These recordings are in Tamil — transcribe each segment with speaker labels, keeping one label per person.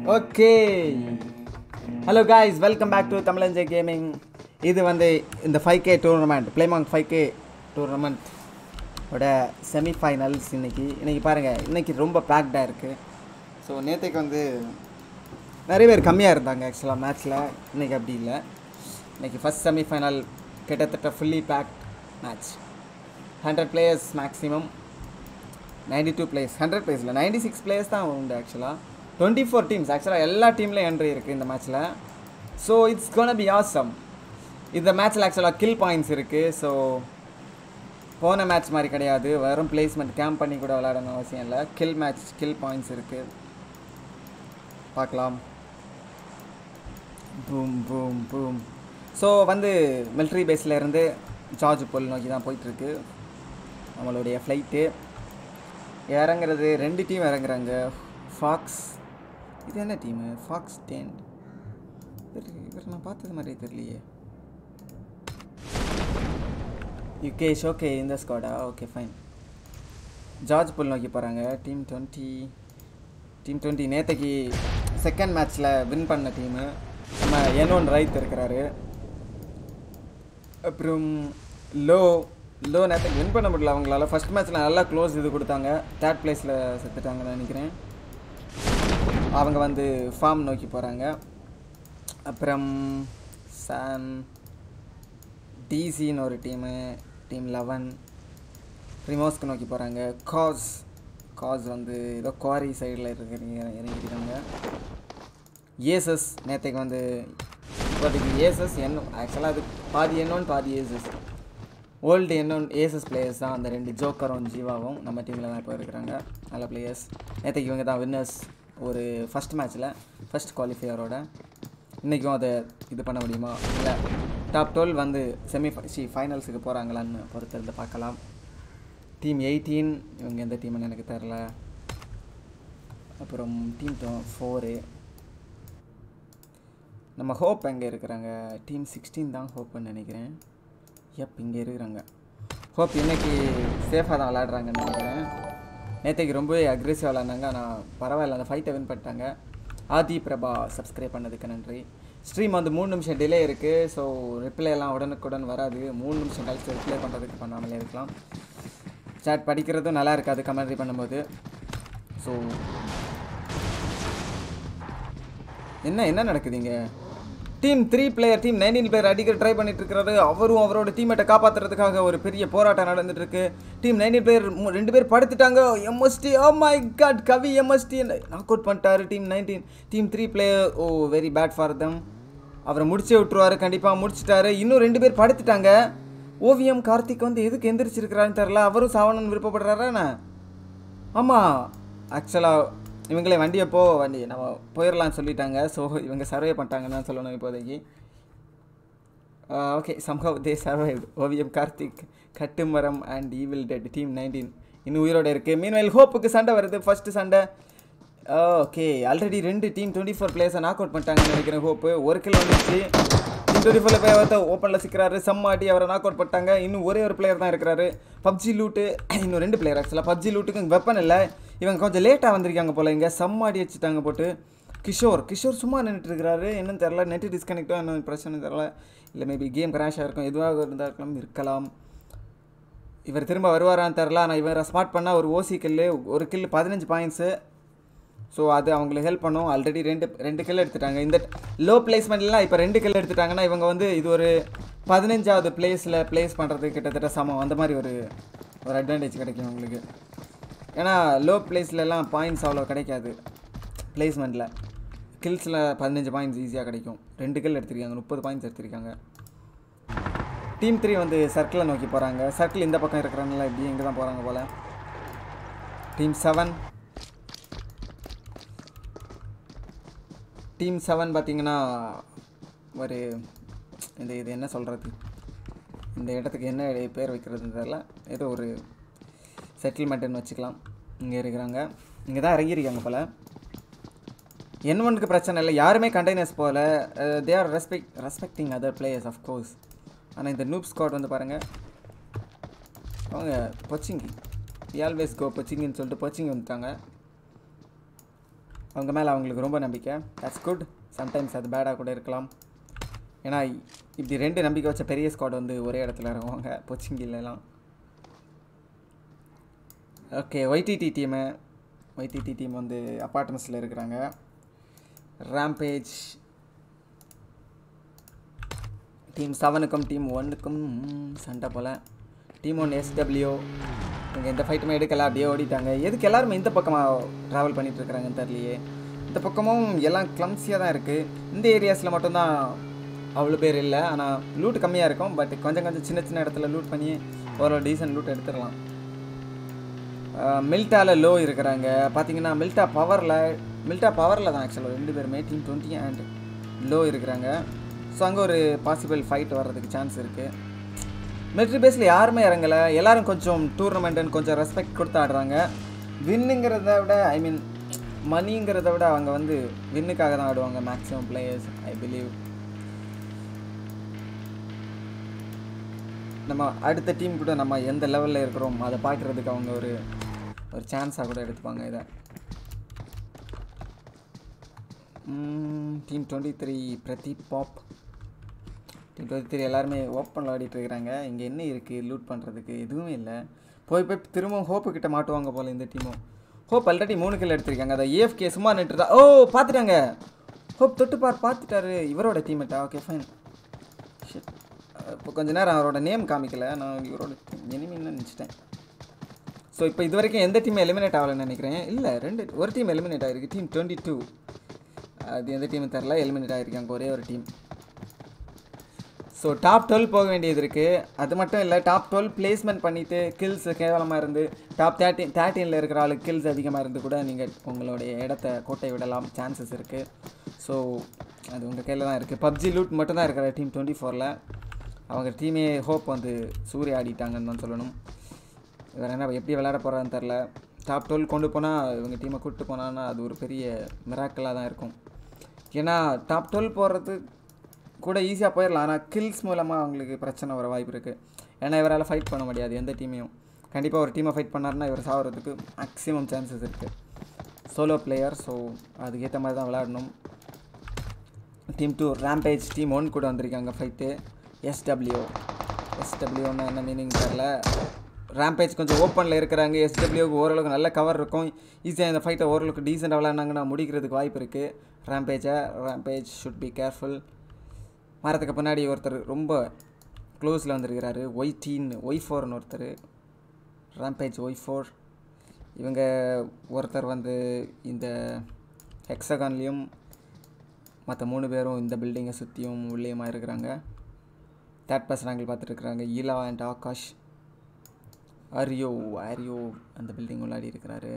Speaker 1: Okay hello guys welcome back to தமிழஞ்சை கேமிங் இது வந்து இந்த ஃபைவ் கே டூர்னமெண்ட் பிளேமாங் ஃபைவ் கே டூர்னமெண்ட் ஓட செமிஃபைனல்ஸ் இன்னைக்கு இன்னைக்கு பாருங்கள் இன்னைக்கு ரொம்ப பேக்டாக இருக்குது ஸோ நேற்றுக்கு வந்து நிறைய பேர் கம்மியாக இருந்தாங்க ஆக்சுவலாக மேட்ச்சில் இன்றைக்கி அப்படி இல்லை இன்னைக்கு ஃபஸ்ட் செமிஃபைனல் கிட்டத்தட்ட fully packed match hundred players maximum ninety two places hundred பிளேஸில் நைன்டி சிக்ஸ் பிளேயர்ஸ் தான் உண்டு ஆக்சுவலாக டுவெண்ட்டி ஃபோர் டீம்ஸ் ஆக்சுவலாக எல்லா டீம்லேயும் என்ட்ரி இருக்குது இந்த மேட்ச்சில் so it's gonna be awesome இந்த மேட்ச்சில் ஆக்சுவலாக கில் பாயிண்ட்ஸ் இருக்குது ஸோ போன மேட்ச் மாதிரி கிடையாது வெறும் பிளேஸ்மெண்ட் கேம்ப் பண்ணி கூட விளையாடணும் அவசியம் இல்லை கில் மேட்ச் கில் பாயிண்ட்ஸ் இருக்குது பார்க்கலாம் பூம் பூம் பூம் ஸோ வந்து மிலிட்ரி பேஸில் இருந்து ஜார்ஜ் போல் நோக்கி தான் போயிட்டுருக்கு நம்மளுடைய ஃப்ளைட்டு இறங்குறது ரெண்டு டீம் இறங்குறாங்க ஃபாக்ஸ் இது என்ன டீமு ஃபாக்ஸ் டென் இவர் நான் பார்த்தது மாதிரி தெரியலையே யுகேஷ் ஓகே இந்த ஸ்குவாடா ஓகே ஃபைன் ஜார்ஜ் புல் நோக்கி போகிறாங்க டீம் டுவெண்ட்டி டீம் டுவெண்ட்டி நேற்றுக்கு செகண்ட் மேட்ச்சில் வின் பண்ண டீமு நம்ம என் ரைத் இருக்கிறாரு அப்புறம் லோ லோ நேரத்துக்கு வின் பண்ண முடியல அவங்களால ஃபர்ஸ்ட் மேட்ச்சில் நல்லா க்ளோஸ் இது கொடுத்தாங்க தேர்ட் பிளேஸில் செத்துட்டாங்கன்னு நினைக்கிறேன் அவங்க வந்து ஃபார்ம் நோக்கி போகிறாங்க அப்புறம் சான் டிசின்னு ஒரு டீமு டீம் லெவன் ரிமோஸ்க்கு நோக்கி போகிறாங்க காஸ் காஸ் வந்து ஏதோ குவாரி சைடில் இருக்கிறீங்க இறங்கிருக்காங்க ஏசஸ் நேற்றுக்கு வந்து இப்போதைக்கு ஏசஸ் என்ன ஆக்சுவலாக அது பாதி என்னொன்று பாதி ஏசஸ் ஓல்டு என்னொன் ஏசஸ் பிளேயர்ஸ் தான் அந்த ரெண்டு ஜோக்கரும் ஜீவாவும் நம்ம டீமில் தான் இப்போ இருக்கிறாங்க நல்ல பிளேயர்ஸ் நேற்றுக்கு இவங்க தான் வின்னர்ஸ் ஒரு ஃபஸ்ட் மேட்ச்சில் ஃபஸ்ட் குவாலிஃபையரோட இன்றைக்கும் அதை இது பண்ண முடியுமா இல்லை டாப் டுவெல் வந்து செமி சி ஃபைனல்ஸுக்கு போகிறாங்களான்னு பொறுத்திருந்து பார்க்கலாம் டீம் எயிட்டீன் இவங்க எந்த டீம்னு எனக்கு தெரில அப்புறம் டீம் ஃபோரு நம்ம ஹோப் எங்கே இருக்கிறாங்க டீம் சிக்ஸ்டீன் தான் ஹோப்புன்னு நினைக்கிறேன் எப் இங்கே இருக்கிறாங்க ஹோப் இன்னைக்கு சேஃபாக தான் விளாடுறாங்கன்னு நினைக்கிறேன் நேற்றுக்கு ரொம்பவே அக்ரெசிவாக விளாட்னாங்க ஆனால் பரவாயில்ல அந்த ஃபைட்டை வின் பண்ணிட்டாங்க ஆதி பிரபா சப்ஸ்கிரைப் பண்ணதுக்கு நன்றி ஸ்ட்ரீம் வந்து மூணு நிமிஷம் டிலே இருக்குது ஸோ ரிப்ளை எல்லாம் உடனுக்குடன் வராது மூணு நிமிஷம் கழிச்சு ரிப்ளை பண்ணுறதுக்கு பண்ணாமலே இருக்கலாம் சாட் படிக்கிறதும் நல்லா இருக்காது கமெண்ட்ரி பண்ணும்போது ஸோ என்ன என்ன நடக்குதுங்க team three player team nineteen player அடிக்க ட்ரை பண்ணிட்டு இருக்கிறாரு அவரும் அவரோட டீமேட்டை காப்பாற்றுறதுக்காக ஒரு பெரிய போராட்டம் நடந்துட்டு இருக்கு டீம் நைன்டீன் பிளேயர் ரெண்டு பேர் படுத்துட்டாங்க எம்எஸ்டி ஓ மை காட் கவி எம்எஸ்டி நாக் அவுட் பண்ணிட்டாரு team nineteen team three player oh very bad for them அவரை முடிச்சே விட்டுருவாரு கண்டிப்பாக முடிச்சிட்டாரு இன்னும் ரெண்டு பேர் படுத்துட்டாங்க ஓவியம் கார்த்திக் வந்து எதுக்கு எந்திரிச்சிருக்கிறான்னு தெரில அவரும் சாவணும்னு விருப்பப்படுறாராண்ணே ஆமாம் ஆக்சுவலாக இவங்களே வண்டியை போ வண்டி நம்ம போயிடலாம்னு சொல்லிட்டாங்க ஸோ இவங்க சர்வே பண்ணிட்டாங்கன்னு தான் சொல்லணும் இப்போதைக்கு ஓகே சம்ஹவ் தே சர்வைவ் ஓவியம் கார்த்திக் கட்டுமரம் and evil dead team nineteen இன்னும் உயிரோட இருக்குது மீன்வெல் ஹோப்புக்கு சண்டை வருது ஃபஸ்ட்டு சண்டை ஓகே ஆல்ரெடி ரெண்டு டீம் டுவெண்ட்டி ஃபோர் பிளேயர்ஸை நாக் அவுட் பண்ணிட்டாங்கன்னு நினைக்கிறேன் ஹோப்பு ஒரு கிலோ வந்துச்சு டீம் டுவெண்ட்டி ஃபோரில் போய் ஒருத்த ஓப்பனில் சிக்கிறாரு சம்மாட்டி அவரை நாக் அவுட் பண்ணிட்டாங்க இன்னும் ஒரே ஒரு பிளேயர் தான் இருக்கிறாரு பப்ஜி லூட்டு இன்னும் ரெண்டு பிளேயர் ஆக்சுவலாக பப்ஜி லூட்டுக்கு வெப்பன் இல்லை இவங்க கொஞ்சம் லேட்டாக வந்திருக்காங்க போல் இங்கே சம்மாடி வச்சுட்டாங்க போட்டு கிஷோர் கிஷோர் சும்மா நின்றுட்டு இருக்கிறாரு என்னன்னு தெரில நெட்டு டிஸ்கனெக்டோ என்ன பிரச்சனை தெரில இல்லை மேபி கேம் கிராஷாக இருக்கும் எதுவாக இருந்தால் இருக்கலாம் இருக்கலாம் இவர் திரும்ப வருவாரான்னு தெரில ஆனால் இவரை ஸ்மார்ட் பண்ணால் ஒரு ஓசி கில்லு ஒரு கில்லு பதினஞ்சு பாயிண்ட்ஸு ஸோ அது அவங்களுக்கு ஹெல்ப் பண்ணும் ஆல்ரெடி ரெண்டு ரெண்டு கில் எடுத்துட்டாங்க இந்த லோ பிளேஸ்மெண்ட்லாம் இப்போ ரெண்டு கில் எடுத்துட்டாங்கன்னா இவங்க வந்து இது ஒரு பதினஞ்சாவது பிளேஸில் பிளேஸ் பண்ணுறதுக்கு கிட்டத்தட்ட சமம் அந்த மாதிரி ஒரு ஒரு அட்வான்டேஜ் கிடைக்கும் உங்களுக்கு ஏன்னா லோ பிளேஸ்லலாம் பாயிண்ட்ஸ் அவ்வளோ கிடைக்காது பிளேஸ்மெண்ட்டில் கில்ஸில் பதினஞ்சு பாயிண்ட்ஸ் ஈஸியாக கிடைக்கும் ரெண்டு கில் எடுத்திருக்காங்க முப்பது பாயிண்ட்ஸ் எடுத்திருக்காங்க டீம் த்ரீ வந்து சர்க்கிளை நோக்கி போகிறாங்க சர்க்கிள் இந்த பக்கம் இருக்கிறனால இப்படி இங்கே தான் போகிறாங்க போல் டீம் செவன் டீம் செவன் பார்த்தீங்கன்னா ஒரு இந்த இது என்ன சொல்கிறது இந்த இடத்துக்கு என்ன பேர் வைக்கிறதுன்னு தெரில ஏதோ ஒரு செட்டில்மெண்ட்டுன்னு வச்சுக்கலாம் இங்கே இருக்கிறாங்க இங்கே தான் இறங்கியிருக்காங்க போல் என் ஒனுக்கு பிரச்சனை இல்லை யாருமே கண்டெய்னர்ஸ் போகல they are respect respecting other players of course ஆனால் இந்த நூப் ஸ்குவாட் வந்து பாருங்கள் அவங்க பொச்சிங்கி ஆல்வேஸ் கோ பொச்சிங்கின்னு சொல்லிட்டு பொச்சிங்கி வந்துட்டாங்க அவங்க மேலே அவங்களுக்கு ரொம்ப நம்பிக்கை தட்ஸ் குட் சம்டைம்ஸ் அது பேடாக கூட இருக்கலாம் ஏன்னா இப்படி ரெண்டு நம்பிக்கை வச்ச பெரிய ஸ்குவாட் வந்து ஒரே இடத்துல இறங்குவாங்க பொச்சிங்கிலலாம் okay YTD team YTD team வந்து அப்பார்ட்மெண்ட்ஸில் இருக்கிறாங்க ரேம்பேஜ் டீம் செவனுக்கும் டீம் ஒன்றுக்கும் சண்டை போல் டீம் ஒன் எஸ்டபிள்யூ இவங்க எந்த ஃபைட்டுமே எடுக்கல அப்படியே ஓடிட்டாங்க எதுக்கு எல்லாருமே இந்த பக்கமாக ட்ராவல் பண்ணிட்டு இருக்கிறாங்கன்னு தெரியலையே இந்த பக்கமும் எல்லாம் கிளம்ஸியாக தான் இருக்குது இந்த ஏரியாஸில் மட்டும்தான் அவ்வளோ பேர் இல்லை ஆனால் லூட் கம்மியாக இருக்கும் பட் கொஞ்சம் கொஞ்சம் சின்ன சின்ன இடத்துல லூட் பண்ணி ஓரளவு டீசன்ட் லூட் எடுத்துடலாம் மில்டாவில் லோ இருக்கிறாங்க பார்த்தீங்கன்னா மில்டா பவரில் மில்டா பவரில் தான் ஆக்சுவலாக ரெண்டு பேருமே டீம் டுவெண்ட்டி அண்ட் லோ இருக்கிறாங்க ஸோ அங்கே ஒரு பாசிபிள் ஃபைட் வர்றதுக்கு சான்ஸ் இருக்குது மிலிட்ரி பேஸில் யாருமே இறங்கலை எல்லாரும் கொஞ்சம் டூர்னமெண்ட்டுன்னு கொஞ்சம் ரெஸ்பெக்ட் கொடுத்து ஆடுறாங்க வின்னுங்கிறத விட ஐ மீன் மணிங்கிறத விட அவங்க வந்து வின்னுக்காக தான் ஆடுவாங்க மேக்ஸிமம் பிளேயர்ஸ் ஐ பிலீவ் நம்ம அடுத்த டீம் கூட நம்ம எந்த லெவலில் இருக்கிறோம் அதை பார்க்குறதுக்கு அவங்க ஒரு ஒரு சான்ஸாக கூட எடுத்துப்பாங்க இதை டீம் டுவெண்ட்டி த்ரீ பிரதீப் பாப் டீம் டுவெண்ட்டி த்ரீ எல்லாருமே ஓப்பனில் ஆடிட்டு இருக்கிறாங்க இங்கே என்ன இருக்குது லூட் பண்ணுறதுக்கு எதுவுமே இல்லை போய் போய் திரும்பவும் ஹோப்பு கிட்ட மாட்டுவாங்க போல் இந்த டீமும் ஹோப் ஆல்ரெடி மூணு கில் எடுத்திருக்காங்க அதை ஏஎஃப்கே சும்மா நின்றுதா ஓ பார்த்துட்டாங்க ஹோப் தொட்டு பார் பார்த்துட்டாரு இவரோட டீமேட்டா ஓகே ஃபைன் ஷிட் இப்போ கொஞ்ச நேரம் அவரோட நேம் காமிக்கல நான் இவரோட எனிமின்னு நினச்சிட்டேன் ஸோ இப்போ இது வரைக்கும் எந்த டீம் எலிமினேட் ஆகலைன்னு நினைக்கிறேன் இல்லை ரெண்டு ஒரு டீம் எலிமினேட் ஆகிருக்கு டீம் டுவெண்ட்டி டூ அது எந்த டீம் தெரில எலிமினேட் ஆகிருக்காங்க ஒரே ஒரு டீம் ஸோ டாப் டுவெல் போக வேண்டியது இருக்குது அது மட்டும் இல்லை டாப் டுவெல் பிளேஸ்மெண்ட் பண்ணிவிட்டு கில்ஸ் கேவலமாக இருந்து டாப் தேர்ட்டின் தேர்ட்டீனில் இருக்கிற ஆளுக்கு கில்ஸ் அதிகமாக இருந்து கூட நீங்கள் உங்களுடைய இடத்த கோட்டை விடலாம் சான்சஸ் இருக்குது ஸோ அது உங்கள் கையில் தான் இருக்குது பப்ஜி லூட் மட்டும் தான் இருக்கிற டீம் டுவெண்ட்டி ஃபோரில் அவங்க டீமே ஹோப் வந்து சூரிய ஆடிட்டாங்கன்னு தான் சொல்லணும் இவர் என்ன எப்படி விளையாட போகிறான்னு தெரில டாப் டுவெல் கொண்டு போனால் இவங்க டீமை கூப்பிட்டு போனான்னா அது ஒரு பெரிய மிராக்கலாக தான் இருக்கும் ஏன்னா டாப் டுவெல் போகிறது கூட ஈஸியாக போயிடலாம் ஆனால் கில்ஸ் மூலமாக அவங்களுக்கு பிரச்சனை வர வாய்ப்பு இருக்குது ஏன்னா இவரால் ஃபைட் பண்ண முடியாது எந்த டீமையும் கண்டிப்பாக ஒரு டீமை ஃபைட் பண்ணாருன்னா இவர் சாகிறதுக்கு மேக்ஸிமம் சான்சஸ் இருக்குது சோலோ பிளேயர் ஸோ அதுக்கேற்ற மாதிரி தான் விளையாடணும் team two rampage team one கூட வந்திருக்காங்க ஃபைட்டு எஸ்டபிள்யூ எஸ்டபிள்யூன்னா என்ன மீனிங் தெரில ரேம்பேஜ் கொஞ்சம் ஓப்பனில் இருக்கிறாங்க எஸ்டபிள்யூக்கு ஓரளவுக்கு நல்ல கவர் இருக்கும் ஈஸியாக இந்த ஃபைட்டை ஓரளவுக்கு டீசெண்டாக விளையாடினாங்கன்னா முடிக்கிறதுக்கு வாய்ப்பு இருக்குது ரேம்பேஜை ரேம்பேஜ் ஷுட் பி கேர்ஃபுல் மரத்துக்கு பின்னாடி ஒருத்தர் ரொம்ப க்ளோஸில் வந்திருக்கிறாரு ஒய் டீன் ஒய் ஃபோர்னு ஒருத்தர் ரேம்பேஜ் ஒய் ஃபோர் இவங்க ஒருத்தர் வந்து இந்த ஹெக்ஸகான்லேயும் மற்ற மூணு பேரும் இந்த பில்டிங்கை சுற்றியும் உள்ளேயுமா இருக்கிறாங்க தேர்ட் பர்சன் ஆங்கிள் பார்த்துட்டு ஈலா அண்ட் ஆகாஷ் ஆரியோ ஆரியோ அந்த பில்டிங் உள்ளாடி இருக்கிறாரு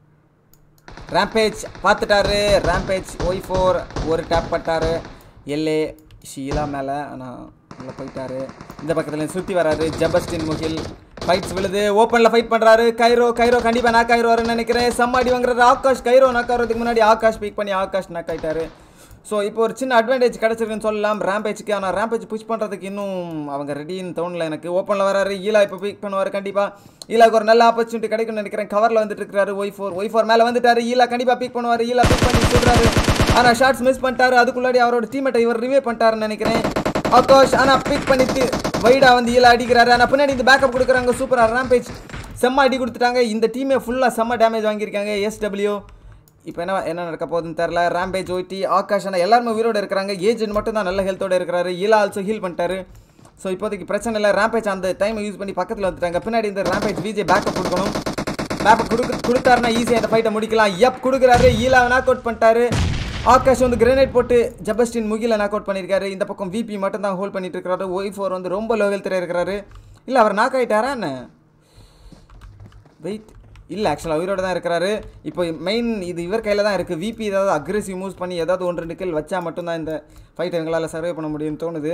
Speaker 1: ரேம்பேஜ் பார்த்துட்டாரு ரேம்பேஜ் ஒய் ஃபோர் ஒரு டேப் பட்டாரு எல்ஏ ஷீலா மேலே ஆனால் உள்ளே போயிட்டாரு இந்த பக்கத்தில் சுற்றி வராரு ஜபஸ்டின் முகில் ஃபைட்ஸ் விழுது ஓப்பனில் ஃபைட் பண்ணுறாரு கைரோ கைரோ கண்டிப்பாக நாக் ஆயிடுவாருன்னு நினைக்கிறேன் செம்மாடி வாங்குறது ஆகாஷ் கைரோ நாக் ஆகிறதுக்கு முன்னாடி ஆகாஷ் பீக் பண்ணி ஆகாஷ் நாக் ஆயிட்டாரு ஸோ இப்போ ஒரு சின்ன அட்வான்டேஜ் கிடச்சிருக்குன்னு சொல்லலாம் ரேம்பேஜ்க்கு ஆனால் ரேம்பேஜ் புஷ் பண்ணுறதுக்கு இன்னும் அவங்க ரெடின்னு தோணல எனக்கு ஓப்பனில் வராரு ஈலா இப்போ பிக் பண்ணுவார் கண்டிப்பாக ஈலாக்கு ஒரு நல்ல ஆப்பர்ச்சுனிட்டி கிடைக்கும்னு நினைக்கிறேன் கவரில் வந்துட்டு இருக்காரு ஒய் ஃபோர் ஒய் ஃபோர் மேலே வந்துட்டாரு ஈலா கண்டிப்பாக பிக் பண்ணுவார் ஈலா பிக் பண்ணி சொல்கிறாரு ஆனால் ஷார்ட்ஸ் மிஸ் பண்ணிட்டாரு அதுக்குள்ளாடி அவரோட டீமேட்டை இவர் ரிவே பண்ணிட்டாருன்னு நினைக்கிறேன் ஆகாஷ் ஆனால் பிக் பண்ணிட்டு வைடா வந்து ஈலா அடிக்கிறாரு ஆனால் பின்னாடி இந்த பேக்கப் கொடுக்குறாங்க சூப்பராக ரேம்பேஜ் செம்ம அடி கொடுத்துட்டாங்க இந்த டீமே ஃபுல்லாக செம்ம டேமேஜ் வாங்கியிருக்காங்க எஸ்டபிள்யூ இப்போ என்ன என்ன நடக்க போகுதுன்னு தெரில ரேம்பேஜ் ஒய்டி ஆகாஷ் ஆனால் எல்லாருமே உயிரோடு இருக்கிறாங்க ஏஜென்ட் மட்டும் தான் நல்ல ஹெல்த்தோடு இருக்கிறாரு ஈலா ஆல்சோ ஹீல் பண்ணிட்டாரு ஸோ இப்போதைக்கு பிரச்சனை இல்லை ரேம்பேஜ் அந்த டைமை யூஸ் பண்ணி பக்கத்தில் வந்துட்டாங்க பின்னாடி இந்த ரேம்பேஜ் விஜே பேக்கப் கொடுக்கணும் பேக்கப் கொடுக்கு கொடுத்தாருன்னா ஈஸியாக இந்த ஃபைட்டை முடிக்கலாம் எப் கொடுக்குறாரு ஈலா நாக் அவுட் பண்ணிட்டாரு ஆகாஷ் வந்து கிரனேட் போட்டு ஜபஸ்டின் முகில நாக் அவுட் பண்ணியிருக்காரு இந்த பக்கம் விபி மட்டும் தான் ஹோல்ட் பண்ணிட்டு இருக்காரு ஒய் ஃபோர் வந்து ரொம்ப லோ ஹெல்த்தில் இருக்கிறாரு இல்லை அவர் நாக் ஆகிட்டாரா என்ன வெயிட் இல்லை ஆக்சுவலாக உயிரோட தான் இருக்கிறாரு இப்போ மெயின் இது இவர் கையில் தான் இருக்குது விபி ஏதாவது அக்ரெசிவ் மூவ்ஸ் பண்ணி ஏதாவது ஒன்று ரெண்டு கில் வச்சா மட்டும்தான் இந்த ஃபைட்டை எங்களால் சர்வே பண்ண முடியும்னு தோணுது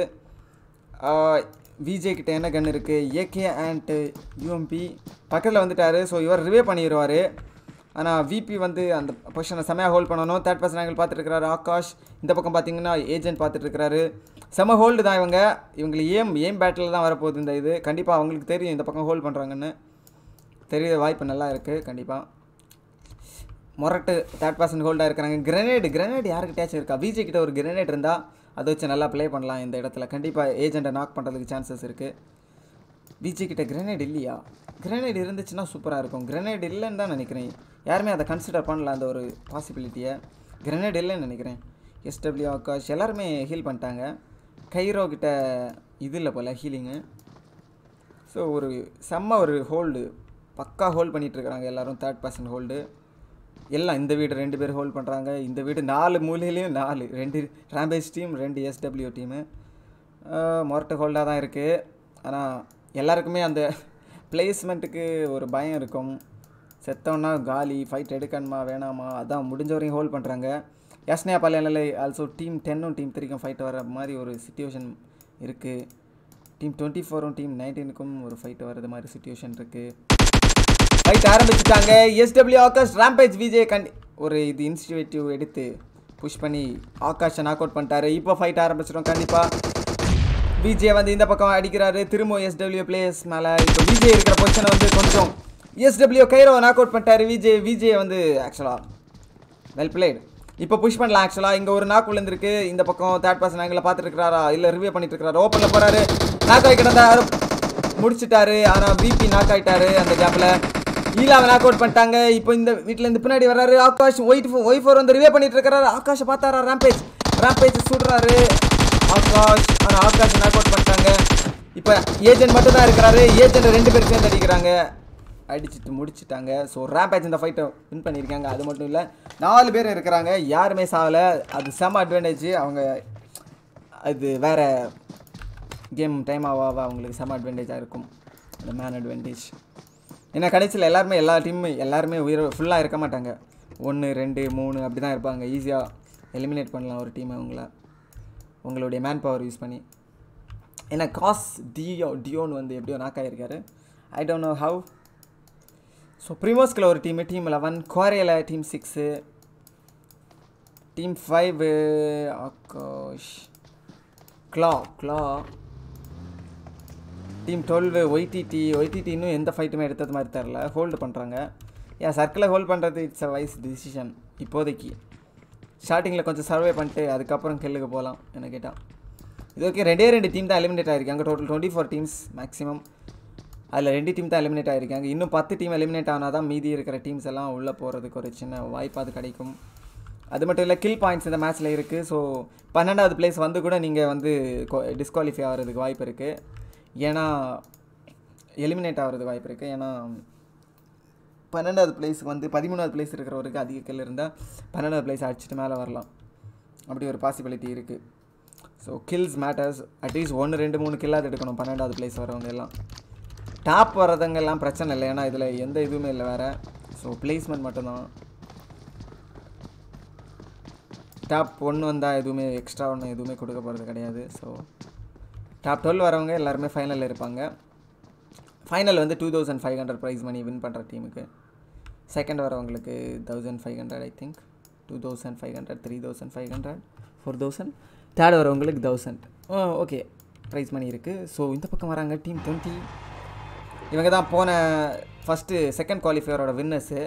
Speaker 1: விஜே கிட்ட என்ன கன் இருக்குது ஏகே அண்ட் யூஎம்பி பக்கத்தில் வந்துட்டார் ஸோ இவர் ரிவே பண்ணிடுவார் ஆனால் விபி வந்து அந்த பொசிஷனை செமையாக ஹோல்ட் பண்ணணும் தேர்ட் பர்சன் ஆங்கிள் பார்த்துட்டு ஆகாஷ் இந்த பக்கம் பார்த்தீங்கன்னா ஏஜென்ட் பார்த்துட்டு இருக்கிறாரு செம ஹோல்டு தான் இவங்க இவங்களுக்கு ஏம் ஏம் பேட்டில் தான் வரப்போகுது இந்த இது கண்டிப்பாக அவங்களுக்கு தெரியும் இந்த பக்கம் ஹோல்ட் பண்ணுறாங்கன்னு தெரிய வாய்ப்பு நல்லா இருக்குது கண்டிப்பாக மொரட்டு தேர்ட் பர்சன் ஹோல்டாக இருக்கிறாங்க கிரனேடு கிரனேட் யாருக்கிட்டயாச்சும் இருக்கா விஜய் கிட்ட ஒரு கிரனேட் இருந்தால் அதை வச்சு நல்லா ப்ளே பண்ணலாம் இந்த இடத்துல கண்டிப்பாக ஏஜெண்ட்டை நாக் பண்ணுறதுக்கு சான்சஸ் இருக்குது விஜய் கிட்ட கிரனேட் இல்லையா கிரனேட் இருந்துச்சுன்னா சூப்பராக இருக்கும் கிரனேட் இல்லைன்னு தான் நினைக்கிறேன் யாருமே அதை கன்சிடர் பண்ணல அந்த ஒரு பாசிபிலிட்டியை கிரனேட் இல்லைன்னு நினைக்கிறேன் எஸ்டபிள்யூ ஆகாஷ் எல்லாருமே ஹீல் பண்ணிட்டாங்க கைரோ கிட்ட இது இல்லை போல் ஹீலிங்கு ஸோ ஒரு செம்ம ஒரு ஹோல்டு பக்கா ஹோல்ட் பண்ணிட்டு இருக்காங்க எல்லாரும் தேர்ட் பர்சன் ஹோல்டு எல்லாம் இந்த வீடு ரெண்டு பேர் ஹோல்ட் பண்ணுறாங்க இந்த வீடு நாலு மூலையிலையும் நாலு ரெண்டு ரேம்பேஜ் டீம் ரெண்டு எஸ்டபிள்யூ டீமு மொரட்டு ஹோல்டாக தான் இருக்குது ஆனால் எல்லாருக்குமே அந்த பிளேஸ்மெண்ட்டுக்கு ஒரு பயம் இருக்கும் செத்தோன்னா காலி ஃபைட் எடுக்கணுமா வேணாமா அதான் முடிஞ்ச வரையும் ஹோல்ட் பண்ணுறாங்க யாஸ்னியா பாலியனில் ஆல்சோ டீம் டென்னும் டீம் த்ரீக்கும் ஃபைட் வர மாதிரி ஒரு சுச்சுவேஷன் இருக்குது டீம் டுவெண்ட்டி ஃபோரும் டீம் நைன்டீனுக்கும் ஒரு ஃபைட் வர்றது மாதிரி சுச்சுவேஷன் இருக்குது ஃபைட் ஆரம்பிச்சுட்டாங்க எஸ்டபிள்யூ ஆகாஷ் ராம்பேஜ் விஜய் கண்டி ஒரு இது இன்ஸ்டியூட்டிவ் எடுத்து புஷ் பண்ணி ஆகாஷை நாக் அவுட் பண்ணிட்டாரு இப்போ ஃபைட் ஆரம்பிச்சிடும் கண்டிப்பாக விஜய் வந்து இந்த பக்கம் அடிக்கிறாரு திரும்ப எஸ்டபிள்யூ பிளேயர்ஸ் மேலே இப்போ விஜய் இருக்கிற பொசிஷனை வந்து கொஞ்சம் எஸ்டபிள்யூ கைரோ நாக் அவுட் பண்ணிட்டாரு விஜய் விஜய் வந்து ஆக்சுவலாக வெல் பிளேட் இப்போ புஷ் பண்ணலாம் ஆக்சுவலாக இங்கே ஒரு நாக் விழுந்திருக்கு இந்த பக்கம் தேர்ட் பர்சன் ஆங்கிள் பார்த்துட்டு இருக்கிறாரா இல்லை ரிவ்யூ பண்ணிட்டு இருக்கிறாரு ஓப்பனில் போகிறாரு நாக் ஆகி கிடந்தாரு முடிச்சிட்டாரு ஆனால் பிபி நாக் ஆயிட்டாரு அந்த கேப்பில் ஈலாவை நாக் அவுட் பண்ணிட்டாங்க இப்போ இந்த வீட்டில் இருந்து பின்னாடி வர்றாரு ஆகாஷ் ஒயிட் ஒய்ஃப் வந்து ரிவே பண்ணிட்டு இருக்கிறாரு ஆகாஷை பார்த்தாரா ராம்பேஜ் ராம்பேஜ் சுடுறாரு ஆகாஷ் ஆனால் ஆகாஷ் நாக் அவுட் பண்ணிட்டாங்க இப்போ ஏஜென்ட் மட்டும் தான் இருக்கிறாரு ஏஜென்ட் ரெண்டு பேர் சேர்ந்து அடிக்கிறாங்க அடிச்சுட்டு முடிச்சிட்டாங்க ஸோ ரேம்பேஜ் இந்த ஃபைட்டை வின் பண்ணியிருக்காங்க அது மட்டும் இல்லை நாலு பேர் இருக்கிறாங்க யாருமே சாகலை அது செம அட்வான்டேஜ் அவங்க அது வேற கேம் டைம் ஆக ஆக அவங்களுக்கு செம அட்வான்டேஜாக இருக்கும் அந்த மேன் அட்வான்டேஜ் ஏன்னா கடைசியில் எல்லாருமே எல்லா டீமும் எல்லாருமே உயிர் ஃபுல்லாக இருக்க மாட்டாங்க ஒன்று ரெண்டு மூணு அப்படி தான் இருப்பாங்க ஈஸியாக எலிமினேட் பண்ணலாம் ஒரு டீமை உங்களை உங்களுடைய மேன் பவர் யூஸ் பண்ணி ஏன்னா காஸ் டியோ டியோன்னு வந்து எப்படியோ நாக் ஆகியிருக்காரு I don't know how so ப்ரிமோஸ்கில் ஒரு டீமு டீம் லெவன் குவாரியில் team six team five Akash claw claw team twelve YTD YTD இன்னும் எந்த ஃபைட்டுமே எடுத்தது மாதிரி தெரில ஹோல்டு பண்ணுறாங்க ஏன் சர்க்கிளை ஹோல்ட் பண்ணுறது இட்ஸ் அ வைஸ் டிசிஷன் இப்போதைக்கு ஸ்டார்டிங்கில் கொஞ்சம் சர்வே பண்ணிட்டு அதுக்கப்புறம் கெல்லுக்கு போகலாம் என்ன கேட்டால் இது ஓகே ரெண்டே ரெண்டு டீம் தான் எலிமினேட் ஆகிருக்காங்க total twenty four teams maximum அதில் ரெண்டு டீம் தான் எலிமினேட் ஆகிருக்காங்க இன்னும் பத்து டீம் எலிமினேட் ஆனால் தான் மீதி இருக்கிற டீம்ஸ் எல்லாம் உள்ளே போகிறதுக்கு ஒரு சின்ன வாய்ப்பு அது கிடைக்கும் அது மட்டும் இல்லை கில் பாயிண்ட்ஸ் இந்த மேட்ச்சில் இருக்குது ஸோ பன்னெண்டாவது பிளேஸ் வந்து கூட நீங்கள் வந்து டிஸ்குவாலிஃபை ஆகிறதுக்கு வாய்ப்பு இருக்குது ஏன்னா எலிமினேட் ஆகிறதுக்கு வாய்ப்பு இருக்குது ஏன்னா பன்னெண்டாவது பிளேஸுக்கு வந்து பதிமூணாவது பிளேஸ் இருக்கிறவருக்கு அதிக கில் இருந்தால் பன்னெண்டாவது பிளேஸ் அடிச்சுட்டு மேலே வரலாம் அப்படி ஒரு பாசிபிலிட்டி இருக்குது ஸோ கில்ஸ் மேட்டர்ஸ் அட்லீஸ்ட் ஒன்று ரெண்டு மூணு கில்லாவது எடுக்கணும் பன்னெண்டாவது பிளேஸ் வரவங்க எல்லாம் டாப் வரதுங்க எல்லாம் பிரச்சனை இல்லை ஏன்னா இதில் எந்த இதுவுமே இல்லை வேறு ஸோ பிளேஸ்மெண்ட் மட்டும்தான் டாப் ஒன்று வந்தால் எதுவுமே எக்ஸ்ட்ரா ஒன்று எதுவுமே கொடுக்க போகிறது கிடையாது ஸோ டாப் டுவெல் வரவங்க எல்லாருமே ஃபைனலில் இருப்பாங்க ஃபைனல் வந்து two thousand five hundred prize money win பண்ணுற டீமுக்கு செகண்ட் வரவங்களுக்கு thousand five hundred I think two thousand five hundred three thousand five hundred four thousand third வரவங்களுக்கு தௌசண்ட் ஓகே ப்ரைஸ் மணி இருக்குது ஸோ இந்த பக்கம் வராங்க டீம் டுவெண்ட்டி இவங்க தான் போன ஃபஸ்ட்டு செகண்ட் குவாலிஃபையரோட வின்னர்ஸு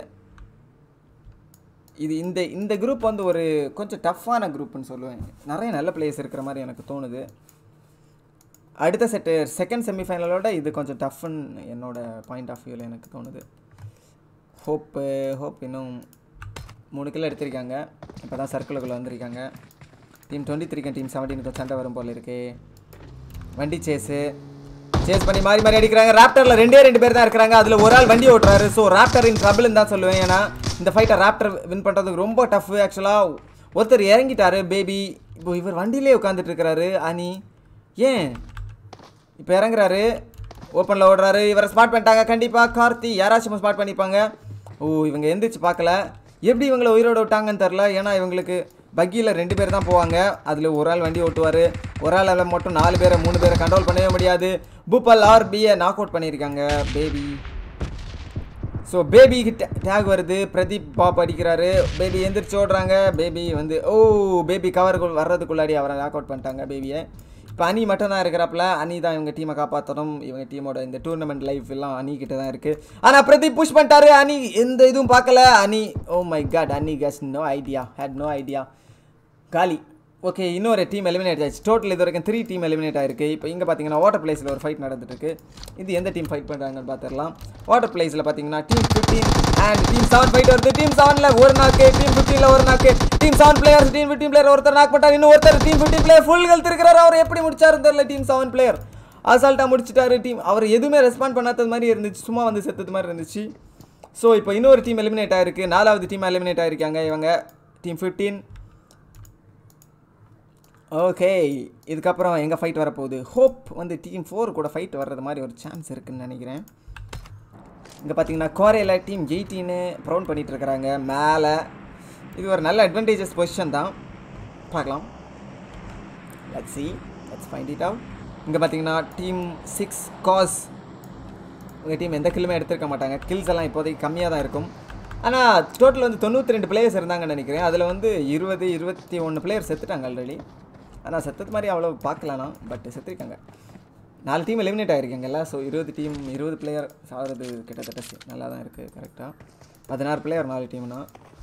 Speaker 1: இது இந்த இந்த குரூப் வந்து ஒரு கொஞ்சம் டஃப்பான குரூப்னு சொல்லுவேன் நிறைய நல்ல பிளேயர்ஸ் இருக்கிற மாதிரி எனக்கு தோணுது அடுத்த செட்டு செகண்ட் செமிஃபைனலோட இது கொஞ்சம் டஃப்னு என்னோட பாயிண்ட் ஆஃப் வியூவில் எனக்கு தோணுது ஹோப்பு ஹோப் இன்னும் மூணு கிலோ எடுத்திருக்காங்க இப்போ தான் சர்க்கிளுக்குள்ளே வந்திருக்காங்க டீம் டுவெண்ட்டி த்ரீக்கும் டீம் செவன்டீனுக்கும் சண்டை வரும் போல் இருக்கு வண்டி சேஸு சேஸ் பண்ணி மாறி மாறி அடிக்கிறாங்க ராப்டரில் ரெண்டே ரெண்டு பேர் தான் இருக்கிறாங்க அதில் ஒரு ஆள் வண்டி ஓட்டுறாரு ஸோ ராப்டர் இன் ட்ரபிள்னு தான் சொல்லுவேன் ஏன்னா இந்த ஃபைட்டை ராப்டர் வின் பண்ணுறதுக்கு ரொம்ப டஃப் ஆக்சுவலாக ஒருத்தர் இறங்கிட்டாரு பேபி இப்போ இவர் வண்டியிலே உட்காந்துட்டு இருக்கிறாரு அனி ஏன் இப்போ இறங்குறாரு ஓப்பனில் ஓடுறாரு இவரை ஸ்பாட் பண்ணிட்டாங்க கண்டிப்பாக கார்த்தி யாராச்சும் ஸ்பாட் பண்ணிப்பாங்க ஓ இவங்க எந்திரிச்சு பார்க்கல எப்படி இவங்களை உயிரோட விட்டாங்கன்னு தெரில ஏன்னா இவங்களுக்கு பக்கியில் ரெண்டு பேர் தான் போவாங்க அதில் ஒரு ஆள் வண்டி ஓட்டுவார் ஒரு ஆள் அதில் மட்டும் நாலு பேரை மூணு பேரை கண்ட்ரோல் பண்ணவே முடியாது பூப்பல் ஆர்பியை நாக் அவுட் பண்ணியிருக்காங்க பேபி ஸோ பேபிக்கு டேக் வருது பிரதீப் பாப் அடிக்கிறாரு பேபி எந்திரிச்சு ஓடுறாங்க பேபி வந்து ஓ பேபி கவருக்குள் வர்றதுக்குள்ளாடி அவரை நாக் அவுட் பண்ணிட்டாங்க பேபியை இப்போ அணி மட்டும் தான் இருக்கிறாப்புல அணி தான் இவங்க டீமை காப்பாற்றணும் இவங்க டீமோட இந்த டூர்னமெண்ட் லைஃப் எல்லாம் அணி கிட்ட தான் இருக்குது ஆனால் பிரதீப் புஷ் பண்ணிட்டாரு அணி எந்த இதுவும் பார்க்கல அணி ஓ மை காட் அணி guess no idea had no idea காலி ஓகே இன்னொரு டீம் எலிமினேட் ஆயிடுச்சு டோட்டல் இது வரைக்கும் த்ரீ டீம் எலிமினேட் ஆயிருக்கு இப்போ இங்கே பார்த்தீங்கன்னா வாட்டர் பிளேஸில் ஒரு ஃபைட் நடந்துட்டு இருக்கு இது எந்த டீம் ஃபைட் பண்ணுறாங்கன்னு பார்த்துடலாம் வாட்டர் பிளேஸில் பார்த்தீங்கன்னா team fifteen and team seven fight வருது டீம் செவனில் ஒரு நாக்கு டீம் ஃபிஃப்டீனில் ஒரு knock team seven players team fifteen player ஒருத்தர் நாக் பண்ணிட்டார் இன்னும் ஒருத்தர் team fifteen player full health இருக்கிறார் அவர் எப்படி முடிச்சாருன்னு தெரியல டீம் செவன் பிளேயர் அசால்ட்டாக முடிச்சிட்டாரு டீம் அவர் எதுவுமே ரெஸ்பாண்ட் பண்ணாதது மாதிரி இருந்துச்சு சும்மா வந்து செத்தது மாதிரி இருந்துச்சு ஸோ இப்போ இன்னொரு டீம் எலிமினேட் ஆயிருக்கு நாலாவது டீம் எலிமினேட் ஆயிருக்காங்க இவங்க டீம் ஃபிஃப்டீன் ஓகே இதுக்கப்புறம் எங்கே ஃபைட் வரப்போகுது ஹோப் வந்து டீம் ஃபோர் கூட ஃபைட் வர்றது மாதிரி ஒரு சான்ஸ் இருக்குன்னு நினைக்கிறேன் இங்கே பார்த்தீங்கன்னா கோரையில் டீம் எயிட்டீன்னு ப்ரௌன் பண்ணிட்டு இருக்கிறாங்க மேலே இது ஒரு நல்ல அட்வான்டேஜஸ் பொசிஷன் தான் பார்க்கலாம் let's see let's find it out இங்கே பார்த்தீங்கன்னா டீம் சிக்ஸ் காஸ் உங்கள் டீம் எந்த கில்லுமே எடுத்திருக்க மாட்டாங்க கில்ஸ் எல்லாம் இப்போதைக்கு கம்மியாக தான் இருக்கும் ஆனால் டோட்டல் வந்து தொண்ணூற்றி ரெண்டு பிளேயர்ஸ் இருந்தாங்கன்னு நினைக்கிறேன் அதில் வந்து இருபது இருபத்தி ஒன்று பிளேயர் செத்துட்டாங்க ஆல்ரெடி ஆனால் செத்தது மாதிரி அவ்வளோ பார்க்கலாம் பட் செத்துருக்காங்க நாலு டீம் எலிமினேட் ஆகிருக்காங்கல்ல ஸோ இருபது டீம் இருபது பிளேயர் சாகிறது கிட்டத்தட்ட சி- நல்லா தான் இருக்குது கரெக்டாக பதினாறு பிளேயர் நாலு டீம்னா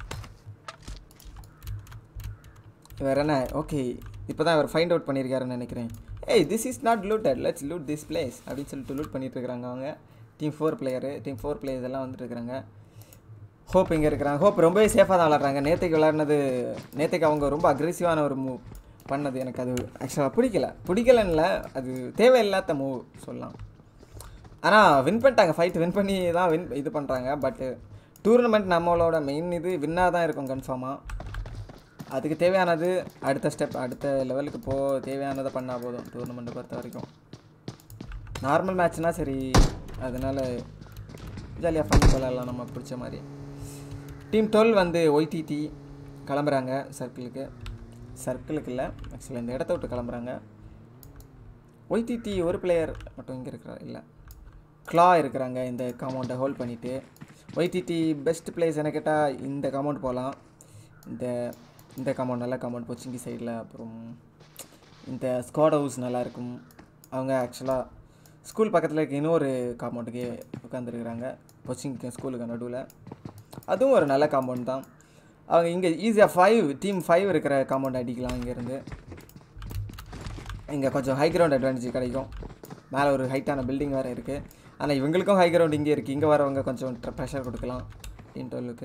Speaker 1: வேறு என்ன ஓகே இப்போ தான் அவர் ஃபைண்ட் அவுட் பண்ணியிருக்காருன்னு நினைக்கிறேன் ஏய் this is not looted let's loot this place அப்படின்னு சொல்லிட்டு லூட் பண்ணிட்டு இருக்காங்க அவங்க team four player team four players எல்லாம் வந்துட்டு இருக்காங்க ஹோப் இங்கே இருக்கிறாங்க ஹோப் ரொம்பவே சேஃபாக தான் விளாட்றாங்க நேற்றுக்கு விளாட்னது நேற்றுக்கு அவங்க ரொம்ப அக்ரெசிவான ஒரு மூவ் பண்ணது எனக்கு அது ஆக்சுவலாக பிடிக்கல பிடிக்கலன்னு இல்லை அது தேவையில்லாத மூவ் சொல்லலாம் ஆனால் வின் பண்ணிட்டாங்க ஃபைட் வின் பண்ணி தான் வின் இது பண்ணுறாங்க பட்டு டூர்னமெண்ட் நம்மளோட மெயின் இது வின்னாக தான் இருக்கும் கன்ஃபார்மாக அதுக்கு தேவையானது அடுத்த ஸ்டெப் அடுத்த லெவலுக்கு போ தேவையானதை பண்ணால் போதும் டூர்னமெண்ட்டை பொறுத்த வரைக்கும் நார்மல் மேட்ச்னால் சரி அதனால் ஜாலியாக ஃபன் விளையாடலாம் நம்ம பிடிச்ச மாதிரி டீம் டுவெல் வந்து ஒய்டிடி கிளம்புறாங்க சர்க்கிளுக்கு சர்க்கிளுக்கு இல்லை ஆக்சுவலாக இந்த இடத்த விட்டு கிளம்புறாங்க ஒய்டிடி ஒரு பிளேயர் மட்டும் இங்கே இருக்கிறார் இல்லை க்ளா இருக்கிறாங்க இந்த காம்பவுண்டை ஹோல்ட் பண்ணிவிட்டு ஒய்டிடி பெஸ்ட் பிளேஸ் என்ன கேட்டால் இந்த காம்பவுண்ட் போகலாம் இந்த இந்த காம்பவுண்ட் நல்ல காம்பவுண்ட் போச்சிங்கி சைடில் அப்புறம் இந்த ஸ்குவாட் ஹவுஸ் நல்லாயிருக்கும் அவங்க ஆக்சுவலாக ஸ்கூல் பக்கத்தில் இருக்க இன்னொரு காம்பவுண்டுக்கு உட்காந்துருக்குறாங்க பொச்சிங்க ஸ்கூலுக்கு நடுவில் அதுவும் ஒரு நல்ல காம்பவுண்ட் தான் அவங்க இங்கே ஈஸியாக ஃபைவ் டீம் ஃபைவ் இருக்கிற காம்பவுண்ட் அடிக்கலாம் இங்கேருந்து இங்கே கொஞ்சம் ஹை கிரவுண்ட் அட்வான்டேஜ் கிடைக்கும் மேலே ஒரு ஹைட்டான பில்டிங் வேறு இருக்குது ஆனால் இவங்களுக்கும் ஹை கிரவுண்ட் இங்கே இருக்குது இங்கே வரவங்க கொஞ்சம் ப்ரெஷர் கொடுக்கலாம் டீம் டுவெல்லுக்கு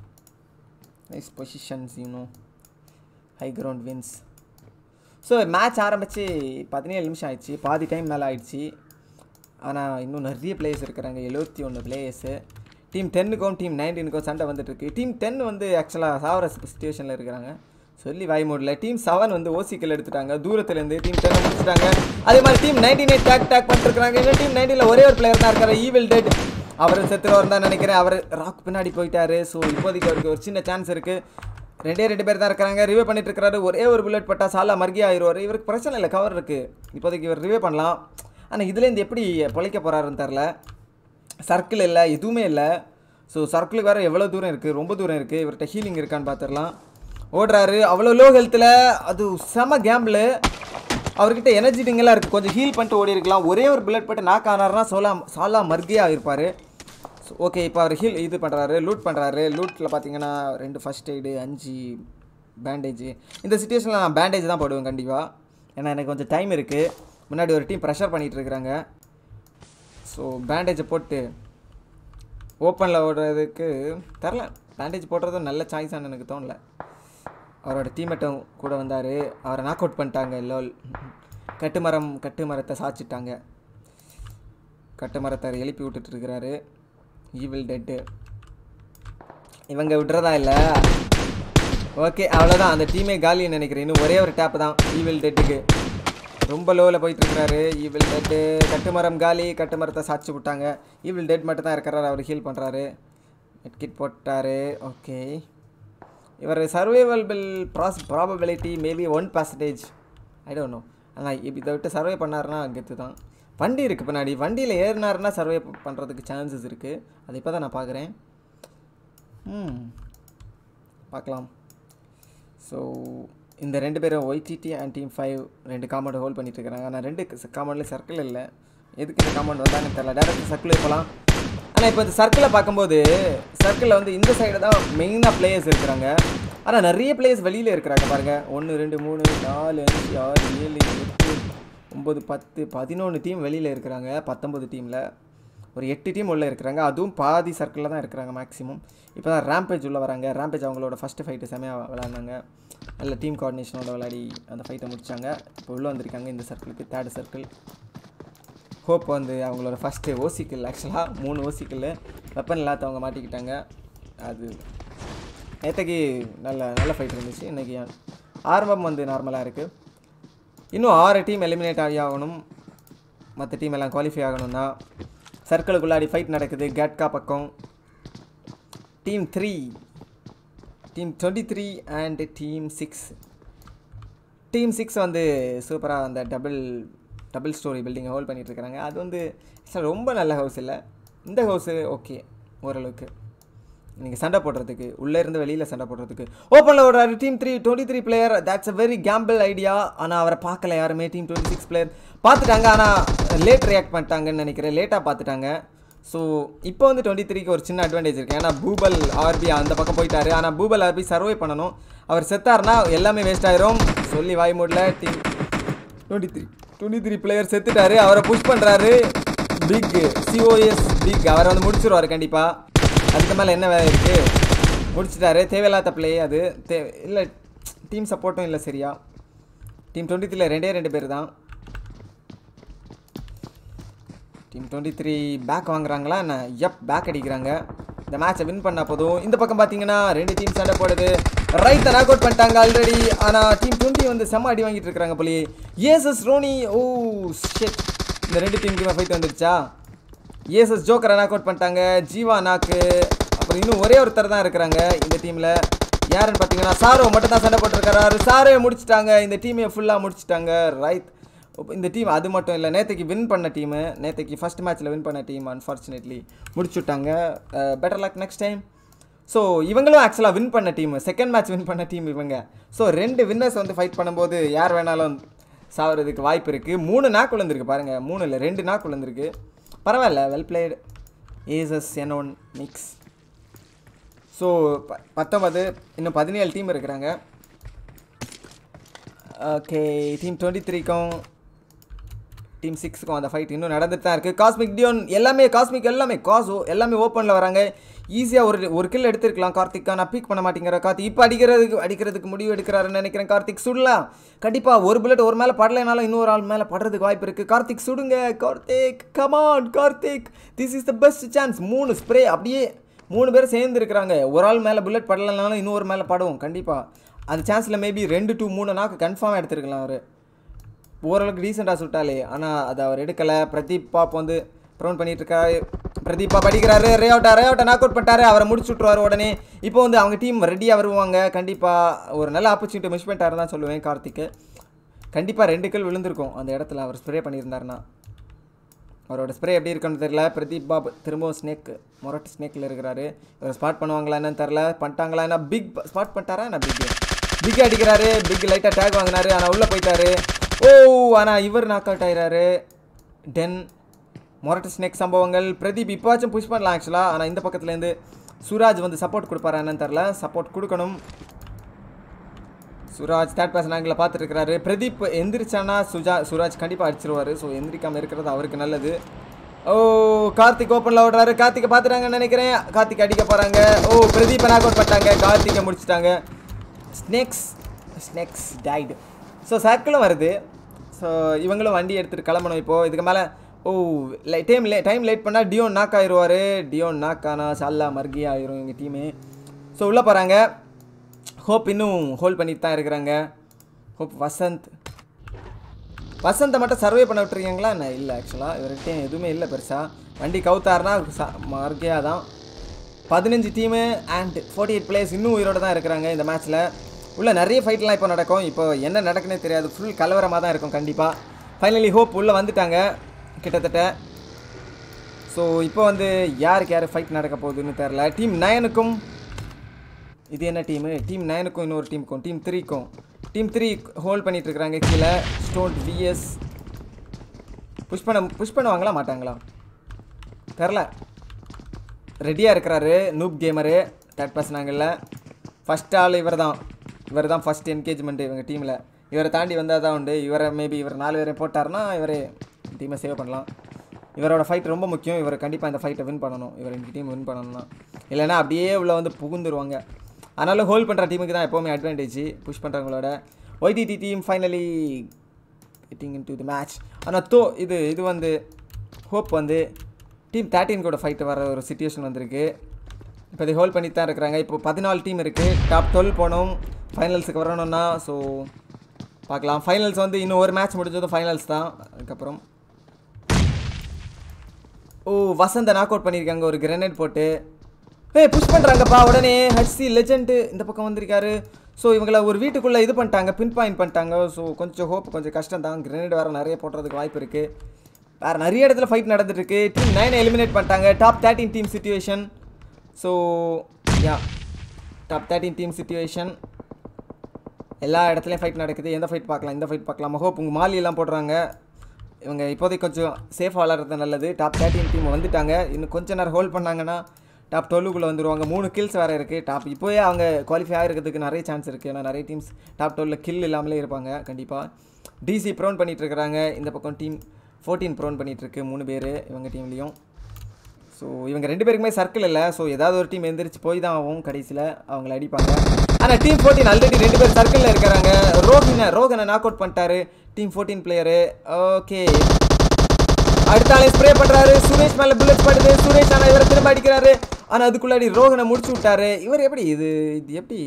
Speaker 1: நைஸ் பொசிஷன்ஸ் இன்னும் high ground wins so match ஆரம்பித்து பதினேழு நிமிஷம் ஆயிடுச்சு பாதி டைம் மேலே ஆயிடுச்சு ஆனால் இன்னும் நிறைய பிளேயர்ஸ் இருக்கிறாங்க எழுபத்தி ஒன்று பிளேயர்ஸு டீம் டென்னுக்கும் டீம் நைன்டீனுக்கும் சண்டை வந்துட்டுருக்கு டீம் டென் வந்து ஆக்சுவலாக சாவர சுச்சுவேஷனில் இருக்கிறாங்க சொல்லி வாய் மூடல டீம் செவன் வந்து ஓசிக்கல் எடுத்துட்டாங்க தூரத்துலேருந்து டீம் டென் முடிச்சிட்டாங்க அதே மாதிரி team nineteen eight tag tag பண்ணிருக்காங்க இந்த டீம் நைன்டீனில் ஒரே ஒரு பிளேயர் தான் இருக்காரு ஈவில் டெட் அவர் செத்துருவார் தான் நினைக்கிறேன் அவர் ராக் பின்னாடி போயிட்டாரு ஸோ இப்போதைக்கு அவருக்கு ஒரு சின்ன சான்ஸ் இருக்குது ரெண்டே ரெண்டு பேர் தான் இருக்கிறாங்க ரிவே பண்ணிட்டு இருக்காரு ஒரே ஒரு புல்லட் பட்டா சாலா மர்கி ஆயிடுவார் இவருக்கு பிரச்சனை இல்லை கவர் இருக்குது இப்போதைக்கு இவர் ரிவே பண்ணலாம் ஆனால் இதுலேருந்து எப்படி பொழைக்க போகிறாருன்னு தெரில சர்க்கிள் இல்லை எதுவுமே இல்லை ஸோ சர்க்கிளுக்கு வேறு எவ்வளோ தூரம் இருக்குது ரொம்ப தூரம் இருக்குது இவர்கிட்ட ஹீலிங் இருக்கான்னு பார்த்துடலாம் ஓடுறாரு அவ்வளோ லோ ஹெல்த்தில் அது செம கேம்பிள் அவர்கிட்ட எனர்ஜி டிங்கெல்லாம் இருக்குது கொஞ்சம் ஹீல் பண்ணிட்டு ஓடி இருக்கலாம் ஒரே ஒரு புல்லட் பட்டு நாக் ஆனார்னா சோலா சாலா மர்கியாக இருப்பார் ஓகே இப்போ அவர் ஹீல் இது பண்ணுறாரு லூட் பண்ணுறாரு லூட்டில் பார்த்தீங்கன்னா ரெண்டு ஃபஸ்ட் எய்டு அஞ்சு பேண்டேஜ் இந்த சுச்சுவேஷனில் நான் பேண்டேஜ் தான் போடுவேன் கண்டிப்பாக ஏன்னா எனக்கு கொஞ்சம் டைம் இருக்குது முன்னாடி ஒரு டீம் ப்ரெஷர் பண்ணிகிட்டு இருக்கிறாங்க ஸோ பேண்டேஜை போட்டு ஓப்பனில் ஓடுறதுக்கு தரல பேண்டேஜ் போடுறதும் நல்ல சாய்ஸானு எனக்கு தோணல அவரோட டீம்மேட்டும் கூட வந்தார் அவரை நாக் அவுட் பண்ணிட்டாங்க லோல் கட்டுமரம் கட்டுமரத்தை சாய்ச்சிட்டாங்க கட்டுமரத்தை எழுப்பி விட்டுட்டு இருக்கிறாரு ஈவில் டெட்டு இவங்க விடுறதா இல்லை ஓகே அவ்வளோதான் அந்த டீமே காலின்னு நினைக்கிறேன் இன்னும் ஒரே ஒரு டேப் தான் ஈவில் டெட்டுக்கு ரொம்ப லோவில் போயிட்டு இருக்கிறாரு ஈவில் டெட்டு கட்டுமரம் காலி கட்டுமரத்தை சாய்ச்சி விட்டாங்க ஈவில் டெட் மட்டும் தான் இருக்கிறாரு அவர் ஹீல் பண்ணுறாரு மெட்கிட் போட்டாரு ஓகே இவர் survival pill pros probability maybe one percentage I don't know ஆனால் இப்போ இதை விட்டு சர்வே பண்ணாருன்னா கெத்து தான் வண்டி இருக்குது பின்னாடி வண்டியில் ஏறினாருன்னா சர்வே பண்ணுறதுக்கு சான்சஸ் இருக்குது அது இப்போ தான் நான் பார்க்குறேன் ம் பார்க்கலாம் ஸோ இந்த ரெண்டு பேரும் ஒய்டிடி அண்ட் டீம் ஃபைவ் ரெண்டு காம்பவுண்ட் ஹோல்ட் பண்ணிட்டு இருக்காங்க ஆனால் ரெண்டு காம்பவுண்ட்லேயும் சர்க்கிள் இல்லை எதுக்கு இந்த காம்பவுண்ட் வந்தான்னு தெரியல டேரக்ட் சர்க்கிள் போகலாம் ஆனால் இப்போ இந்த சர்க்கிளை பார்க்கும்போது சர்க்கிளில் வந்து இந்த சைடு தான் மெயினாக பிளேயர்ஸ் இருக்கிறாங்க ஆனால் நிறைய பிளேயர்ஸ் வெளியில் இருக்கிறாங்க பாருங்கள் ஒன்று ரெண்டு மூணு நாலு அஞ்சு ஆறு ஏழு எட்டு ஒம்பது பத்து பதினொன்று டீம் வெளியில் இருக்கிறாங்க பத்தொம்பது டீமில் ஒரு எட்டு டீம் உள்ளே இருக்கிறாங்க அதுவும் பாதி சர்க்கிளில் தான் இருக்கிறாங்க மேக்ஸிமம் இப்போ தான் ரேம்பேஜ் உள்ளே வராங்க ரேம்பேஜ் அவங்களோட ஃபஸ்ட்டு ஃபைட்டு செமையாக விளையாண்டாங்க நல்ல டீம் கோஆர்டினேஷனோட விளையாடி அந்த ஃபைட்டை முடிச்சாங்க இப்போ உள்ளே வந்திருக்காங்க இந்த சர்க்கிளுக்கு தேர்ட் சர்க்கிள் ஹோப் வந்து அவங்களோட ஃபஸ்ட்டு ஓசிக்கல் ஆக்சுவலாக மூணு ஓசிக்கல் வெப்பன் இல்லாதவங்க மாட்டிக்கிட்டாங்க அது நேற்றுக்கு நல்ல நல்ல ஃபைட் இருந்துச்சு இன்றைக்கி ஆரம்பம் வந்து நார்மலாக இருக்குது இன்னும் ஆறு டீம் எலிமினேட் ஆகி ஆகணும் மற்ற டீம் எல்லாம் குவாலிஃபை ஆகணும்னா சர்க்கிளுக்குள்ளாடி ஃபைட் நடக்குது கேட்கா பக்கம் team three team twenty three and team six team six வந்து சூப்பராக அந்த டபுள் டபுள் ஸ்டோரி பில்டிங்கை ஹோல்ட் பண்ணிட்டு இருக்காங்க அது வந்து actually ரொம்ப நல்ல ஹவுஸ் இல்லை இந்த ஹவுஸு ஓகே ஓரளவுக்கு நீங்கள் சண்டை போடுறதுக்கு உள்ளே இருந்து வெளியில் சண்டை போடுறதுக்கு ஓப்பனில் ஓடுறாரு team three twenty three player that's a very gamble idea ஆனால் அவரை பார்க்கல யாருமே டீம் டுவெண்ட்டி சிக்ஸ் பிளேயர் பார்த்துட்டாங்க ஆனால் லேட் ரியாக்ட் பண்ணிட்டாங்கன்னு நினைக்கிறேன் லேட்டாக பார்த்துட்டாங்க ஸோ இப்போ வந்து டுவெண்ட்டி த்ரீக்கு ஒரு சின்ன அட்வான்டேஜ் இருக்குது ஏன்னா பூபல் ஆர்பி அந்த பக்கம் போயிட்டாரு ஆனால் பூபல் ஆர்பி சர்வை பண்ணணும் அவர் செத்தார்னா எல்லாமே வேஸ்ட் ஆயிரும் சொல்லி வாய் மூடல team twenty three twenty three player செத்துட்டாரு அவரை புஷ் பண்ணுறாரு பிக் சிஓஎஸ் பிக் அவரை வந்து முடிச்சிருவாரு கண்டிப்பாக அதுக்கு மேலே என்ன வேலை இருக்குது முடிச்சிட்டாரு தேவையில்லாத ப்ளே அது தே இல்லை டீம் சப்போர்ட்டும் இல்லை சரியா டீம் டுவெண்ட்டி த்ரீல ரெண்டே ரெண்டு பேர் தான் டீம் டுவெண்ட்டி த்ரீ பேக் வாங்குறாங்களா என்ன எப் பேக் அடிக்கிறாங்க இந்த மேட்சை வின் பண்ண போதும் இந்த பக்கம் பார்த்தீங்கன்னா ரெண்டு டீம் சண்டை போடுது ரைட்டை நாக் அவுட் பண்ணிட்டாங்க ஆல்ரெடி ஆனால் டீம் டுவெண்ட்டி வந்து செம்ம அடி வாங்கிட்டு இருக்காங்க போலயே ஏசஸ் ரோனி ஓ ஷெட் இந்த ரெண்டு டீமுக்குமே ஃபைட் வந்துருச்சா ஏசஸ் ஜோக்கரை நாக் அவுட் பண்ணிட்டாங்க ஜீவா நாக்கு அப்புறம் இன்னும் ஒரே ஒருத்தர் தான் இருக்கிறாங்க இந்த டீமில் யாருன்னு பார்த்தீங்கன்னா சாரோ மட்டும் தான் சண்டை போட்டிருக்காரு சாரே முடிச்சிட்டாங்க இந்த டீமையை ஃபுல்லாக முடிச்சிட்டாங்க ரைட் இந்த டீம் அது மட்டும் இல்லை நேற்றுக்கு வின் பண்ண டீமு நேற்றுக்கு ஃபஸ்ட் மேட்ச்சில் வின் பண்ண டீம் அன்ஃபார்ச்சுனேட்லி முடிச்சுட்டாங்க better luck next time so இவங்களும் ஆக்சுவலாக வின் பண்ண டீம் செகண்ட் மேட்ச் வின் பண்ண டீம் இவங்க ஸோ ரெண்டு வின்னர்ஸ் வந்து ஃபைட் பண்ணும்போது யார் வேணாலும் சாவறதுக்கு வாய்ப்பு இருக்குது மூணு நாக்கு விழுந்திருக்கு பாருங்கள் மூணு இல்லை ரெண்டு நாக்கு விழுந்திருக்கு பரவாயில்ல வெல் பிளேடு ஏசஸ் எனோன் மிக்ஸ் ஸோ ப பத்தொன்பது இன்னும் பதினேழு டீம் இருக்கிறாங்க ஓகே டீம் டுவெண்ட்டி த்ரீக்கும் டீம் சிக்ஸுக்கும் அந்த ஃபைட் இன்னும் நடந்துட்டு தான் இருக்குது காஸ்மிக் டியோன் எல்லாமே காஸ்மிக் எல்லாமே காசோ எல்லாமே ஓப்பனில் வராங்க ஈஸியாக ஒரு ஒரு கில் எடுத்திருக்கலாம் கார்த்திக் நான் பீக் பண்ண மாட்டேங்கிற கார்த்திக் இப்போ அடிக்கிறதுக்கு அடிக்கிறதுக்கு முடிவு எடுக்கிறாருன்னு நினைக்கிறேன் கார்த்திக் சுடலாம் கண்டிப்பாக ஒரு புல்லட் ஒரு மேலே படலைனாலும் இன்னொரு ஆள் மேலே படுறதுக்கு வாய்ப்பு இருக்குது கார்த்திக் சுடுங்க Karthik come on Karthik this is the best chance மூணு ஸ்ப்ரே அப்படியே மூணு பேர் சேர்ந்து இருக்கிறாங்க ஒரு ஆள் மேலே புல்லட் படலைனாலும் இன்னொரு மேலே படுவோம் கண்டிப்பாக அந்த சான்ஸில் மேபி ரெண்டு டூ மூணு நாக்கு கன்ஃபார்மாக எடுத்துருக்கலாம் அவர் ஓரளவுக்கு ரீசெண்டாக சுட்டாலே ஆனால் அதை அவர் எடுக்கலை பிரதீப் பாப் வந்து ப்ரௌன் பண்ணிட்டு இருக்காரு பிரதீப் பாப் அடிக்கிறாரு ரேயோட்டா ரேயோட்டா நாக் அவுட் பண்ணிட்டாரு அவரை முடிச்சு விட்ருவாரு உடனே இப்போ வந்து அவங்க டீம் ரெடியாக வருவாங்க கண்டிப்பாக ஒரு நல்ல ஆப்பர்ச்சுனிட்டி மிஸ் பண்ணிட்டாரு தான் சொல்லுவேன் கார்த்திக்கு கண்டிப்பாக ரெண்டு கல் விழுந்திருக்கும் அந்த இடத்துல அவர் ஸ்ப்ரே பண்ணியிருந்தாருன்னா அவரோட ஸ்ப்ரே எப்படி இருக்குன்னு தெரியல பிரதீப் பாப் திரும்பவும் ஸ்னேக் மொரட்டு ஸ்னேக்கில் இருக்கிறாரு இவர் ஸ்பாட் பண்ணுவாங்களா என்னன்னு தெரில பண்ணிட்டாங்களா என்ன பிக் ஸ்பாட் பண்ணிட்டாரா என்ன பிக் பிக் அடிக்கிறாரு பிக் லைட்டாக டேக் வாங்கினாரு ஆனால் உள்ளே போயிட்டாரு ஓ ஆனால் இவர் நாக் அவுட் ஆயிறாரு டென் மொரட்டு ஸ்னேக் சம்பவங்கள் பிரதீப் இப்போச்சும் புஷ் பண்ணலாம் ஆக்சுவலாக ஆனால் இந்த பக்கத்துலேருந்து சுராஜ் வந்து சப்போர்ட் கொடுப்பாரா என்னன்னு தெரில சப்போர்ட் கொடுக்கணும் சுராஜ் தேர்ட் பர்சன் ஆங்கிளில் பார்த்துட்டு இருக்கிறாரு பிரதீப் எந்திரிச்சானா சுஜா சுராஜ் கண்டிப்பாக அடிச்சிருவாரு ஸோ எந்திரிக்காமல் இருக்கிறது அவருக்கு நல்லது ஓ கார்த்திக் ஓப்பனில் ஓடுறாரு கார்த்திகை பார்த்துட்டாங்கன்னு நினைக்கிறேன் கார்த்திக் அடிக்க போகிறாங்க ஓ பிரதீப்பை நாக் அவுட் பண்ணிட்டாங்க கார்த்திகை முடிச்சிட்டாங்க ஸ்னேக்ஸ் ஸ்னேக்ஸ் டைடு ஸோ சர்க்கிளும் வருது ஸோ இவங்களும் வண்டி எடுத்துகிட்டு கிளம்பணும் இப்போது இதுக்கு மேலே oh lie time lay time late பண்ணால் டியோன் நாக் ஆயிடுவார் டியோன் நாக் ஆனால் சல்லா மர்கி ஆயிரும் எங்கள் டீமு ஸோ உள்ளே போகிறாங்க ஹோப் இன்னும் ஹோல்ட் பண்ணிட்டு தான் இருக்கிறாங்க ஹோப் வசந்த் வசந்தை மட்டும் சர்வே பண்ண விட்டுருக்கீங்களா என்ன இல்லை ஆக்சுவலாக இவர்கிட்ட எதுவுமே இல்லை பெருசாக வண்டி கவுத்தாருனா மார்க்கே தான் பதினஞ்சு team and forty eight players இன்னும் உயிரோடு தான் இருக்கிறாங்க இந்த மேட்ச்சில் உள்ள நிறைய ஃபைட்லாம் இப்போ நடக்கும் இப்போ என்ன நடக்குன்னே தெரியாது ஃபுல் கலவரமாக தான் இருக்கும் கண்டிப்பாக ஃபைனலி ஹோப் உள்ளே வந்துட்டாங்க கிட்டத்தட்ட ஸோ இப்போ வந்து யாருக்கு யார் ஃபைட் நடக்க போகுதுன்னு தெரில டீம் நயனுக்கும் இது என்ன டீமு டீம் நைனுக்கும் இன்னொரு டீமுக்கும் டீம் த்ரீக்கும் டீம் த்ரீ ஹோல்ட் பண்ணிட்டு இருக்காங்க கீழே ஸ்டோன் விஎஸ் புஷ் பண்ண புஷ் பண்ணுவாங்களா மாட்டாங்களா தெரில ரெடியாக இருக்கிறாரு நூப் கேமரு தேர்ட் பர்சன் ஆங்கிளில் ஃபஸ்ட் ஆள் இவர் தான் இவர் தான் ஃபஸ்ட் என்கேஜ்மெண்ட் இவங்க டீமில் இவரை தாண்டி வந்தால் தான் உண்டு இவரை மேபி இவர் நாலு பேரை போட்டாருன்னா இவரே டீமை சேவ் பண்ணலாம் இவரோட ஃபைட் ரொம்ப முக்கியம் இவர் கண்டிப்பாக இந்த ஃபைட்டை வின் பண்ணணும் இவர் எனக்கு டீம் வின் பண்ணணும்னா இல்லைன்னா அப்படியே உள்ள வந்து புகுந்துருவாங்க அதனால ஹோல்ட் பண்ணுற டீமுக்கு தான் எப்போவுமே அட்வான்டேஜ் புஷ் பண்ணுறவங்களோட YTD team finally getting into the match ஆனால் தோ இது இது வந்து ஹோப் வந்து டீம் தேர்ட்டின் கூட ஃபைட் வர ஒரு சுச்சுவேஷன் வந்திருக்கு இப்போ இதை ஹோல்ட் பண்ணி தான் இருக்கிறாங்க இப்போ பதினாலு டீம் இருக்குது டாப் டுவெல் போனோம் ஃபைனல்ஸுக்கு வரணும்னா ஸோ பார்க்கலாம் ஃபைனல்ஸ் வந்து இன்னும் ஒரு மேட்ச் முடிஞ்சதும் ஃபைனல்ஸ் தான் அதுக்கப்புறம் ஓ வசந்த நாக் அவுட் பண்ணியிருக்காங்க ஒரு கிரனேட் போட்டு ஏய் புஷ் பண்ணுறாங்கப்பா உடனே ஹச்சி லெஜெண்டு இந்த பக்கம் வந்திருக்காரு ஸோ இவங்கள ஒரு வீட்டுக்குள்ளே இது பண்ணிட்டாங்க பின் பாயிண்ட் பண்ணிட்டாங்க ஸோ கொஞ்சம் ஹோப் கொஞ்சம் கஷ்டம் தான் கிரனேட் வேறு நிறைய போடுறதுக்கு வாய்ப்பு இருக்குது வேறு நிறைய இடத்துல ஃபைட் நடந்துட்டுருக்கு டீம் நைனை எலிமினேட் பண்ணிட்டாங்க top thirteen team situation so yeah top thirteen team situation எல்லா இடத்துலையும் ஃபைட் நடக்குது எந்த ஃபைட் பார்க்கலாம் இந்த ஃபைட் பார்க்கலாம் ஹோப் உங்கள் மாலியெல்லாம் போடுறாங்க இவங்க இப்போதைக்கு கொஞ்சம் சேஃபாக விளாட்றது நல்லது டாப் தேர்ட்டின் டீம் வந்துட்டாங்க இன்னும் கொஞ்ச நேரம் ஹோல்ட் பண்ணாங்கன்னா டாப் டுவெல்லுக்குள்ளே வந்துருவாங்க மூணு கில்ஸ் வேறு இருக்குது டாப் இப்போயே அவங்க குவாலிஃபை ஆகிறதுக்கு நிறைய சான்ஸ் இருக்குது ஏன்னா நிறைய டீம்ஸ் டாப் டுவெல்ல கில் இல்லாமலே இருப்பாங்க கண்டிப்பாக டிசி ப்ரோன் பண்ணிட்டு இருக்கிறாங்க இந்த பக்கம் டீம் ஃபோர்டீன் ப்ரோன் பண்ணிகிட்ருக்கு மூணு பேர் இவங்க டீம்லேயும் ஸோ இவங்க ரெண்டு பேருக்குமே சர்க்கிள் இல்லை ஸோ ஏதாவது ஒரு டீம் எந்திரிச்சு போய் தான் ஆகும் கடைசியில் அவங்கள அடிப்பாங்க ஆனால் டீம் ஃபோர்டீன் ஆல்ரெடி ரெண்டு பேர் சர்க்கிளில் இருக்கிறாங்க ரோஹினை ரோகனை நாக் அவுட் பண்ணிட்டாரு டீம் ஃபோர்டீன் பிளேயரு ஓகே அடுத்த ஆளை ஸ்ப்ரே பண்றாரு சுரேஷ் மேல புல்லட் படுது சுரேஷ் ஆனா இவரை திரும்ப அடிக்கிறாரு ஆனா அதுக்குள்ளாடி ரோகனை முடிச்சு விட்டாரு இவர் எப்படி இது இது எப்படி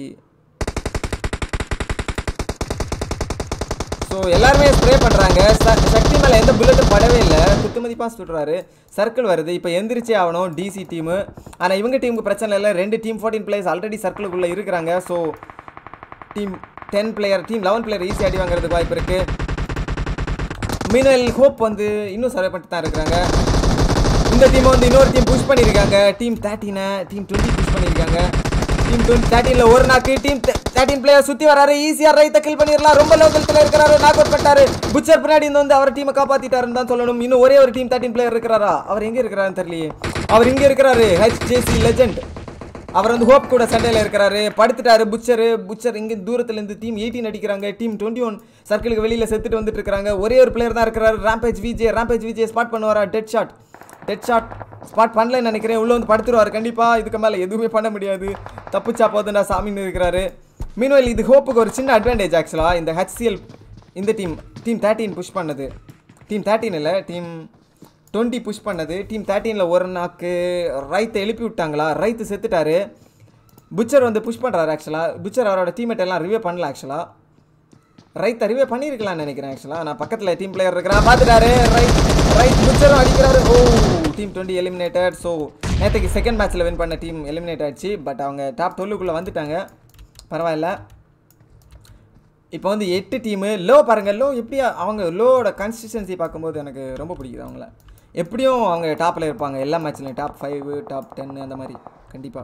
Speaker 1: ஸோ எல்லாருமே ஸ்ப்ரே பண்ணுறாங்க சக்தி மேலே எந்த புல்லட்டும் படவே இல்லை குத்துமதிப்பாக சுடுறாரு சர்க்கிள் வருது இப்போ எந்திரிச்சே ஆகணும் டிசி டீமு ஆனால் இவங்க டீமுக்கு பிரச்சனை இல்லை ரெண்டு டீம் ஃபோர்டீன் பிளேயர்ஸ் ஆல்ரெடி சர்க்கிளுக்குள்ளே இருக்கிறாங்க so team ten player team eleven player easy அடி வாங்குறதுக்கு வாய்ப்பு இருக்குது மீனல் ஹோப் வந்து இன்னும் சர்வே பண்ணிட்டு தான் இருக்கிறாங்க இந்த டீம் வந்து இன்னொரு டீம் புஷ் பண்ணியிருக்காங்க டீம் தேர்ட்டினை டீம் டுவெண்ட்டி புஷ் பண்ணியிருக்காங்க டீம் டுவெண்ட்டி தேர்ட்டீனில் ஒரு நாக்கு டீம் தேர்ட்டின் பிளேயர் சுற்றி வராரு ஈஸியாக ரைத்தை கில் பண்ணிடலாம் ரொம்ப லோக்கத்தில் இருக்கிறாரு நாக் அவுட் பண்ணிட்டாரு புச்சர் பின்னாடி இருந்து வந்து அவர் டீமை காப்பாற்றிட்டாருன்னு தான் சொல்லணும் இன்னும் ஒரே ஒரு டீம் தேர்ட்டின் பிளேயர் இருக்கிறாரா அவர் எங்கே இருக்கிறாருன்னு தெரியலையே அவர் இங்கே இருக்கிறாரு ஹெச் ஜேசி லெஜெண்ட் அவர் வந்து ஹோப் கூட சண்டையில் இருக்கிறாரு படுத்துட்டாரு புச்சரு புச்சர் இங்கே தூரத்துலேருந்து டீம் எயிட்டீன் அடிக்கிறாங்க டீம் டுவெண்ட்டி ஒன் சர்க்கிளுக்கு வெளியில் செத்துட்டு வந்துட்டு இருக்காங்க ஒரே ஒரு பிளேயர் தான் இருக்கிறாரு rampage VJ rampage VJ spot பண்ணுவாரா dead shot dead shot spot பண்ணலன்னு நினைக்கிறேன் உள்ளே வந்து படுத்துருவார் கண்டிப்பாக இதுக்கு மேலே எதுவுமே பண்ண முடியாது தப்புச்சா போதுண்டா சாமின்னு இருக்கிறாரு மீன்வெல் இது ஹோப்புக்கு ஒரு சின்ன அட்வான்டேஜ் ஆக்சுவலாக இந்த ஹெச்சிஎல் இந்த டீம் டீம் தேர்ட்டீன் புஷ் பண்ணது டீம் தேர்ட்டீன் இல்லை டீம் டுவெண்ட்டி புஷ் பண்ணது டீம் தேர்ட்டீனில் ஒரு நாக்கு ரைத்தை எழுப்பி விட்டாங்களா ரைத்து செத்துட்டாரு புச்சர் வந்து புஷ் பண்ணுறாரு ஆக்சுவலாக புச்சர் அவரோட டீம்மேட் எல்லாம் ரிவே பண்ணல ஆக்சுவலாக ரைட் ரிவே பண்ணியிருக்கலாம்னு நினைக்கிறேன் ஆக்சுவலாக நான் பக்கத்தில் டீம் பிளேயர் இருக்கிறான் பார்த்துட்டாரு ரைட் ரைட் புச்சரும் அடிக்கிறாரு ஓ டீம் டுவெண்ட்டி எலிமினேட்டட் ஸோ நேற்றுக்கு செகண்ட் மேட்ச்சில் வின் பண்ண டீம் எலிமினேட் ஆயிடுச்சு பட் அவங்க டாப் டுவெல்லுக்குள்ளே வந்துட்டாங்க பரவாயில்ல இப்போ வந்து எட்டு டீமு லோ பாருங்கள் லோ எப்படி அவங்க லோவோட கன்சிஸ்டன்சி பார்க்கும்போது எனக்கு ரொம்ப பிடிக்குது அவங்கள எப்படியும் அவங்க டாப்பில் இருப்பாங்க எல்லா மேட்ச்லையும் டாப் ஃபைவ் டாப் டென்னு அந்த மாதிரி கண்டிப்பாக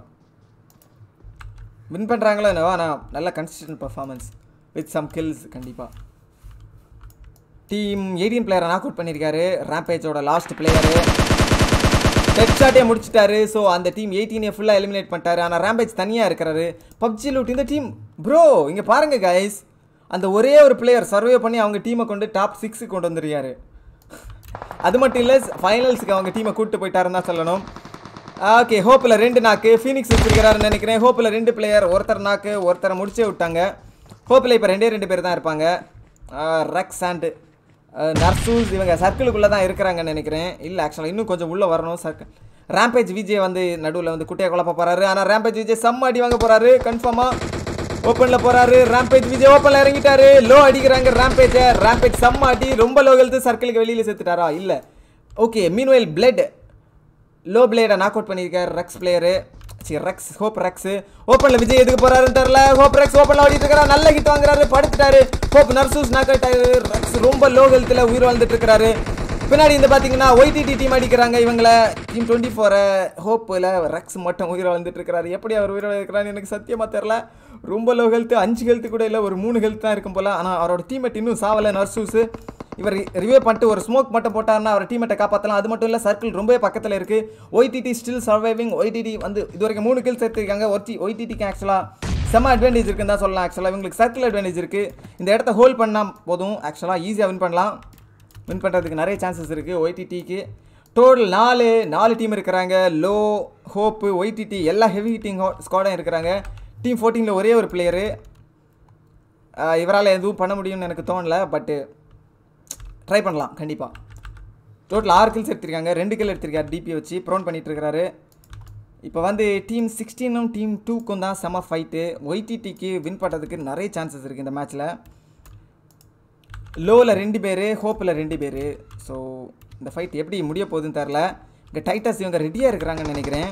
Speaker 1: வின் பண்ணுறாங்களோ என்னவோ ஆனால் நல்ல consistent performance with some kills கண்டிப்பாக டீம் எயிட்டீன் பிளேயரை நாக் அவுட் பண்ணியிருக்காரு ரேம்பேஜோட லாஸ்ட் பிளேயரு ஹெட் ஷாட்டே முடிச்சிட்டாரு ஸோ அந்த டீம் எயிட்டீனே ஃபுல்லாக எலிமினேட் பண்ணிட்டாரு ஆனால் ரேம்பேஜ் தனியாக இருக்கிறாரு பப்ஜி லூட் இந்த டீம் ப்ரோ இங்கே பாருங்கள் கைஸ் அந்த ஒரே ஒரு பிளேயர் சர்வே பண்ணி அவங்க டீமை கொண்டு டாப் சிக்ஸுக்கு கொண்டு வந்துருக்காரு அது மட்டும் இல்லை ஃபைனல்ஸுக்கு அவங்க டீமை கூப்பிட்டு போயிட்டாருன்னு தான் சொல்லணும் ஓகே ஹோப்பில் ரெண்டு நாக்கு ஃபீனிக்ஸ் வச்சிருக்கிறாருன்னு நினைக்கிறேன் ஹோப்பில் ரெண்டு பிளேயர் ஒருத்தர் நாக்கு ஒருத்தரை முடிச்சே விட்டாங்க ஹோப்பில் இப்போ ரெண்டே ரெண்டு பேர் தான் இருப்பாங்க ரக்ஸ் அண்டு நர்சூஸ் இவங்க சர்க்கிளுக்குள்ளே தான் இருக்கிறாங்கன்னு நினைக்கிறேன் இல்லை ஆக்சுவலாக இன்னும் கொஞ்சம் உள்ளே வரணும் சர்க்கிள் ரேம்பேஜ் விஜய் வந்து நடுவில் வந்து குட்டையை குழப்ப போகிறாரு ஆனால் ரேம்பேஜ் விஜய் செம்ம அடி வாங்க போகிறாரு கன்ஃபார்மாக ஓப்பனில் போகிறாரு ரேம்பேஜ் விஜய் ஓப்பனில் இறங்கிட்டாரு லோ அடிக்கிறாங்க ரேம்பேஜை ரேம்பேஜ் செம்ம அடி ரொம்ப லோ ஹெல்த்து சர்க்கிளுக்கு வெளியில் சேர்த்துட்டாரா இல்லை ஓகே மீன்வெல் பிளட் லோ பிளேடை நாக் அவுட் பண்ணியிருக்காரு ரக்ஸ் பிளேயரு சரி ரக்ஸ் ஹோப் ரக்ஸ் ஓப்பனில் விஜய் எதுக்கு போறாருன்னு தெரியல ஹோப் ரக்ஸ் ஓப்பனில் ஓடிட்டு இருக்கிறாரு நல்ல ஹிட் வாங்குறாரு படுத்துட்டாரு ஹோப் நர்சூஸ் நாக் அவுட் ஆகுது ரக்ஸ் ரொம்ப லோ ஹெல்த்தில் உயிர் வாழ்ந்துட்டு இருக்கிறாரு பின்னாடி இந்த பார்த்தீங்கன்னா ஒய்டிடி டீம் அடிக்கிறாங்க இவங்கள டீம் டுவெண்ட்டி ஃபோரை ஹோப்பில் ரக்ஸ் மட்டும் உயிரை வந்துட்டு இருக்கிறாரு எப்படி அவர் உயிரோட இருக்கிறான்னு எனக்கு சத்தியமாக தெரில ரொம்ப லோ ஹெல்த் அஞ்சு ஹெல்த் கூட இல்லை ஒரு மூணு ஹெல்த் தான் இருக்கும் போல ஆனால் அவரோட டீம்மேட் இன்னும் சாவலை நர்சூஸ் இவர் ரிவே பண்ணிட்டு ஒரு ஸ்மோக் மட்டும் போட்டாருன்னா அவர் டீம்மேட்டை காப்பாற்றலாம் அது மட்டும் இல்லை சர்க்கிள் ரொம்பவே பக்கத்தில் இருக்குது ஒய்டிடி ஸ்டில் சர்வைவிங் ஒய்டிடி வந்து இது வரைக்கும் மூணு கில்ஸ் எடுத்திருக்காங்க ஒருத்தி ஒய்டிடிக்கு ஆக்சுவலாக செம்ம அட்வான்டேஜ் இருக்குன்னு தான் சொல்லலாம் ஆக்சுவலாக இவங்களுக்கு சர்க்கிள் அட்வான்டேஜ் இருக்குது இந்த இடத்த ஹோல்ட் பண்ணால் போதும் ஆக்சுவலாக ஈஸியாக வின் பண்ணலாம் வின் பண்ணுறதுக்கு நிறைய சான்சஸ் இருக்குது ஒய்டிடிக்கு டோட்டல் நாலு நாலு டீம் இருக்கிறாங்க லோ ஹோப்பு ஒய்டிடி எல்லா ஹெவி ஹிட்டிங் ஸ்குவாடும் இருக்கிறாங்க டீம் ஃபோர்டீனில் ஒரே ஒரு பிளேயரு இவரால் எதுவும் பண்ண முடியும்னு எனக்கு தோணல பட்டு ட்ரை பண்ணலாம் கண்டிப்பாக டோட்டல் ஆறு கில்ஸ் எடுத்திருக்காங்க ரெண்டு கில் எடுத்திருக்காரு டிபி வச்சு ப்ரோன் பண்ணிட்டு இருக்காரு இப்போ வந்து டீம் சிக்ஸ்டீனும் டீம் டூக்கும் தான் செம ஃபைட்டு ஒய்டிடிக்கு வின் பண்ணுறதுக்கு நிறைய சான்சஸ் இருக்குது இந்த மேட்ச்சில் லோவில் ரெண்டு பேர் ஹோப்பில் ரெண்டு பேர் ஸோ இந்த ஃபைட் எப்படி முடிய போகுதுன்னு தெரில இங்கே டைட்டஸ் இவங்க ரெடியாக இருக்கிறாங்கன்னு நினைக்கிறேன்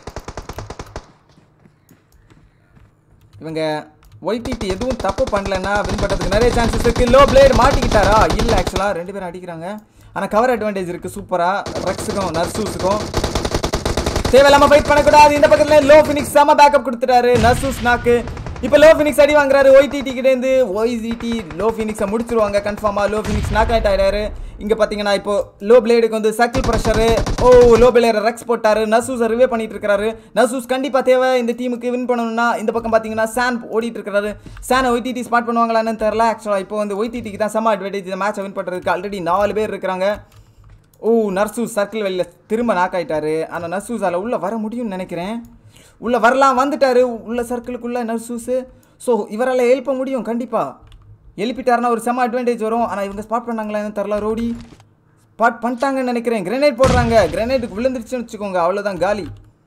Speaker 1: இவங்க ஒய்டிடி எதுவும் தப்பு பண்ணலன்னா வின் பண்ணுறதுக்கு நிறைய சான்சஸ் இருக்குது லோ பிளேட் மாட்டிக்கிட்டாரா இல்லை ஆக்சுவலாக ரெண்டு பேரும் அடிக்கிறாங்க ஆனால் கவர் அட்வான்டேஜ் இருக்குது சூப்பராக ரக்ஸுக்கும் நர்சூஸுக்கும் தேவையில்லாம ஃபைட் பண்ணக்கூடாது இந்த பக்கத்துல லோ ஃபினிக்ஸ் செம பேக்கப் கொடுத்துட்டாரு நர்சூஸ் நாக்கு இப்போ லோ ஃபினிக்ஸ் அடி வாங்குறாரு ஒய்டிடி கிட்டேருந்து ஒய்ஜிடி லோ ஃபினிக்ஸை முடிச்சிருவாங்க கன்ஃபார்மாக லோ ஃபினிக்ஸ் நாக் அவுட் ஆயிடாரு இங்கே பார்த்தீங்கன்னா இப்போ லோ பிளேடுக்கு வந்து சர்க்கிள் ப்ரெஷரு ஓ லோ பிளேயரை ரக்ஸ் போட்டாரு நர்சூஸை ரிவே பண்ணிட்டு இருக்காரு நர்சூஸ் கண்டிப்பாக தேவை இந்த டீமுக்கு வின் பண்ணணும்னா இந்த பக்கம் பார்த்தீங்கன்னா சான் ஓடிட்டு இருக்காரு சானை ஒய்டிடி ஸ்பாட் பண்ணுவாங்களான்னு தெரில ஆக்சுவலாக இப்போ வந்து ஒய்டிடிக்கு தான் செம அட்வான்டேஜ் இந்த மேட்சை வின் பண்ணுறதுக்கு ஆல்ரெடி நாலு பேர் இருக்கிறாங்க ஓ நர்சூஸ் சர்க்கிள் வெளில திரும்ப நாக் ஆயிட்டாரு ஆனால் நர்சூஸால் உள்ளே வர முடியும்னு நினைக்கிறேன் உள்ளே வரலாம் வந்துட்டாரு உள்ள சர்க்கிளுக்குள்ளே நர்சூஸு ஸோ இவரால் எழுப்ப முடியும் கண்டிப்பாக எழுப்பிட்டாருன்னா ஒரு செம அட்வான்டேஜ் வரும் ஆனால் இவங்க ஸ்பாட் பண்ணாங்களா என்னன்னு தெரில ரோடி ஸ்பாட் பண்ணிட்டாங்கன்னு நினைக்கிறேன் கிரனேட் போடுறாங்க கிரனேட்டுக்கு விழுந்துருச்சுன்னு வச்சுக்கோங்க அவ்வளோதான் காலி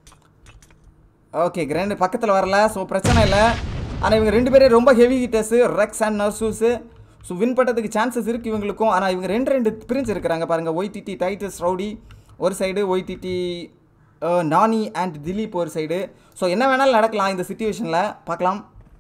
Speaker 1: ஓகே கிரேண்ட் பக்கத்தில் வரல ஸோ பிரச்சனை இல்லை ஆனால் இவங்க ரெண்டு பேரும் ரொம்ப ஹெவி ஹீட்டர்ஸு ரெக்ஸ் அண்ட் நர்சூஸு ஸோ வின் பண்ணுறதுக்கு சான்சஸ் இருக்குது இவங்களுக்கும் ஆனால் இவங்க ரெண்டு ரெண்டு பிரிஞ்சு இருக்கிறாங்க பாருங்கள் ஒய்டிடி டைட்டஸ் ரவுடி ஒரு side YTD Nani and Dilip ஒரு சைடு ஸோ என்ன வேணாலும் நடக்கலாம் இந்த சுச்சுவேஷனில் பார்க்கலாம்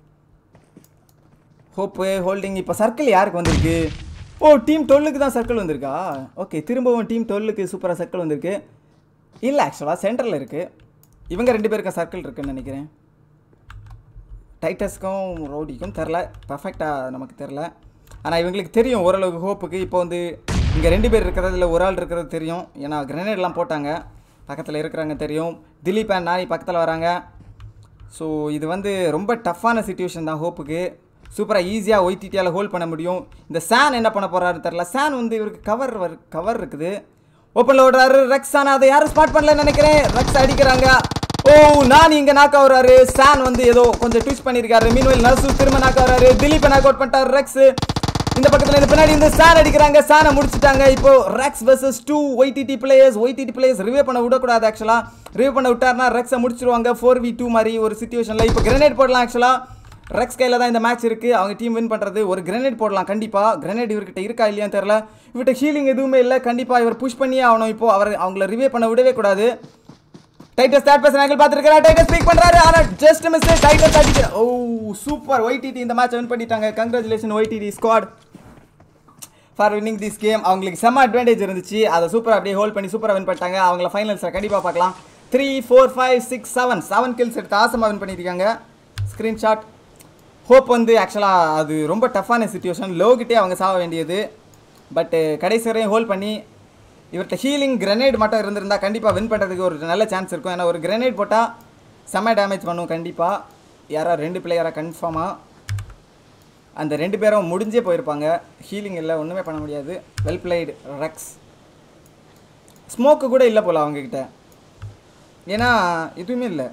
Speaker 1: ஹோப்பு ஹோல்டிங் இப்போ சர்க்கிள் யாருக்கு வந்திருக்கு ஓ டீம் டுவெல்லுக்கு தான் சர்க்கிள் வந்திருக்கா ஓகே திரும்பவும் டீம் டுவெல்லுக்கு சூப்பராக சர்க்கிள் வந்திருக்கு இல்லை ஆக்சுவலாக சென்டரில் இருக்குது இவங்க ரெண்டு பேருக்கும் சர்க்கிள் இருக்குன்னு நினைக்கிறேன் டைட்டஸ்க்கும் ரோடிக்கும் தெரில பர்ஃபெக்டாக நமக்கு தெரில ஆனால் இவங்களுக்கு தெரியும் ஓரளவுக்கு ஹோப்புக்கு இப்போ வந்து இங்கே ரெண்டு பேர் இருக்கிறதுல ஒரு ஆள் இருக்கிறது தெரியும் ஏன்னா கிரனேட்லாம் போட்டாங்க பக்கத்தில் இருக்கிறாங்க தெரியும் திலீப் அண்ட் நானி பக்கத்தில் வராங்க ஸோ இது வந்து ரொம்ப டஃப்பான சுச்சுவேஷன் தான் ஹோப்புக்கு சூப்பராக ஈஸியாக ஒய்டிடியால் ஹோல்ட் பண்ண முடியும் இந்த சான் என்ன பண்ண போகிறாருன்னு தெரில சான் வந்து இவருக்கு கவர் கவர் இருக்குது ஓப்பனில் ஓடுறாரு ரக்ஸ் ஆனால் அதை யாரும் ஸ்பாட் பண்ணலன்னு நினைக்கிறேன் ரக்ஸ் அடிக்கிறாங்க ஓ நான் இங்கே நாக் ஆகுறாரு சான் வந்து ஏதோ கொஞ்சம் ட்விஸ்ட் பண்ணியிருக்காரு மீன்வெல் நர்சு திரும்ப நாக் ஆகுறாரு திலீப்பை நாக் அவுட் பண்ணிட்டாரு ரக்ஸ் இந்த பக்கத்தில் இந்த பின்னாடி இந்த சான் அடிக்கிறாங்க சானை முடிச்சிட்டாங்க இப்போ Rex versus two YTD players YTD players revive பண்ண விடக்கூடாது ஆக்சுவலாக ரிவே பண்ண விட்டார்னா ரக்ஸை முடிச்சிருவாங்க ஃபோர் வி டூ மாதிரி ஒரு சுச்சுவேஷனில் இப்போ கிரனேட் போடலாம் ஆக்சுவலாக ரெக்ஸ் கையில் தான் இந்த மேட்ச் இருக்குது அவங்க டீம் வின் பண்ணுறது ஒரு கிரனேட் போடலாம் கண்டிப்பாக கிரனேட் இவர்கிட்ட இருக்கா இல்லையான்னு தெரில இவர்கிட்ட ஹீலிங் எதுவுமே இல்லை கண்டிப்பாக இவர் புஷ் பண்ணியே ஆகணும் இப்போ அவர் அவங்கள ரிவே பண்ண விடவே கூடாது டைட்டஸ் தேர்ட் பர்சன் ஆங்கிள் பார்த்துருக்காரு டைட்டஸ் ஸ்பீக் பண்ணுறாரு ஆனால் ஜஸ்ட் மிஸ் டைட்டஸ் அடிக்க ஓ சூப்பர் ஒய்டிடி இந்த மேட்ச் வின் பண்ணிட்டாங்க congratulation YTD squad for winning this game அவங்களுக்கு செம்ம அட்வான்டேஜ் இருந்துச்சு அதை சூப்பராக அப்படியே ஹோல்ட் பண்ணி சூப்பராக வின் பண்ணிட்டாங்க அவங்கள ஃபைனல்ஸில் கண்டிப்பாக பார்க்கலாம் three four five six seven seven kills எடுத்து ஆசமாக வின் பண்ணியிருக்காங்க ஸ்க்ரீன்ஷாட் ஹோப் வந்து ஆக்சுவலாக அது ரொம்ப டஃப்பான சுச்சுவேஷன் லோகிட்டே அவங்க சாக வேண்டியது பட்டு கடைசி வரையும் ஹோல்ட் பண்ணி இவர்கிட்ட ஹீலிங் கிரனேட் மட்டும் இருந்திருந்தா கண்டிப்பாக வின் பண்ணுறதுக்கு ஒரு நல்ல சான்ஸ் இருக்கும் ஏன்னா ஒரு கிரனேட் போட்டால் செம்ம டேமேஜ் பண்ணும் கண்டிப்பாக யாரா ரெண்டு பிளேயராக கன்ஃபார்மாக அந்த ரெண்டு பேரும் முடிஞ்சே போயிருப்பாங்க ஹீலிங் இல்லை ஒன்றுமே பண்ண முடியாது வெல் பிளேடு ரக்ஸ் ஸ்மோக்கு கூட இல்லை போல் அவங்கக்கிட்ட ஏன்னா எதுவுமே இல்லை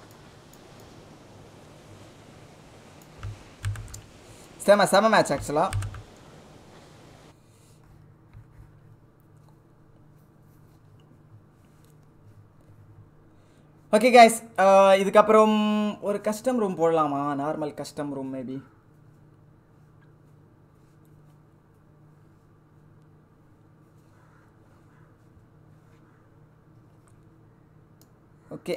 Speaker 1: செம செம மேட்ச் ஆக்சுவலாக ஓகே கைஸ் இதுக்கப்புறம் ஒரு கஸ்டம் ரூம் போடலாமா normal custom room maybe okay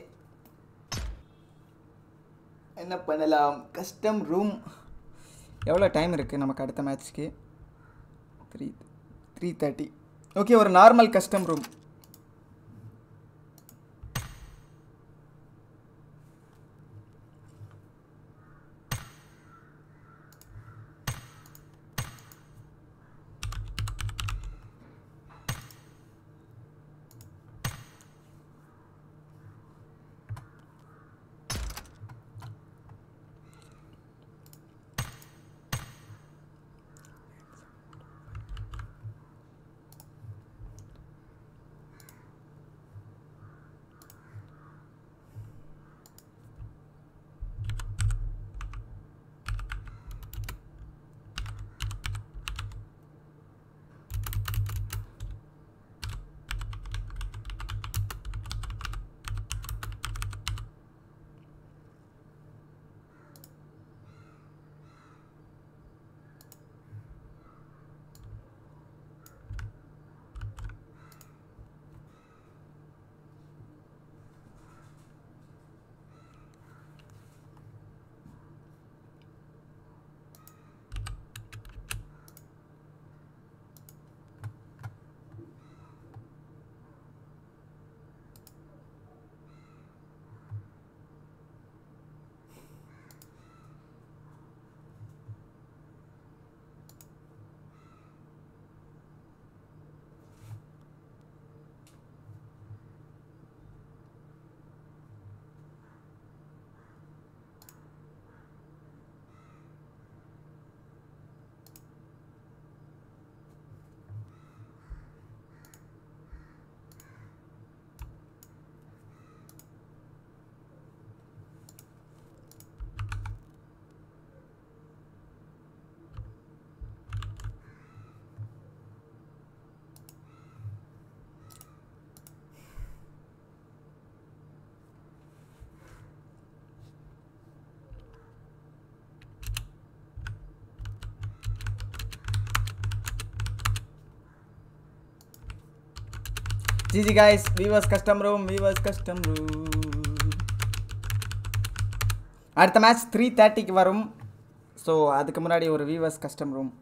Speaker 1: என்ன பண்ணலாம் கஸ்டம் ரூம் எவ்வளோ டைம் இருக்குது நமக்கு அடுத்த மேட்ச்க்கு த்ரீ த்ரீ தேர்ட்டி ஓகே ஒரு normal custom room GG guys viewers custom room viewers custom room அடுத்த மேட்ச் த்ரீ தேர்ட்டிக்கு வரும் ஸோ அதுக்கு முன்னாடி ஒரு வீவர்ஸ் கஸ்டம் ரூம்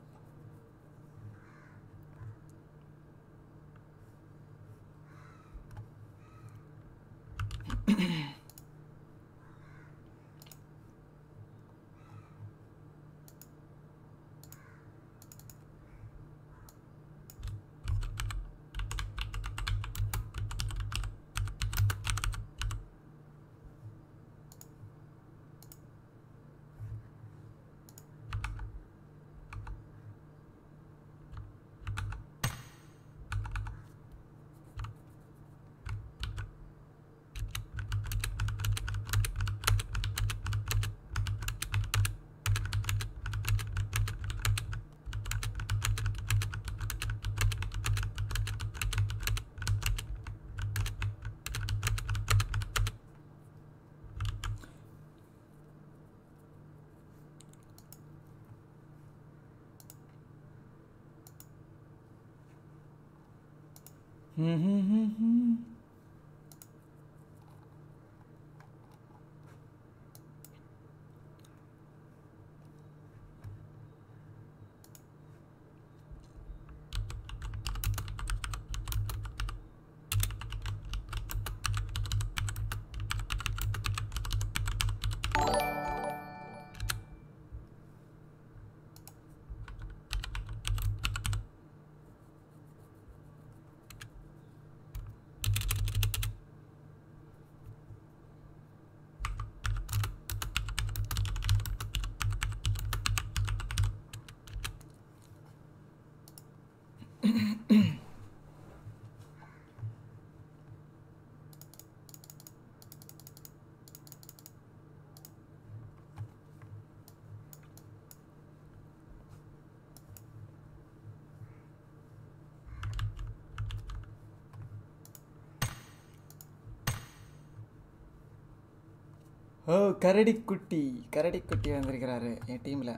Speaker 1: ஓ கரடிக்குட்டி கரடிக்குட்டி வந்திருக்கிறாரு என் டீமில்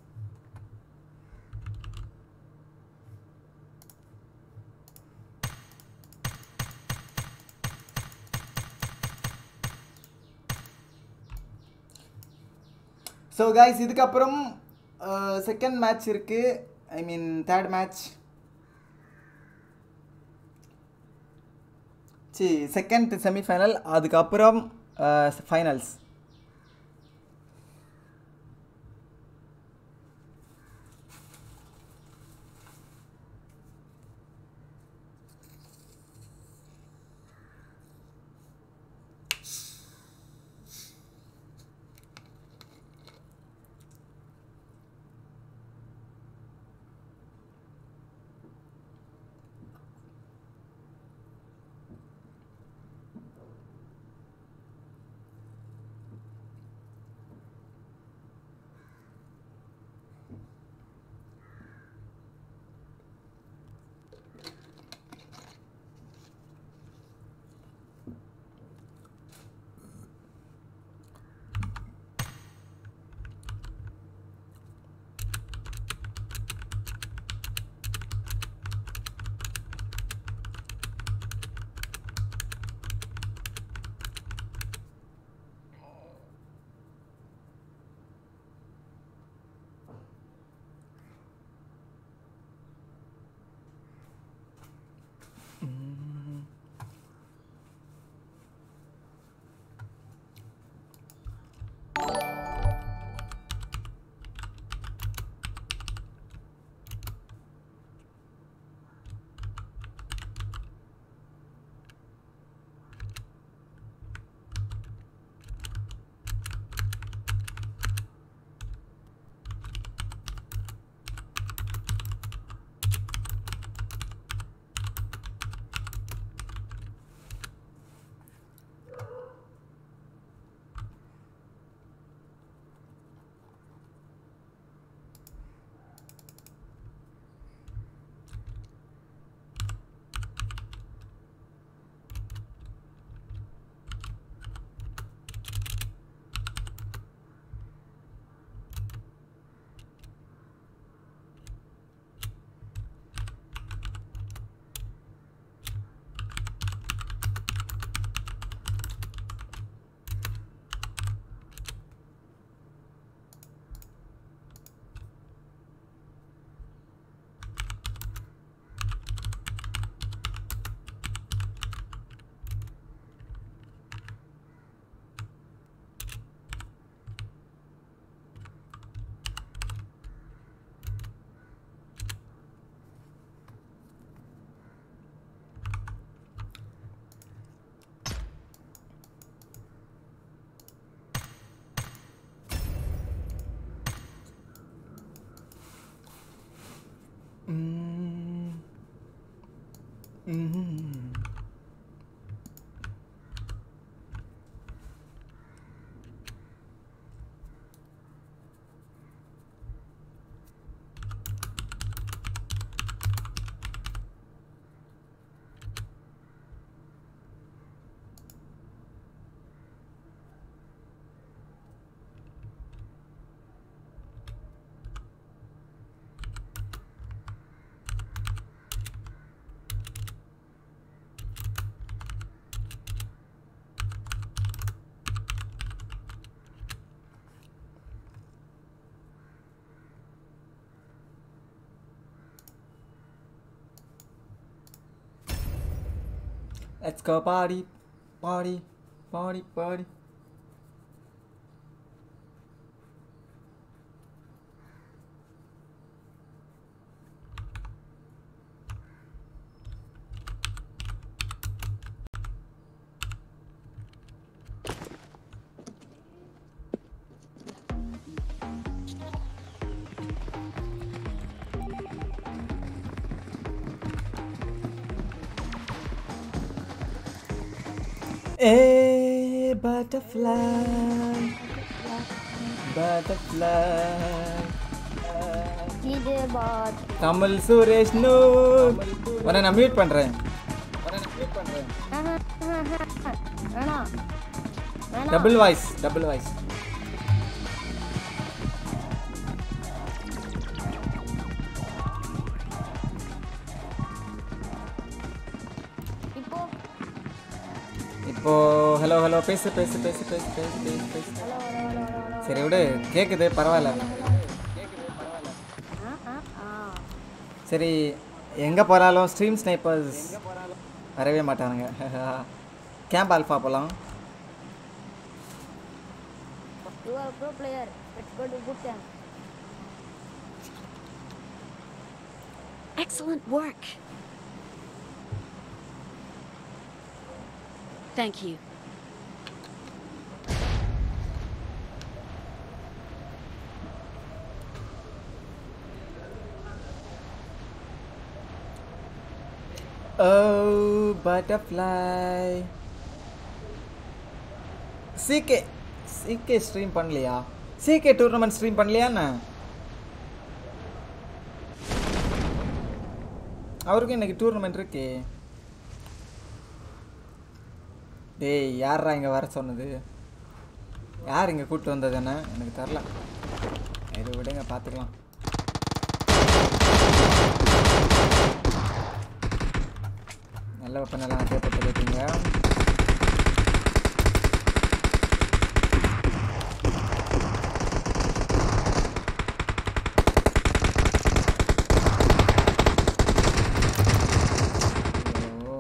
Speaker 1: ஸோ காய்ஸ் இதுக்கப்புறம் செகண்ட் மேட்ச் இருக்குது I mean third match see second semifinal அதுக்கப்புறம் finals Let's go party, party, party, party. A butterfly, butterfly.
Speaker 2: இது பாட்
Speaker 1: தமிழ் சுரேஷ் நோ உன்னை நான் மியூட் பண்றேன்
Speaker 2: வேணாம் வேணாம்
Speaker 1: டபுள் வாய்ஸ் டபுள் வாய்ஸ்
Speaker 2: இப்போ
Speaker 1: இப்போ ஹலோ ஹலோ பேசு பேசு பேசு பேசு பேசு பேசு பேசு
Speaker 2: ஹலோ ஹலோ ஹலோ ஹலோ
Speaker 1: சரி விடு கேட்குது பரவாயில்ல
Speaker 2: ஆ ஆ ஆ
Speaker 1: சரி எங்கே போனாலும் ஸ்ட்ரீம் ஸ்னைப்பர்ஸ் வரவே மாட்டானுங்க கேம்ப் ஆல்ஃபா போகலாம்
Speaker 2: You are a pro player. Let's go to boot camp.
Speaker 3: Excellent work. Thank you.
Speaker 1: Oh, butterfly. CK CK stream பண்ணலையா சிகே டூர்னமெண்ட் ஸ்ட்ரீம் பண்ணலையா என்ன அவருக்கும் இன்னைக்கு டூர்னமெண்ட் இருக்கு டேய் யாரா இங்கே வர சொன்னது யார் இங்கே கூப்பிட்டு வந்தது என்ன எனக்கு தெரில இது விடுங்க பார்த்துக்கலாம் நல்ல வெப்பனெல்லாம் தேவைப்பட்டு வைப்பீங்க ஐயோ.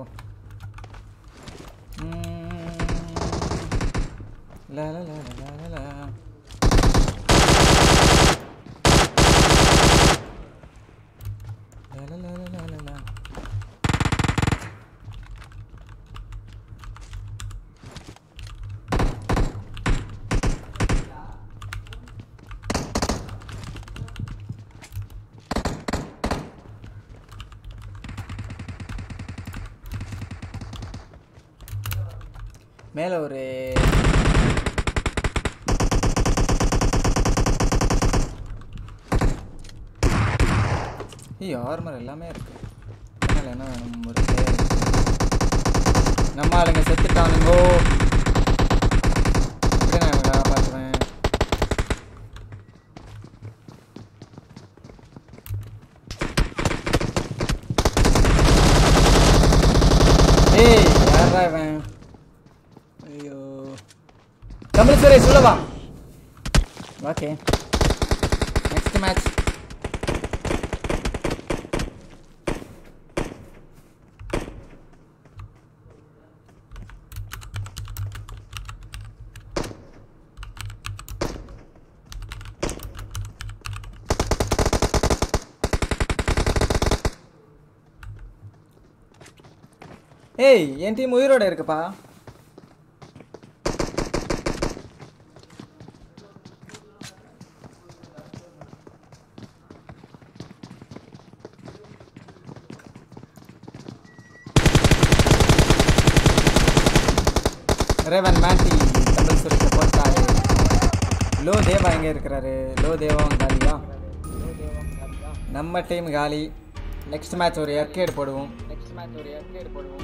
Speaker 1: ம். லா, லா, லா, லா, லா, லா. லா, லா, லா, லா, லா, லா. மேலே ஒரு ஐயோ ஆர்மர் எல்லாமே இருக்கு மேலே என்ன வேணும் ஒரு player இருக்கு. நம்ம ஆளுங்க செத்துட்டானுங்கோ எப்படி நான் இவங்களை காப்பாற்றுவேன் ஏய் யாரா இவன் ஐயோ தமிழ் சுரேஷ் சொல்லவா ஓகே நெக்ஸ்ட் மேட்ச் ஏய் என் டீம் உயிரோட இருக்குப்பா ரேவன் மேண்டி தமிழ் சுரேஷ போட்டாரு லோ தேவா எங்கே இருக்கிறாரு லோ தேவாவும் காலியா நம்ம டீம் காலி நெக்ஸ்ட் மேட்ச் ஒரு எர்கேடு போடுவோம் நெக்ஸ்ட் மேட்ச் ஒரு எர்கேடு போடுவோம்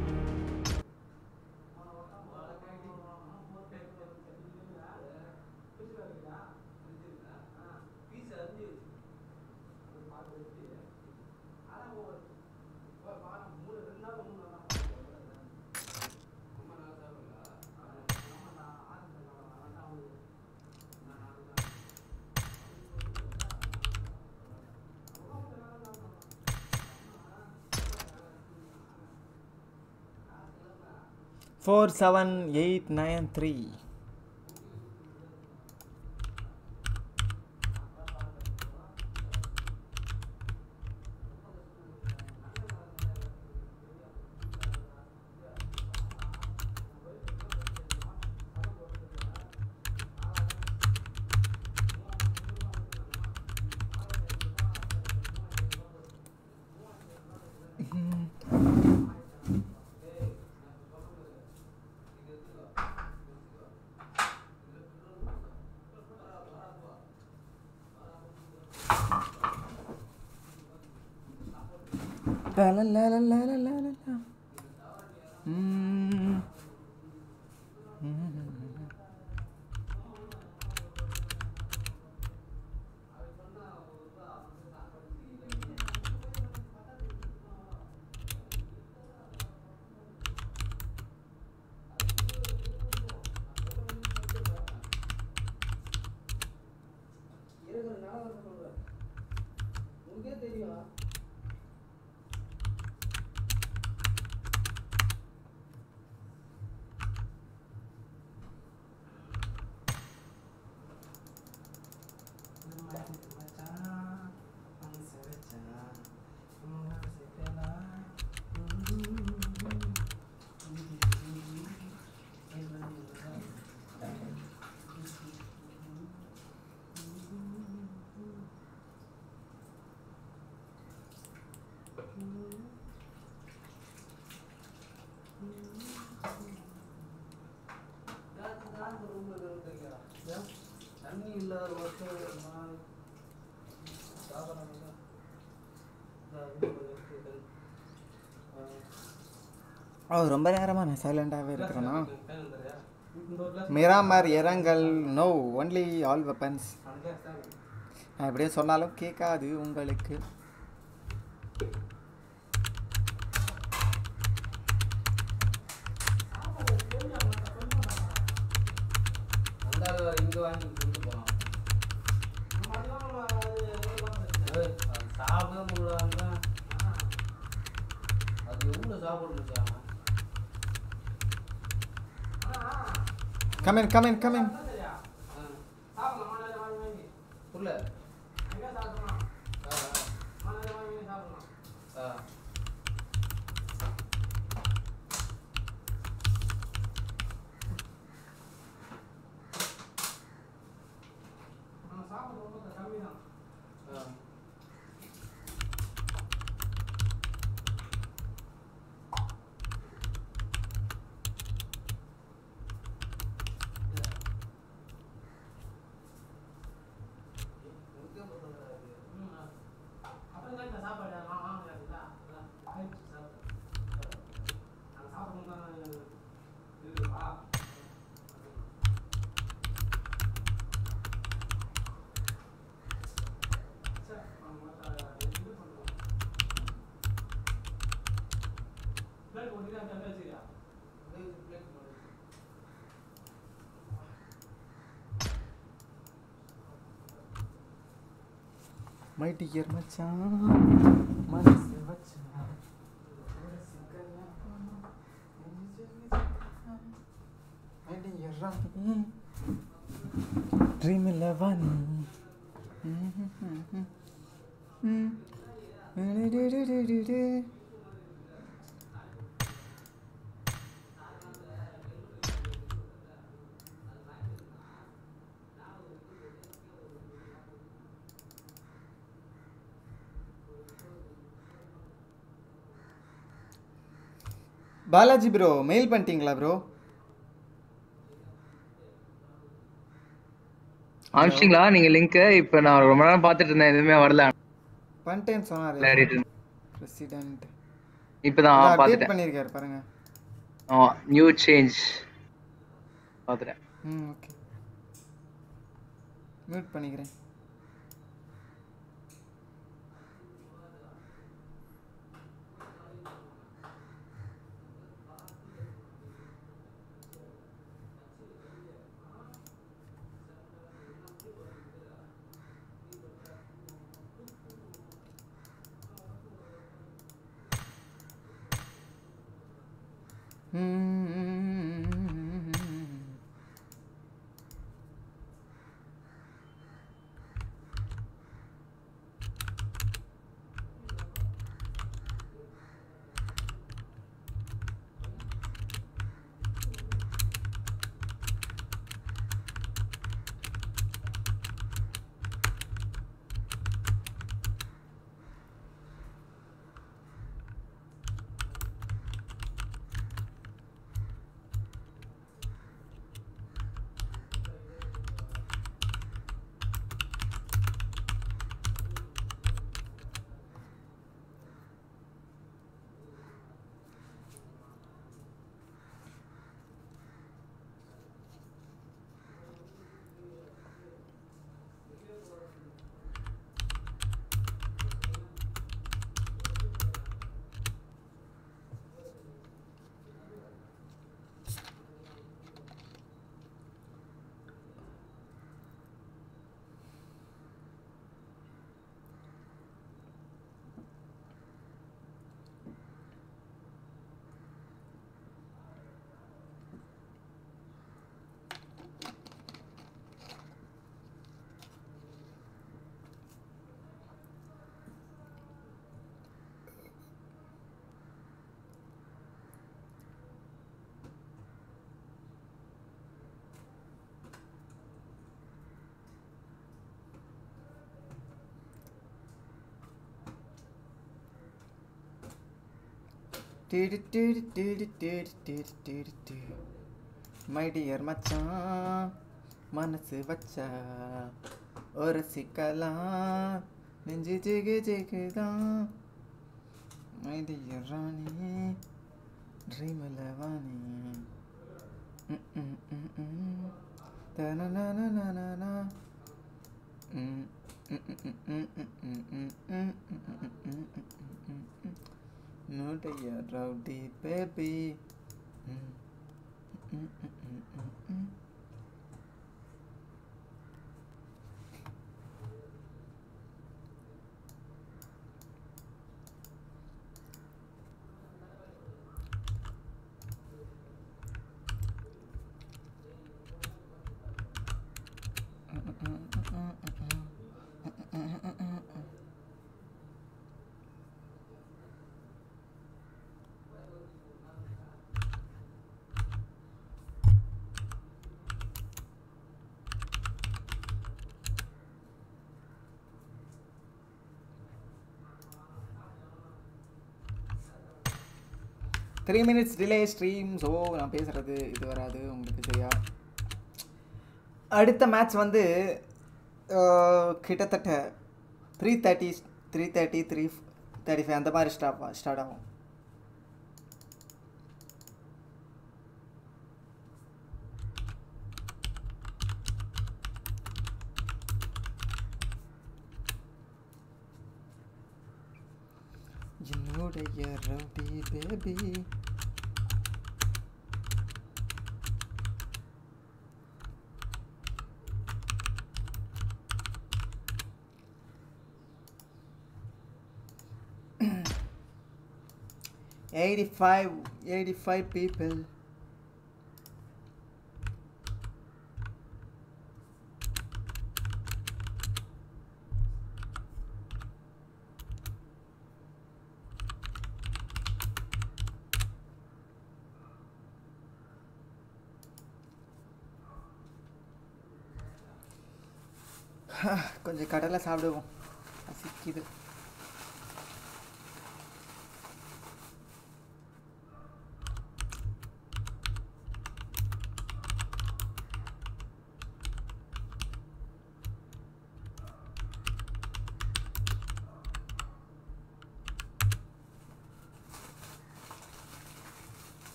Speaker 1: four seven eight nine three ம்.
Speaker 3: தண்ணி இல்லாத மட்டும் நான் சாப்பிட்றாங்க
Speaker 1: ஓ ரொம்ப நேரமாக நான் சைலண்டாகவே இருக்கிறேன்னா மிராமர் இரங்கல் நோ ஒன்லி ஆல் வெப்பன்ஸ் நான் எப்படியே சொன்னாலும் கேட்காது உங்களுக்கு
Speaker 3: வந்தாலும் வேற இங்க வாங்கி கொடுத்து போலாம் ஏய், அது சாப்பிட முடியல அது எவ்வளோ சாப்பிடுச்சு
Speaker 1: கமின் கமின் கமின்
Speaker 3: புரியல ஆ ஆ ஆ
Speaker 1: மை டியர் மச்சான் மனசு வச்சான் ட்ரீம் இல்லவா நீ பாலாஜி ப்ரோ மெயில் பண்ணிட்டீங்களா ப்ரோ
Speaker 4: அனுப்பிச்சிங்களா நீங்க லிங்க் இப்ப நான் ரொம்ப நேரம் பார்த்துட்டு இருந்தேன் எதுவுமே வரல
Speaker 1: பண்ணிட்டேன்னு சொன்னாரு
Speaker 4: Clarity.
Speaker 1: பிரசிடென்ட்
Speaker 4: இப்பதான்
Speaker 1: அப்டேட்
Speaker 4: பார்த்துட்டேன்
Speaker 1: பண்ணியிருக்காரு பாருங்க
Speaker 4: ஆமா நியூ சேஞ்ச் பார்த்துட்டேன்
Speaker 1: ம் ஓகே மியூட் பண்ணிக்கிறேன் டிடி டிடி டிடி டிடி டிடி டிடி டி. மை டியர் மச்சான் மனசு வச்சா ஒரு சிக்கலாம் நெஞ்சு ஜிகு ஜிகுதான் மை டியர் ராணி ட்ரீமில் வாணி ம், ம், ம், ம். தனனனனனனா. ம், ம், ம், ம், ம், ம், ம், ம், ம், ம், ம், ம், ம், ம், ம். No dear rowdy baby. Mm, mm, mm, mm, mm, mm. Three minutes delay stream so நான் பேசுகிறது இது வராது உங்களுக்கு சரியா அடுத்த மேட்ச் வந்து அஹ், கிட்டத்தட்ட three thirty three thirty three thirty five அந்த மாதிரி ஸ்டாப் ஸ்டார்ட் ஆகும் என்னுடைய rowdy baby eighty five eighty five people கொஞ்சம் கடலை சாப்பிடுவோம் பசிக்குது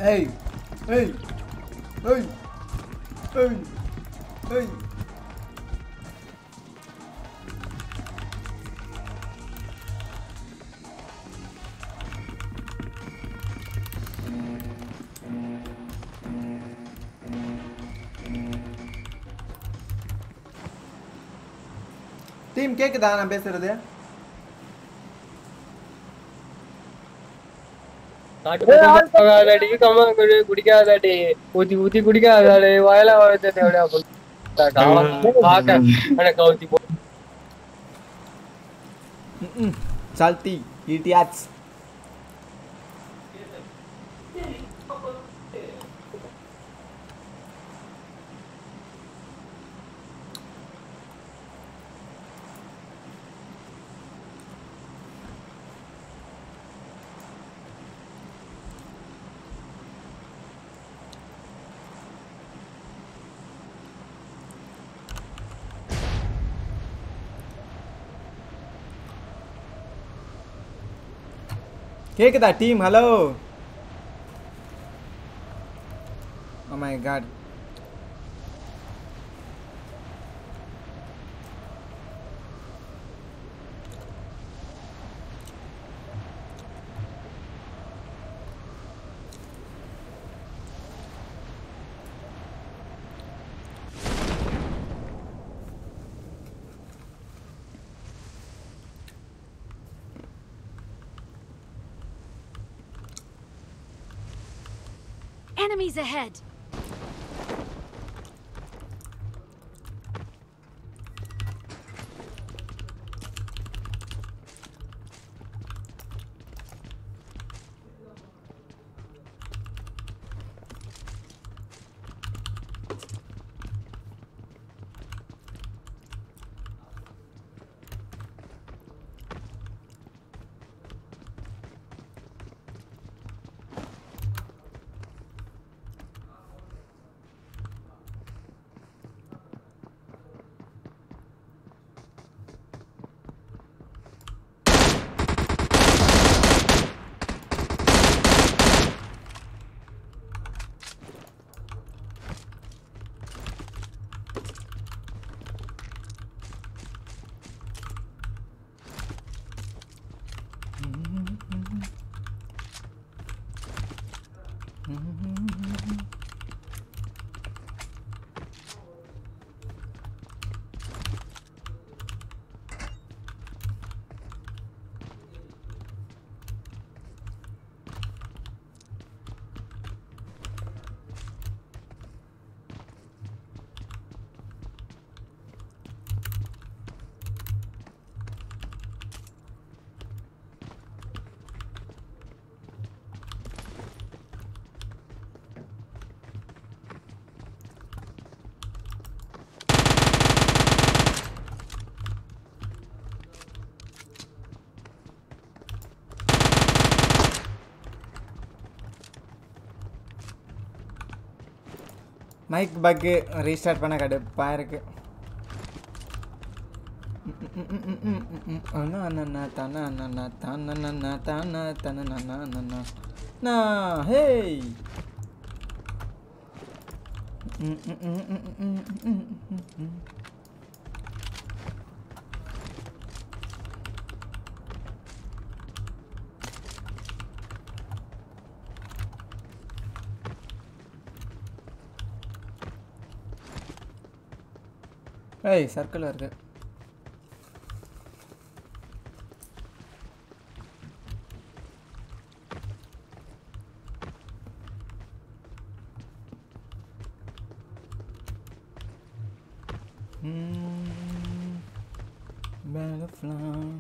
Speaker 1: ஏய் ஏய் ஏய் ஏய் ஏய் டீம் கேக்குதா நான் பேசுறது
Speaker 5: காட்டுப்படி கம்மா குடி குடிக்காதாடி ஊத்தி ஊத்தி குடிக்காதாடி வயல வளர்த்தது அப்படியே பார்க்க எனக்கு கவுத்தி போ
Speaker 1: சால்ட்டி இடியாட்ஸ் கேக்குதா team hello oh my god
Speaker 6: Enemies ahead! Mic bug restart பண்ண கடுப்பா இருக்கு அண்ணா அண்ணா தானா அண்ணா தானா அண்ணா தானா தானா அண்ணா அண்ணா நா ஹேய் ஏய் சர்க்கிள் வருது Mm, Butterfly.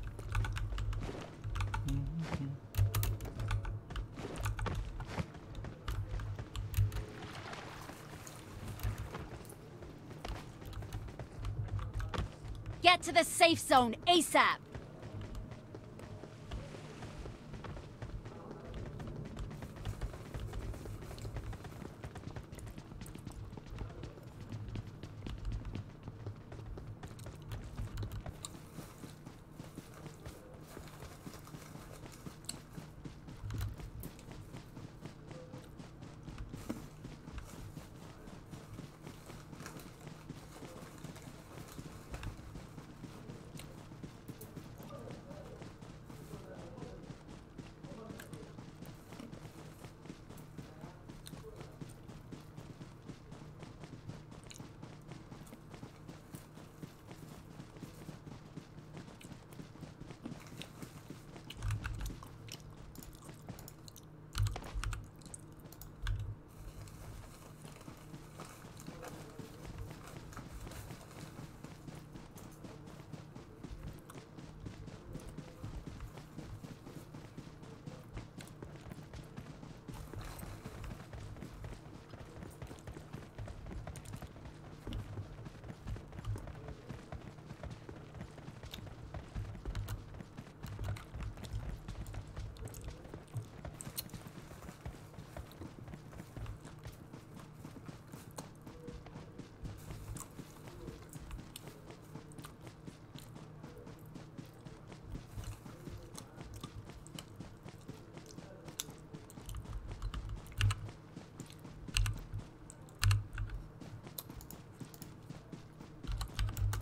Speaker 6: Get to the safe zone ASAP!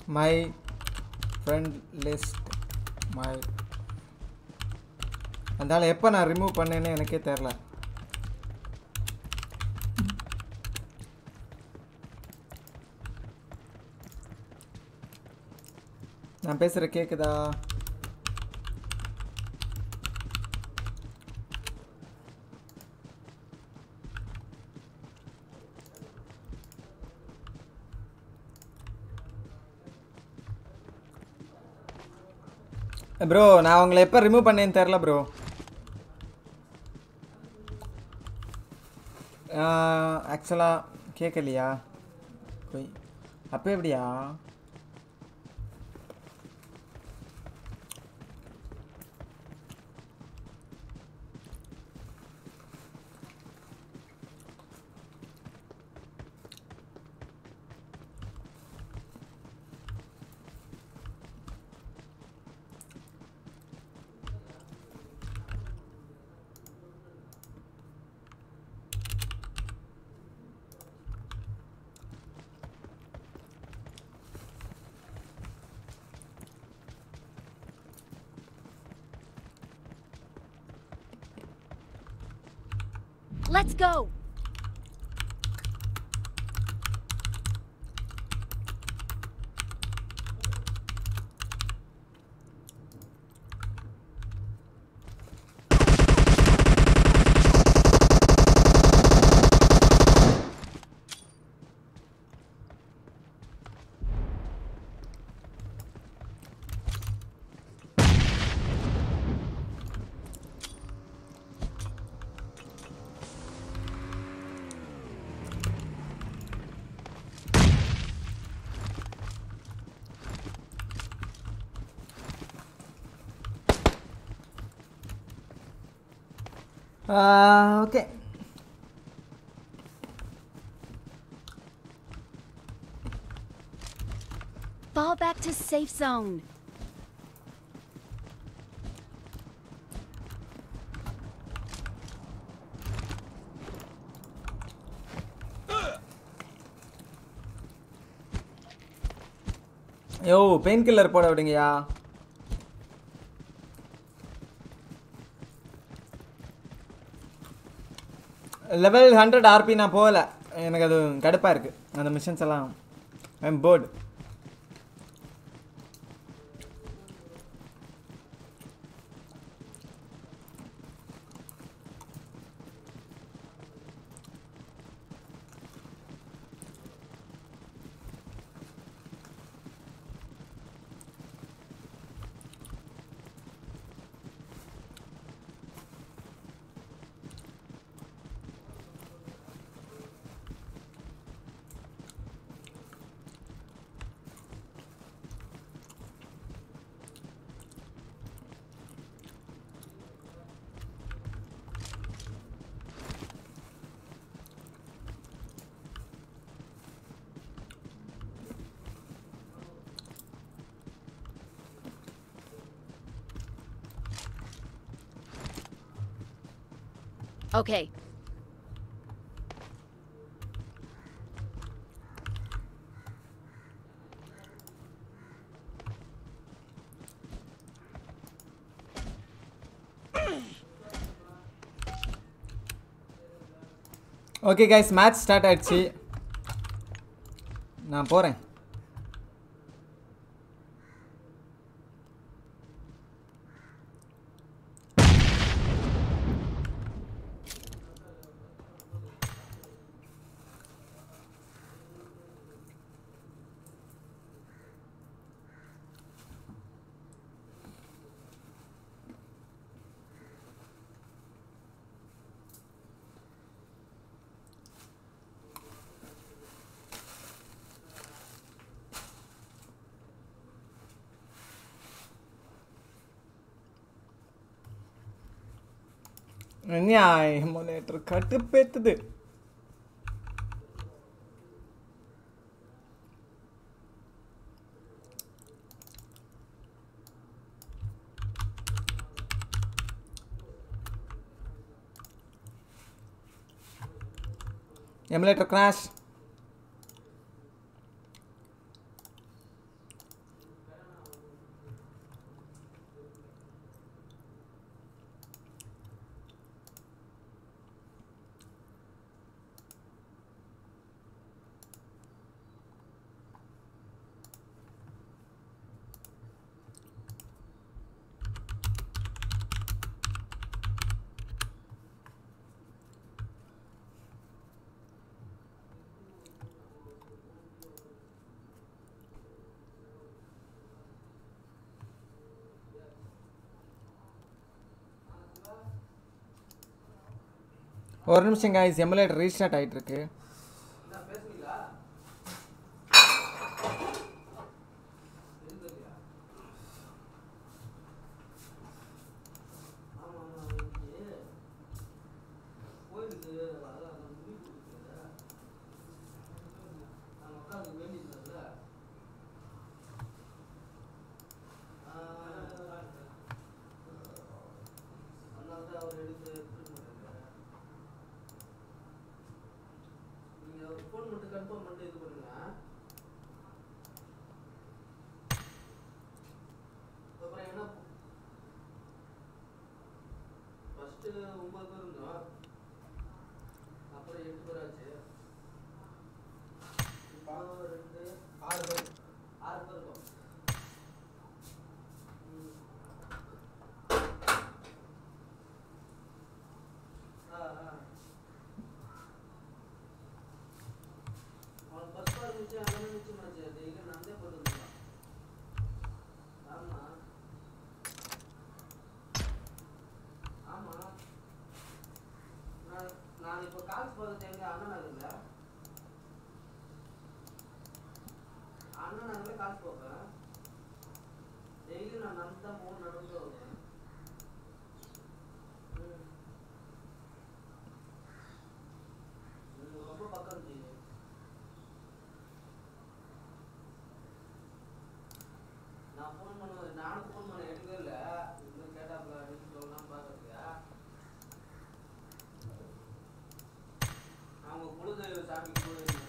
Speaker 1: My friend list my அதனால எப்போ நான் ரிமூவ் பண்ணேன்னு எனக்கே தெரில நான் பேசுகிற கேட்குதா ப்ரோ நான் உங்களை எப்போ ரிமூவ் பண்ணேன்னு தெரில ப்ரோ ஆக்சுவலாக கேட்கலையா போய் அப்போ எப்படியா
Speaker 2: Let's go.
Speaker 1: Okay
Speaker 2: Fall back to safe zone.
Speaker 1: Yo pain killer போட விடுங்கயா லெவல் ஹண்ட்ரட் ஆர்பி நான் போகல எனக்கு அது கடுப்பாக இருக்குது அந்த மிஷன்ஸ் எல்லாம் I'm bored
Speaker 2: Okay.
Speaker 1: Okay guys match start ஆயிடுச்சு நான் போகிறேன் என்ன எமுலேட்டர் கட்டுப்பேத்துது எமுலேட்டர் கிராஷ் ஒரு நிமிஷம் காய்ஸ் எமுலேட்டர் ரீஸ்டார்ட் ஆயிட்டு இருக்கு
Speaker 3: ஃபோன் மட்டும் கன்ஃபார்ம் பண்ணிட்டு இது பண்ணுங்க அப்புறம் என்ன ஃபர்ஸ்ட் ஒன்பது பேர் இருந்தோம் அப்புறம் எட்டு பேர் ஆச்சு இப்போ ரெண்டு ஆறு பேர் ஆறு பேர் இருக்கோம் ம். ஆ ஆ அவன் ஃபர்ஸ்ட் பார் மிச்சம் எல்லாமே மிச்சம் ஆச்சு டெய்லி நான் தான் போட்டுருந்தான் ஆமா ஆமா நான் நான் இப்போ காசு போகிறது எங்க அண்ணன் நகர்ல அண்ணன் நகர்ல காசு போப்பேன் டெய்லி நான் நடந்து தான் போகணும் நடந்து தான் வருவேன் ம். ம், ரொம்ப பக்கம் தெரியும் நான் ஃபோன் பண்ண நானும் ஃபோன் பண்ண எடுக்கவே இல்லை இன்னும் கேட்டாப்புல அப்படின்னு சொல்லலாம் பார்க்கறதுக்கு அவங்க குலதெய்வ சாமிக்கு போயிருந்தாங்க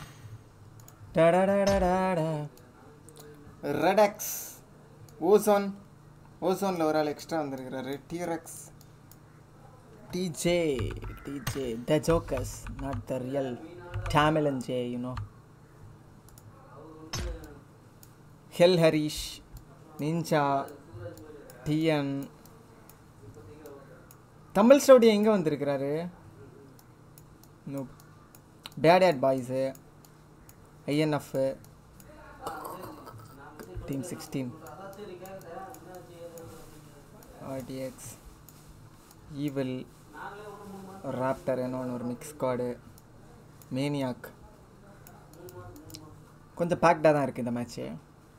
Speaker 1: டடடடடடா. ரெடெக்ஸ் ஓசோன் ஓசோனில் ஒரு ஆள் எக்ஸ்ட்ரா வந்திருக்கிறாரு டிரெக்ஸ் DJ DJ the jokers not the real Tamilan J Uno hell Harish ninja TN Tamil ஸ்டோடி எங்கே வந்திருக்கிறாரு டேட் boys INF team sixteen RDX evil raptor என்ன ஒரு மிக்ஸ் ஸ்குவாடு மேனியாக் கொஞ்சம் பேக்டாக தான் இருக்குது இந்த மேட்ச்சு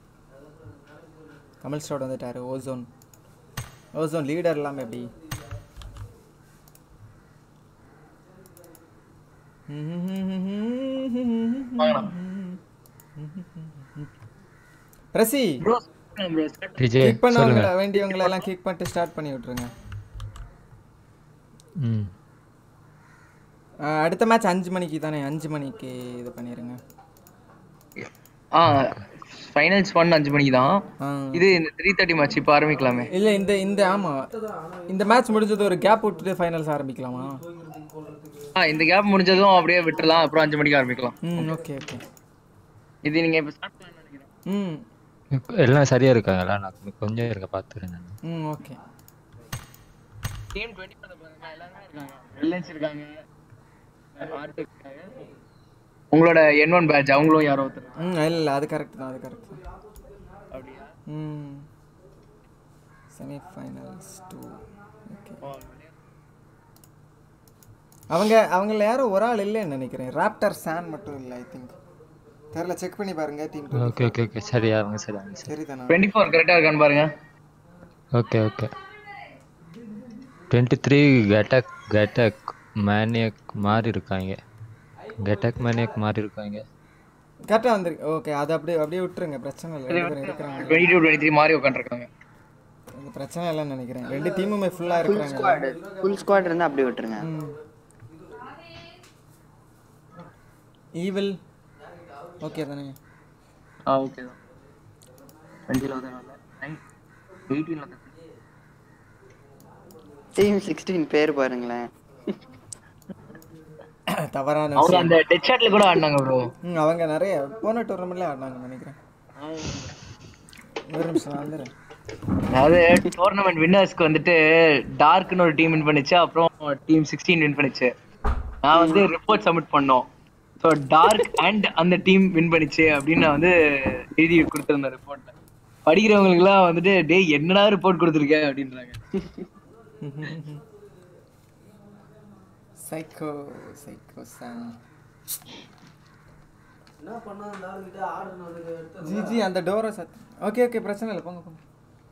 Speaker 1: கமல் ஸ்டோட் வந்துட்டார் ஓசோன் ஓசோன் லீடர் இல்லாமல் எப்படி பிரசி
Speaker 4: ப்ரோ ப்ரோ
Speaker 7: விஜய்
Speaker 1: கிளிக் பண்ணவங்க
Speaker 7: சொல்லுங்க
Speaker 1: வேண்டியவங்களை எல்லாம் கிளிக் பண்ணிட்டு ஸ்டார்ட் பண்ணி விட்ருங்க
Speaker 7: ம்
Speaker 1: ஆ, அடுத்த மேட்ச் அஞ்சு மணிக்கு தானே அஞ்சு மணிக்கு இது பண்ணிடுங்க
Speaker 4: ஆ ஃபைனல்ஸ் ஒன் அஞ்சு மணிக்கு தான்
Speaker 1: ஆ.
Speaker 4: இது இந்த த்ரீ தேர்ட்டி மேட்ச் இப்போ ஆரம்பிக்கலாமே
Speaker 1: இல்லை இந்த இந்த ஆமாம் இந்த மேட்ச் முடிஞ்சது ஒரு கேப் விட்டுட்டு ஃபைனல்ஸ் ஆரம்பிக்கலாமா
Speaker 4: ஆ இந்த கேப் முடிஞ்சதும் அப்படியே விட்டுறலாம் அப்புறம் அஞ்சு மணிக்கு ஆரம்பிக்கலாம்
Speaker 1: ம் ஓகே ஓகே
Speaker 4: இது நீங்க இப்போ ஸ்டார்ட் பண்ணலாம்னு நினைக்கிறேன்
Speaker 1: ம்
Speaker 7: எல்லாம் சரியா இருக்காங்களா நான் கொஞ்சம் இருக்க பார்த்துக்கிறேன் நான்
Speaker 1: ம் ஓகே
Speaker 4: டீம் டுவெண்ட்டி பண்ண பாருங்க எல்லாருமே இருக்காங்க ரிலையன்ஸ் இருக்காங்க ஆர்ட் இருக்காங்க உங்களோட என் ஒன் பேட்ச் அவங்களும் யாரோ ஒருத்தர்
Speaker 1: ம் இல்லை இல்லை அது கரெக்ட் தான் அது கரெக்ட் தான்
Speaker 4: அப்படியா
Speaker 1: ம் செமிஃபைனல்ஸ் டூ ஓகே அவங்க அவங்கள யாரும் ஒரு ஆள் இல்லைன்னு நினைக்கிறேன் ராப்டர் சான் மட்டும் இல்லை ஐ திங்க் தெரில செக் பண்ணி பாருங்க டீம்
Speaker 7: ஓகே ஓகே ஓகே சரியா அவங்க சரி அவங்க சரி
Speaker 1: சரி தானே
Speaker 4: டுவெண்ட்டி ஃபோர் கரெக்டாக இருக்கான்னு பாருங்க
Speaker 7: ஓகே ஓகே டுவெண்ட்டி த்ரீ கெட்டக் கெட்டக் மேனியக் மாறி இருக்காங்க கெட்டக் மேனியக் மாறி இருக்காங்க
Speaker 1: கரெக்டாக வந்துருக்கு ஓகே அதை அப்படியே அப்படியே விட்டுருங்க பிரச்சனை இல்லை ரெண்டு பேரும் இருக்கிறாங்க
Speaker 4: டுவெண்ட்டி டூ டுவெண்ட்டி த்ரீ மாதிரி உட்காந்துருக்காங்க
Speaker 1: அது பிரச்சனை இல்லைன்னு நினைக்கிறேன் ரெண்டு டீமுமே ஃபுல்லாக இருக்கிறாங்க
Speaker 8: ஃபுல் ஸ்குவாட் இருந்தா அப்படி விட்டுருங்க
Speaker 1: ஈவில் ஓகே தானே
Speaker 4: ஆ ஓகே தான் டுவெண்ட்டியில் வந்து நைன் எயிட்டீனில் வந்து
Speaker 8: டீம் சிக்ஸ்டீன் பேர் பாருங்களேன்
Speaker 1: தவறான
Speaker 4: அவங்க
Speaker 1: விஷயம்.
Speaker 4: அந்த டெட் ஷாட்ல கூட ஆடினாங்க ப்ரோ
Speaker 1: ம் அவங்க நிறைய போன டூர்னமெண்ட்ல ஆடினாங்கன்னு நினைக்கிறேன் ஒரு நிமிஷம் நான் வந்துடுறேன்
Speaker 4: அதாவது டோர்னமெண்ட் வின்னர்ஸ்க்கு வந்துட்டு டார்க்னு ஒரு டீம் வின் பண்ணுச்சு அப்புறம் டீம் சிக்ஸ்டீன் வின் பண்ணுச்சு நான் வந்து ரிப்போர்ட் சப்மிட் பண்ணோம் ஸோ டார்க் அண்ட் அந்த டீம் வின் பண்ணுச்சு அப்படின்னு நான் வந்து எழுதி கொடுத்துருந்தேன் ரிப்போர்ட்ல படிக்கிறவங்களுக்குலாம் வந்துட்டு டேய் என்னடா ரிப்போர்ட் கொடுத்துருக்க அப்படின்றாங்க
Speaker 1: சைக்கோ சைக்கோ சாங்
Speaker 3: என்ன பண்ணா அந்த ஆளுகிட்ட ஆர்டர் வந்து எடுத்து
Speaker 1: ஜி ஜி அந்த டோரை சத் ஓகே ஓகே பிரச்சனை இல்லை போங்க போங்க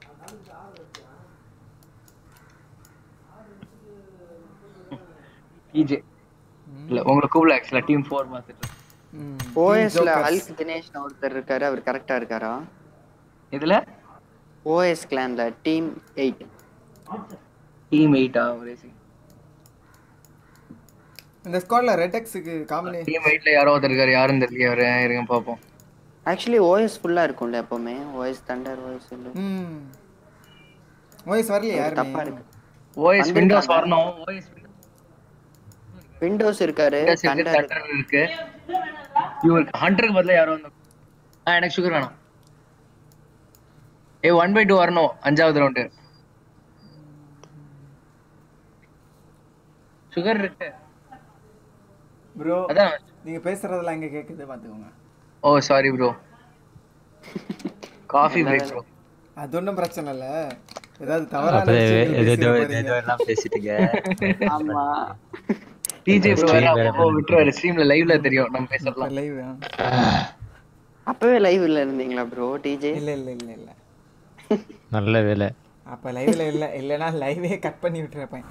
Speaker 4: டிஜே இல்ல உங்களுக்கு கூப்பிடல ஆக்சுவலா டீம் ஃபோர் பார்த்துட்டு
Speaker 1: ம்
Speaker 8: ஓஎஸ்ல ஹல்க் தினேஷ் ஒருத்தர் இருக்காரு அவர் கரெக்டா இருக்காரா
Speaker 4: இதுல
Speaker 8: ஓஎஸ் கிளான்ல டீம் எயிட்
Speaker 4: டீம் எயிட்டா ஒரே
Speaker 1: இந்த ஸ்குவாட்ல ரெட்டெக்ஸுக்கு காம்பினேஷன்
Speaker 4: டீம் எயிட்ல யாரோ ஒருத்தர் இருக்காரு யாரும் தெரியல அவரு இருங்க பாப்போம்
Speaker 8: ஆக்சுவலி ஓஎஸ் ஃபுல்லா இருக்கும்ல எப்பவுமே ஓஎஸ் தண்டர் ஓஎஸ் இல்ல
Speaker 1: ம் வாய்ஸ் வரலையா
Speaker 8: தப்பா
Speaker 1: யாருமே
Speaker 8: இருக்கு
Speaker 4: ஓஎஸ் விண்டோஸ் வரணும் ஓஎஸ்
Speaker 8: விண்டோஸ் இருக்காரு தண்டர்
Speaker 4: தண்டர் இருக்கு இவருக்கு ஹண்டருக்கு பதிலா யாரோ வந்து ஆ எனக்கு சுகர் வேணும் ஏ ஒன் பை டூ வரணும் அஞ்சாவது ரவுண்டு சுகர் இருக்கு
Speaker 1: ப்ரோ
Speaker 4: அதான்
Speaker 1: நீங்க பேசுறதெல்லாம் எங்க கேக்குது பாத்துக்கோங்க
Speaker 4: oh sorry bro coffee break bro
Speaker 1: அது ஒன்றும் பிரச்சனை இல்ல ஏதாவது தவறான
Speaker 7: அப்போ
Speaker 1: விஷயங்கள்
Speaker 7: ஏதோ
Speaker 1: பேசிட
Speaker 7: ஏதோ
Speaker 1: போறீங்க.
Speaker 7: எல்லாம் பேசிட்டீங்க
Speaker 8: ஆமா
Speaker 4: டிஜே ப்ரோ
Speaker 7: Stream
Speaker 4: வேற
Speaker 7: வேற
Speaker 4: அப்போ விட்டுருவாரு ஸ்ட்ரீம்ல லைவ்ல தெரியும் நம்ம பேசலாம்
Speaker 1: லைவ்
Speaker 8: அப்பவே லைவ்ல இருந்தீங்களா ப்ரோ டிஜே
Speaker 1: இல்ல இல்ல இல்ல இல்ல
Speaker 7: நல்ல வேலை
Speaker 1: அப்ப லைவ்ல இல்ல இல்லனா லைவே கட் பண்ணி விட்டுருப்பேன்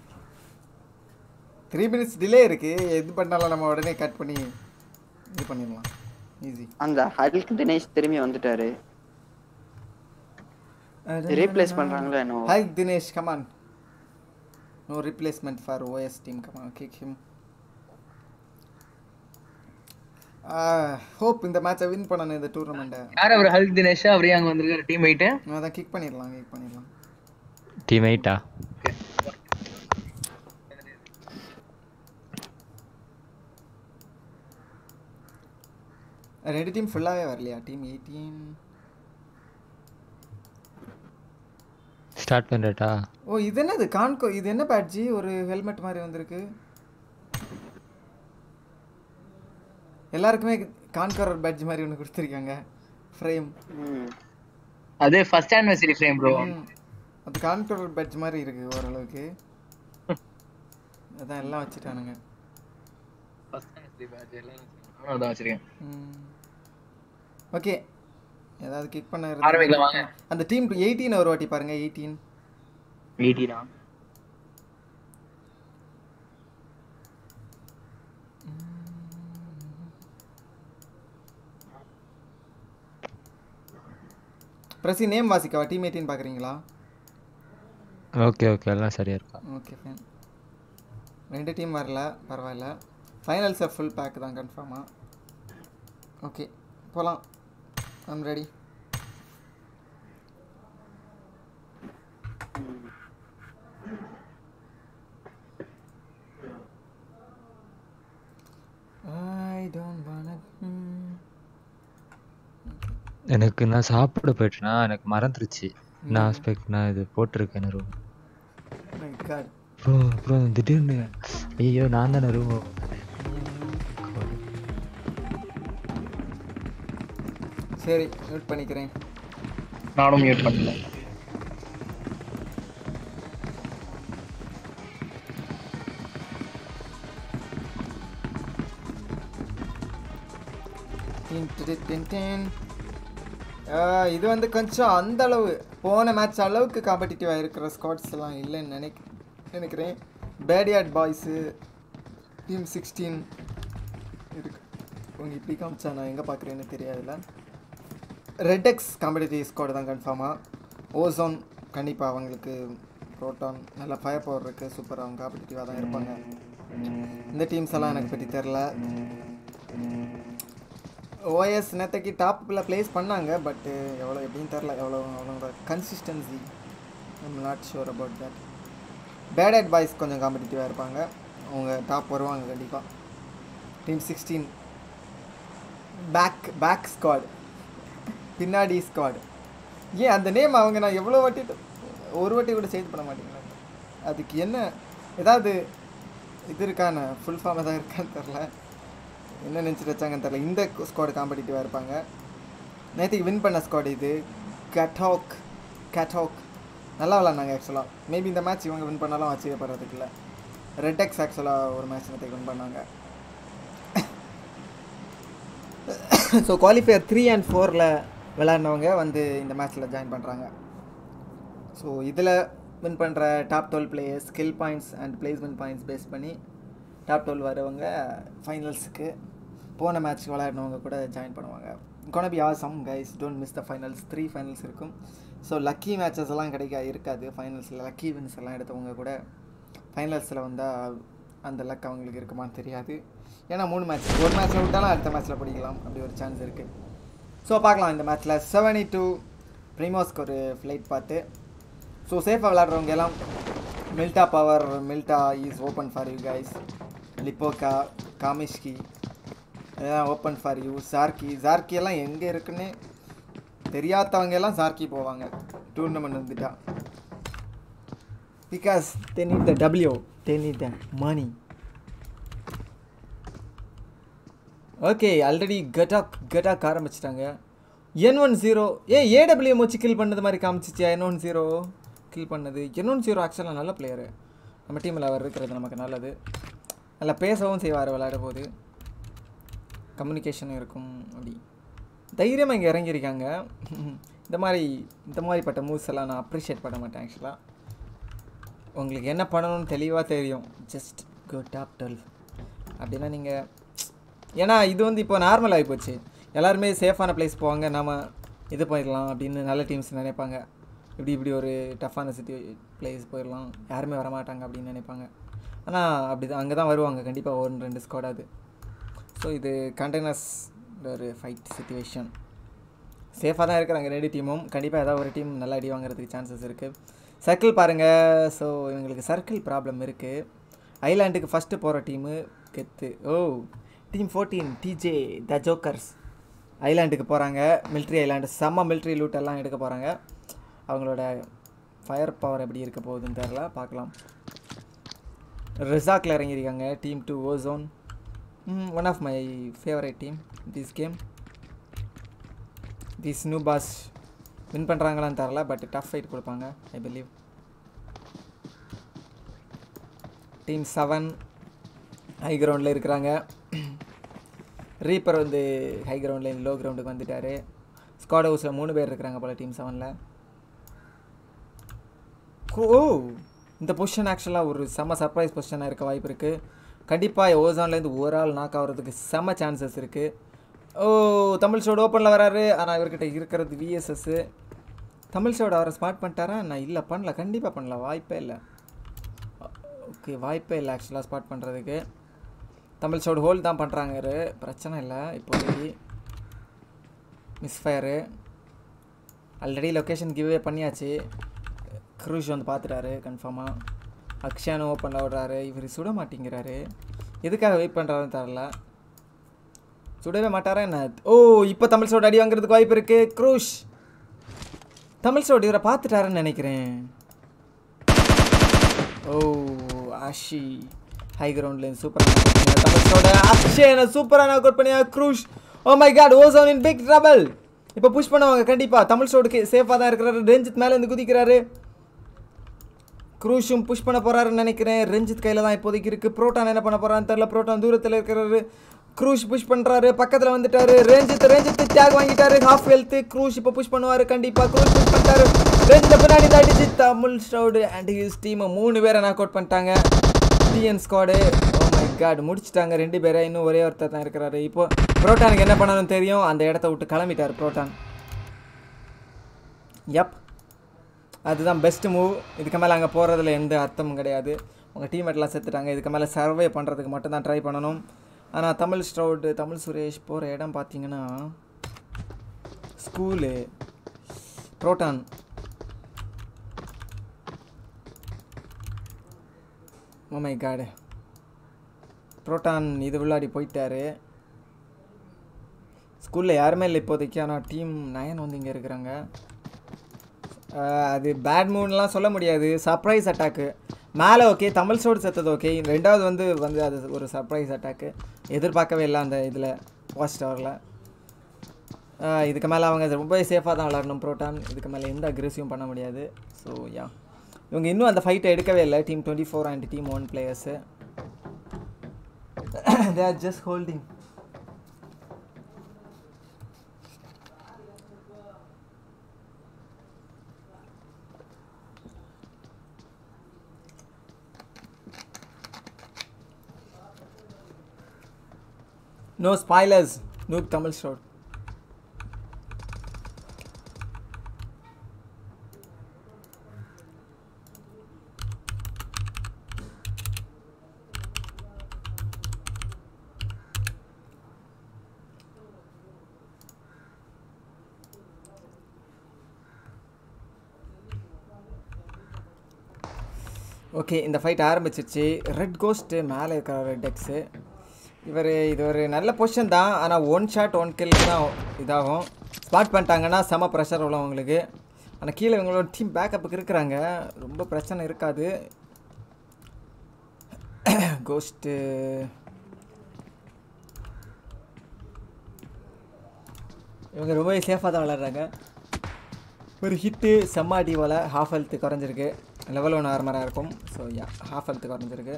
Speaker 1: த்ரீ மினிட்ஸ் டிலே இருக்கு எது பண்ணாலும் நம்ம உடனே கட் பண்ணி இது பண்ணிடலாம் ஈஸி
Speaker 8: அந்த ஹல்க் தினேஷ் திரும்பி வந்துட்டாரு ரீப்ளேஸ் பண்றாங்களோ என்னவோ
Speaker 1: hi Dinesh come on no replacement for OS team come on kick him hope இந்த மேட்சை வின் பண்ணணும் இந்த டூர்னமெண்ட்டை
Speaker 4: யார் அவர் ஹல்க் தினேஷ் அவரே அங்க வந்திருக்காரு டீம் எயிட்
Speaker 1: நான் தான் கிக் பண்ணிடலாம் கிக் பண்ணிடலாம்
Speaker 7: டீம் எயிட்டா
Speaker 1: ரெண்டு டீம் ஃபுல்லாகவே வரலையா டீம் எயிட்டீன்
Speaker 7: ஸ்டார்ட் பண்ணுறட்டா
Speaker 1: ஓ இது என்னது கான்கோ இது என்ன பேட்ஜி ஒரு ஹெல்மெட் மாதிரி வந்திருக்கு எல்லாருக்குமே கான்கோர் பேட்ஜ் மாதிரி ஒன்று கொடுத்துருக்காங்க ஃப்ரேம்
Speaker 8: ம்.
Speaker 4: அது ஃபர்ஸ்ட் ஆனிவர்சரி ஃப்ரேம் ப்ரோ
Speaker 1: அது கான்கோர் பேட்ஜ் மாதிரி இருக்கு ஓரளவுக்கு அதான் எல்லாம் வச்சுட்டானுங்க
Speaker 4: ஃபர்ஸ்ட் ஆனிவர்சரி பேட்ச் எல்லாம் நானும் அதான் வச்சிருக்கேன்
Speaker 1: ஓகே ஏதாவது கிக் பண்ண
Speaker 4: ஆரம்பிக்கலாம் வாங்க.
Speaker 1: அந்த டீம் எயிட்டீன் ஒரு வாட்டி பாருங்க எயிட்டீன்
Speaker 4: எயிட்டீனா
Speaker 1: பிரசி நேம் வாசிக்கவா டீம் எயிட்டீன் பார்க்குறீங்களா
Speaker 7: ஓகே ஓகே எல்லாம் சரியா இருக்கா
Speaker 1: ஓகே ஃபைன் ரெண்டு டீம் வரல பரவாயில்ல ஃபைனல்ஸை ஃபுல் பேக் தான் கன்ஃபார்மாக ஓகே போகலாம் I'm ready I don't want
Speaker 7: எனக்கு நான் சாப்பிட போயிட்டேனா எனக்கு மறந்துருச்சு நான் ஸ்பெக் நான் இது போட்டிருக்கேன் room
Speaker 1: my god
Speaker 7: bro bro திடீர்னு ஐயோ நான் தானே ரூம்
Speaker 1: சரி நோட் பண்ணிக்கிறேன்
Speaker 4: நானும் மியூட் பண்ணல
Speaker 1: டின் டிடி டின் டின். ஆ, இது வந்து கொஞ்சம் அந்த அளவு போன மேட்ச் அளவுக்கு காம்படிட்டிவாக இருக்கிற ஸ்குவாட்ஸ் எல்லாம் இல்லைன்னு நினைக்க நினைக்கிறேன் பேடியாட் பாய்ஸு டீம் சிக்ஸ்டீன் இருக்கு உங்க இப்படி காமிச்சா நான் எங்கே பார்க்குறேன்னு தெரியாதுல்ல ரெட்டெக்ஸ் காம்படிட்டிவ் ஸ்குவாட் தான் கன்ஃபார்மாக ஓசோன் கண்டிப்பாக அவங்களுக்கு ப்ரோட்டான் நல்ல ஃபயர் பவர் இருக்குது சூப்பர் அவங்க காம்படிட்டிவாக தான் இருப்பாங்க இந்த டீம்ஸ் எல்லாம் எனக்கு பற்றி தெரில ஓஎஸ் நேற்றுக்கு டாப்பில் ப்ளேஸ் பண்ணாங்க பட்டு எவ்வளோ எப்படின்னு தெரில எவ்வளோ அவங்களோட consistency I'm not sure about that bad at boys கொஞ்சம் காம்படிட்டிவாக இருப்பாங்க அவங்க டாப் வருவாங்க கண்டிப்பாக team sixteen back back squad பின்னாடி ஸ்குவாட் ஏன் அந்த நேம் அவங்க நான் எவ்வளோ வாட்டி ஒரு வாட்டி கூட சேஞ்ச் பண்ண மாட்டேங்கிறாங்க அதுக்கு என்ன ஏதாவது இது இருக்கான ஃபுல் ஃபார்ம் ஏதாவது இருக்கான்னு தெரில என்ன நினச்சிட்டு வச்சாங்கன்னு தெரில இந்த ஸ்குவாட் காம்படிட்டிவாக இருப்பாங்க நேற்றுக்கு வின் பண்ண ஸ்குவாட் இது கட்டாக் கட்டாக் நல்லா விளாட்னாங்க ஆக்சுவலாக மேபி இந்த மேட்ச் இவங்க வின் பண்ணாலும் ஆச்சரியப்படுறதுக்கு இல்லை ரெட் எக்ஸ் ஆக்சுவலாக ஒரு மேட்ச் நேற்று வின் பண்ணாங்க ஸோ குவாலிஃபயர் த்ரீ அண்ட் ஃபோரில் விளையாடினவங்க வந்து இந்த மேட்ச்சில் ஜாயின் பண்ணுறாங்க ஸோ இதில் வின் பண்ணுற top twelve players skill points and placement points base பண்ணி டாப் டுவெல் வரவங்க ஃபைனல்ஸுக்கு போன மேட்ச் விளையாடினவங்க கூட ஜாயின் பண்ணுவாங்க gonna be awesome guys don't miss the finals three finals இருக்கும் ஸோ லக்கி மேட்சஸ் எல்லாம் கிடைக்க இருக்காது ஃபைனல்ஸில் லக்கி வின்ஸ் எல்லாம் எடுத்தவங்க கூட ஃபைனல்ஸில் வந்தால் அந்த லக் அவங்களுக்கு இருக்குமான்னு தெரியாது ஏன்னா மூணு மேட்ச் ஒரு மேட்ச்சில் விட்டாலும் அடுத்த மேட்ச்சில் பிடிக்கலாம் அப்படி ஒரு சான்ஸ் இருக்குது ஸோ பார்க்கலாம் இந்த மேட்ச்சில் செவன்டி டூ ப்ரீமோஸ்க்கு ஒரு ஃப்ளைட் பார்த்து ஸோ சேஃபாக விளாட்றவங்க எல்லாம் Mylta power Mylta is open for you guys Lipovka Kameshki இதெல்லாம் open for you Zharki Zharki எல்லாம் எங்கே இருக்குன்னு தெரியாதவங்க எல்லாம் ஜார்கி போவாங்க டூர்னமெண்ட் வந்துட்டா because they need the W they need the money okay already Cuttack Cuttack ஆரம்பிச்சிட்டாங்க N one zero A AWM வச்சு கில் பண்ணது மாதிரி காமிச்சிச்சு என் ஒன் ஜீரோ கில் பண்ணது என் ஒன் ஜீரோ ஆக்சுவலாக நல்ல பிளேயரு நம்ம டீமில் அவர் இருக்கிறது நமக்கு நல்லது நல்லா பேசவும் செய்வார் விளையாடும் போது கம்யூனிகேஷன் இருக்கும் அப்படி தைரியமாக இங்கே இறங்கியிருக்காங்க இந்த மாதிரி இந்த மாதிரிப்பட்ட மூவ்ஸ் எல்லாம் நான் அப்ரிஷியேட் பண்ண மாட்டேன் ஆக்சுவலாக உங்களுக்கு என்ன பண்ணணும்னு தெளிவாக தெரியும் ஜஸ்ட் கோ டாப் டுவெல் அப்படின்னா நீங்கள் ஏன்னா இது வந்து இப்போ நார்மல் ஆகி போச்சு எல்லாருமே சேஃபான பிளேஸ் போவாங்க நாம இது போயிடலாம் அப்படின்னு நல்ல டீம்ஸ் நினைப்பாங்க இப்படி இப்படி ஒரு டஃப்பான சிட்டி பிளேஸ் போயிடலாம் யாருமே வரமாட்டாங்க அப்படின்னு நினைப்பாங்க ஆனால் அப்படி தான் அங்கே தான் வருவாங்க கண்டிப்பாக ஒன்று ரெண்டு ஸ்குவாடாது ஸோ இது கண்டெய்னர்ஸ் ஒரு ஃபைட் சுச்சுவேஷன் சேஃபாக தான் இருக்கிறாங்க ரெண்டு டீமும் கண்டிப்பாக ஏதாவது ஒரு டீம் நல்லா அடி வாங்குறதுக்கு சான்சஸ் இருக்குது சர்க்கிள் பாருங்கள் ஸோ இவங்களுக்கு சர்க்கிள் ப்ராப்ளம் இருக்குது ஐலாண்டுக்கு ஃபஸ்ட்டு போகிற டீமு கெத்து oh team fourteen DJ the jokers ஐலாண்டுக்கு போகிறாங்க மிலிட்ரி ஐலாண்டு செம்ம மிலிட்ரி லூட் எல்லாம் எடுக்க போகிறாங்க அவங்களோட ஃபயர் பவர் எப்படி இருக்க போகுதுன்னு தெரில பார்க்கலாம் ரிசாக்கில் இறங்கியிருக்காங்க team two Ozone one of my favourite team this game this new boss win பண்ணுறாங்களான்னு தெரில பட் டஃப் ஃபைட் கொடுப்பாங்க I believe team seven high கிரவுண்டில் இருக்கிறாங்க ரீப்பர் வந்து ஹை கிரவுண்டில் லோ கிரவுண்டுக்கு வந்துட்டார் ஸ்குவாட் ஹவுஸில் மூணு பேர் இருக்கிறாங்க போல் டீம் செவனில் ஓ இந்த பொசிஷன் ஆக்சுவலாக ஒரு செம்ம சர்ப்ரைஸ் பொசிஷனாக இருக்க வாய்ப்பு இருக்குது கண்டிப்பாக ஓசான்லேருந்து ஒரு ஆள் நாக் ஆகிறதுக்கு செம்ம சான்சஸ் இருக்குது ஓ தமிழ் ஷோடு ஓப்பனில் வராரு ஆனால் இவர்கிட்ட இருக்கிறது விஎஸ்எஸ்ஸு தமிழ் ஷோடு அவரை ஸ்மார்ட் பண்ணிட்டாரா நான் இல்லை பண்ணல கண்டிப்பாக பண்ணல வாய்ப்பே இல்லை ஓகே வாய்ப்பே இல்லை ஆக்சுவலாக ஸ்பாட் பண்ணுறதுக்கு தமிழ் ஷோடு ஹோல்ட் தான் பண்ணுறாங்க பிரச்சனை இல்லை இப்போதைக்கு misfire already location giveaway பண்ணியாச்சு க்ரூஷ் வந்து பார்த்துட்டாரு கன்ஃபார்மாக அக்ஷானும் ஓப்பனில் விடுறாரு இவர் சுட மாட்டேங்கிறாரு எதுக்காக வெயிட் பண்ணுறாருன்னு தெரில சுடவே மாட்டாரா என்ன ஓ இப்போ தமிழ் சோடு அடி வாங்குறதுக்கு வாய்ப்பு இருக்கு க்ரூஷ் தமிழ் சோடு இவரை பார்த்துட்டாருன்னு நினைக்கிறேன் ஓ ஆஷி ஹை கிரவுண்ட்லேருந்து சூப்பராக தமிழ் சோட அக்ஷயனை சூப்பராக அவுட் பண்ணியா Crush oh my god Ozone in big trouble இப்போ புஷ் பண்ணுவாங்க கண்டிப்பாக தமிழ் சோடுக்கு சேஃபாக தான் இருக்கிறாரு ரஞ்சித் மேலேருந்து குதிக்கிறாரு க்ரூஷும் புஷ் பண்ண போறாருன்னு நினைக்கிறேன் ரஞ்சித் கையில் தான் இப்போதைக்கு இருக்குது ப்ரோட்டான் என்ன பண்ண போறான்னு தெரில ப்ரோட்டான் தூரத்தில் இருக்கிறாரு க்ரூஷ் புஷ் பண்ணுறாரு பக்கத்தில் வந்துட்டாரு ரஞ்சித் ரஞ்சித் தியாக் வாங்கிட்டாரு ஹாஃப் ஹெல்த் க்ரூஷ் இப்போ புஷ் பண்ணுவார் கண்டிப்பாக க்ரூஷ் புஷ் பண்ணிட்டாரு ரஞ்சித் பின்னாடி இருந்து அடிச்சு தமிழ் ஸ்டவுடு அண்ட் ஹிஸ் டீம் மூணு பேரை நாக் அவுட் பண்ணிட்டாங்க TN squad oh my god முடிச்சிட்டாங்க ரெண்டு பேரை இன்னும் ஒரே ஒருத்தர் தான் இருக்கிறாரு இப்போ ப்ரோட்டானுக்கு என்ன பண்ணணும்னு தெரியும் அந்த இடத்த விட்டு கிளம்பிட்டார் ப்ரோட்டான் யப் அதுதான் பெஸ்ட் மூவ் இதுக்கு மேலே அங்கே போகிறதுல எந்த அர்த்தமும் கிடையாது உங்கள் டீம்மேட்லாம் செத்துட்டாங்க இதுக்கு மேலே சர்வே பண்ணுறதுக்கு மட்டும் தான் ட்ரை பண்ணணும் ஆனால் தமிழ் ஸ்ட்ரவுட் தமிழ் சுரேஷ் போகிற இடம் பார்த்தீங்கன்னா school Proton oh my god Proton இது விளையாடி போயிட்டாரு ஸ்கூலில் யாருமே இல்லை இப்போதைக்கு ஆனால் டீம் நயன் வந்து இங்கே இருக்கிறாங்க ஆஹ் அது பேட் மூவ்லாம் சொல்ல முடியாது சர்ப்ரைஸ் அட்டாக்கு மேலே ஓகே தமிழ் சோடு செத்தது ஓகே ரெண்டாவது வந்து வந்து அது ஒரு சர்ப்ரைஸ் அட்டாக்கு எதிர்பார்க்கவே இல்லை அந்த இதில் வாட்ச் டவரில் இதுக்கு மேலே அவங்க ரொம்ப சேஃபாக தான் விளாடணும் ப்ரோட்டான் இதுக்கு மேலே எந்த அக்ரெசிவும் பண்ண முடியாது ஸோ யா இவங்க இன்னும் அந்த ஃபைட்டை எடுக்கவே இல்லை team twenty four and team one players they are just holding no spoilers noob Tamil ஷோட் ஓகே இந்த ஃபைட் ஆரம்பிச்சிருச்சு ரெட் கோஸ்ட்டு மேலே இருக்கிற ரெட் டெக்ஸு இவர் இது ஒரு நல்ல பொசிஷன் தான் ஆனால் ஒன் ஷாட் ஒன் கில் தான் இதாகும் ஸ்பாட் பண்ணிட்டாங்கன்னா செம ப்ரெஷர் உள்ளவங்களுக்கு ஆனால் கீழே இவங்களோட டீம் பேக்கப்புக்கு இருக்கிறாங்க ரொம்ப பிரச்சனை இருக்காது கோஸ்ட்டு இவங்க ரொம்பவே சேஃபாக தான் விளாட்றாங்க ஒரு ஹிட்டு செம்ம அடி போல் ஹாஃப் ஹெல்த்து குறைஞ்சிருக்கு லெவல் ஒன் ஆர்மராக இருக்கும் ஸோ யா ஹாஃப் ஹெல்த்து குறைஞ்சிருக்கு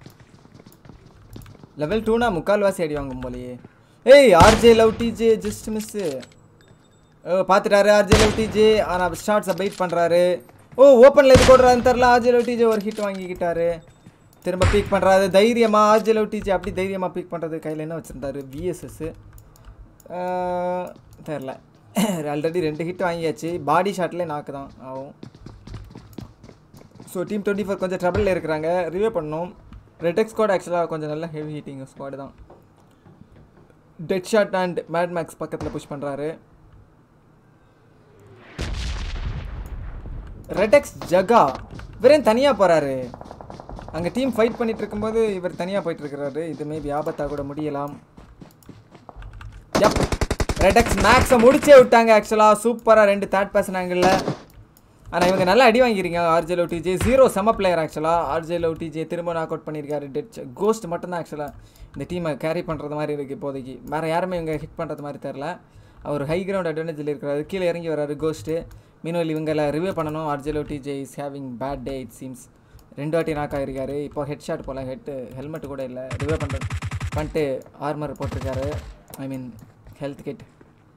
Speaker 1: லெவல் டூனா முக்கால்வாசி அடி வாங்கும் போலயே ஏய் RJ love DJ just miss oh பார்த்துட்டாரு ஆர்ஜே லவ் டிஜே ஆனால் ஷார்ட்ஸை பைட் பண்ணுறாரு ஓ ஓப்பனில் இது போடுறாருன்னு தெரில ஆர்ஜே லவ் டிஜே ஒரு ஹிட் வாங்கிக்கிட்டாரு திரும்ப பீக் பண்ணுறாரு தைரியமாக ஆர்ஜே லவ் டிஜே அப்படி தைரியமாக பீக் பண்ணுறது கையில் என்ன வச்சுருந்தாரு விஎஸ்எஸ்ஸு தெரில ஆல்ரெடி ரெண்டு ஹிட் வாங்கியாச்சு பாடி ஷாட்லேயே நாக்கு தான் ஆகும் ஸோ டீம் டுவெண்ட்டி ஃபோர் கொஞ்சம் ட்ரபிளில் இருக்கிறாங்க ரிவ்யூ பண்ணோம் ரெடெக் ஸ்குவாட் ஆக்சுவலாக கொஞ்சம் நல்ல ஹெவி ஹீட்டிங் ஸ்குவாடு தான் dead shot and mad max பக்கத்தில் புஷ் பண்ணுறாரு ரெடெக்ஸ் ஜகா இவரேன் தனியாக போகிறாரு அங்கே டீம் ஃபைட் பண்ணிட்டு இருக்கும்போது இவர் தனியாக போயிட்டு இருக்கிறாரு இது மேபி ஆபத்தாக கூட முடியலாம் யப் ரெடெக்ஸ் மேக்ஸை முடிச்சே விட்டாங்க ஆக்சுவலாக சூப்பராக ரெண்டு தேர்ட் பர்சன் ஆங்கிளில் ஆனால் இவங்க நல்லா அடி வாங்கியிருக்காங்க ஆர்ஜே லவ் டிஜே ஜீரோ செம பிளேயர் ஆக்சுவலாக ஆர்ஜே லவ் டிஜே திரும்ப நாக் அவுட் பண்ணியிருக்காரு டெட் கோஸ்ட் மட்டும்தான் ஆக்சுவலாக இந்த டீமை கேரி பண்ணுறது மாதிரி இருக்குது இப்போதைக்கு வேறு யாருமே இவங்க ஹிட் பண்ணுறது மாதிரி தெரில அவர் ஹை கிரவுண்ட் அட்வான்டேஜில் இருக்கிறாரு கீழே இறங்கி வராரு கோஸ்ட்டு மீன்வெல் இவங்களை ரிவ்யூ பண்ணணும் RJ love DJ is having bad day it seems ரெண்டு வாட்டி நாக் ஆகிருக்காரு இப்போ ஹெட் ஷாட் போல் ஹெட்டு ஹெல்மெட் கூட இல்லை ரிவ்யூ பண்ணுறது பண்ணிட்டு ஆர்மர் போட்டிருக்காரு I mean health kit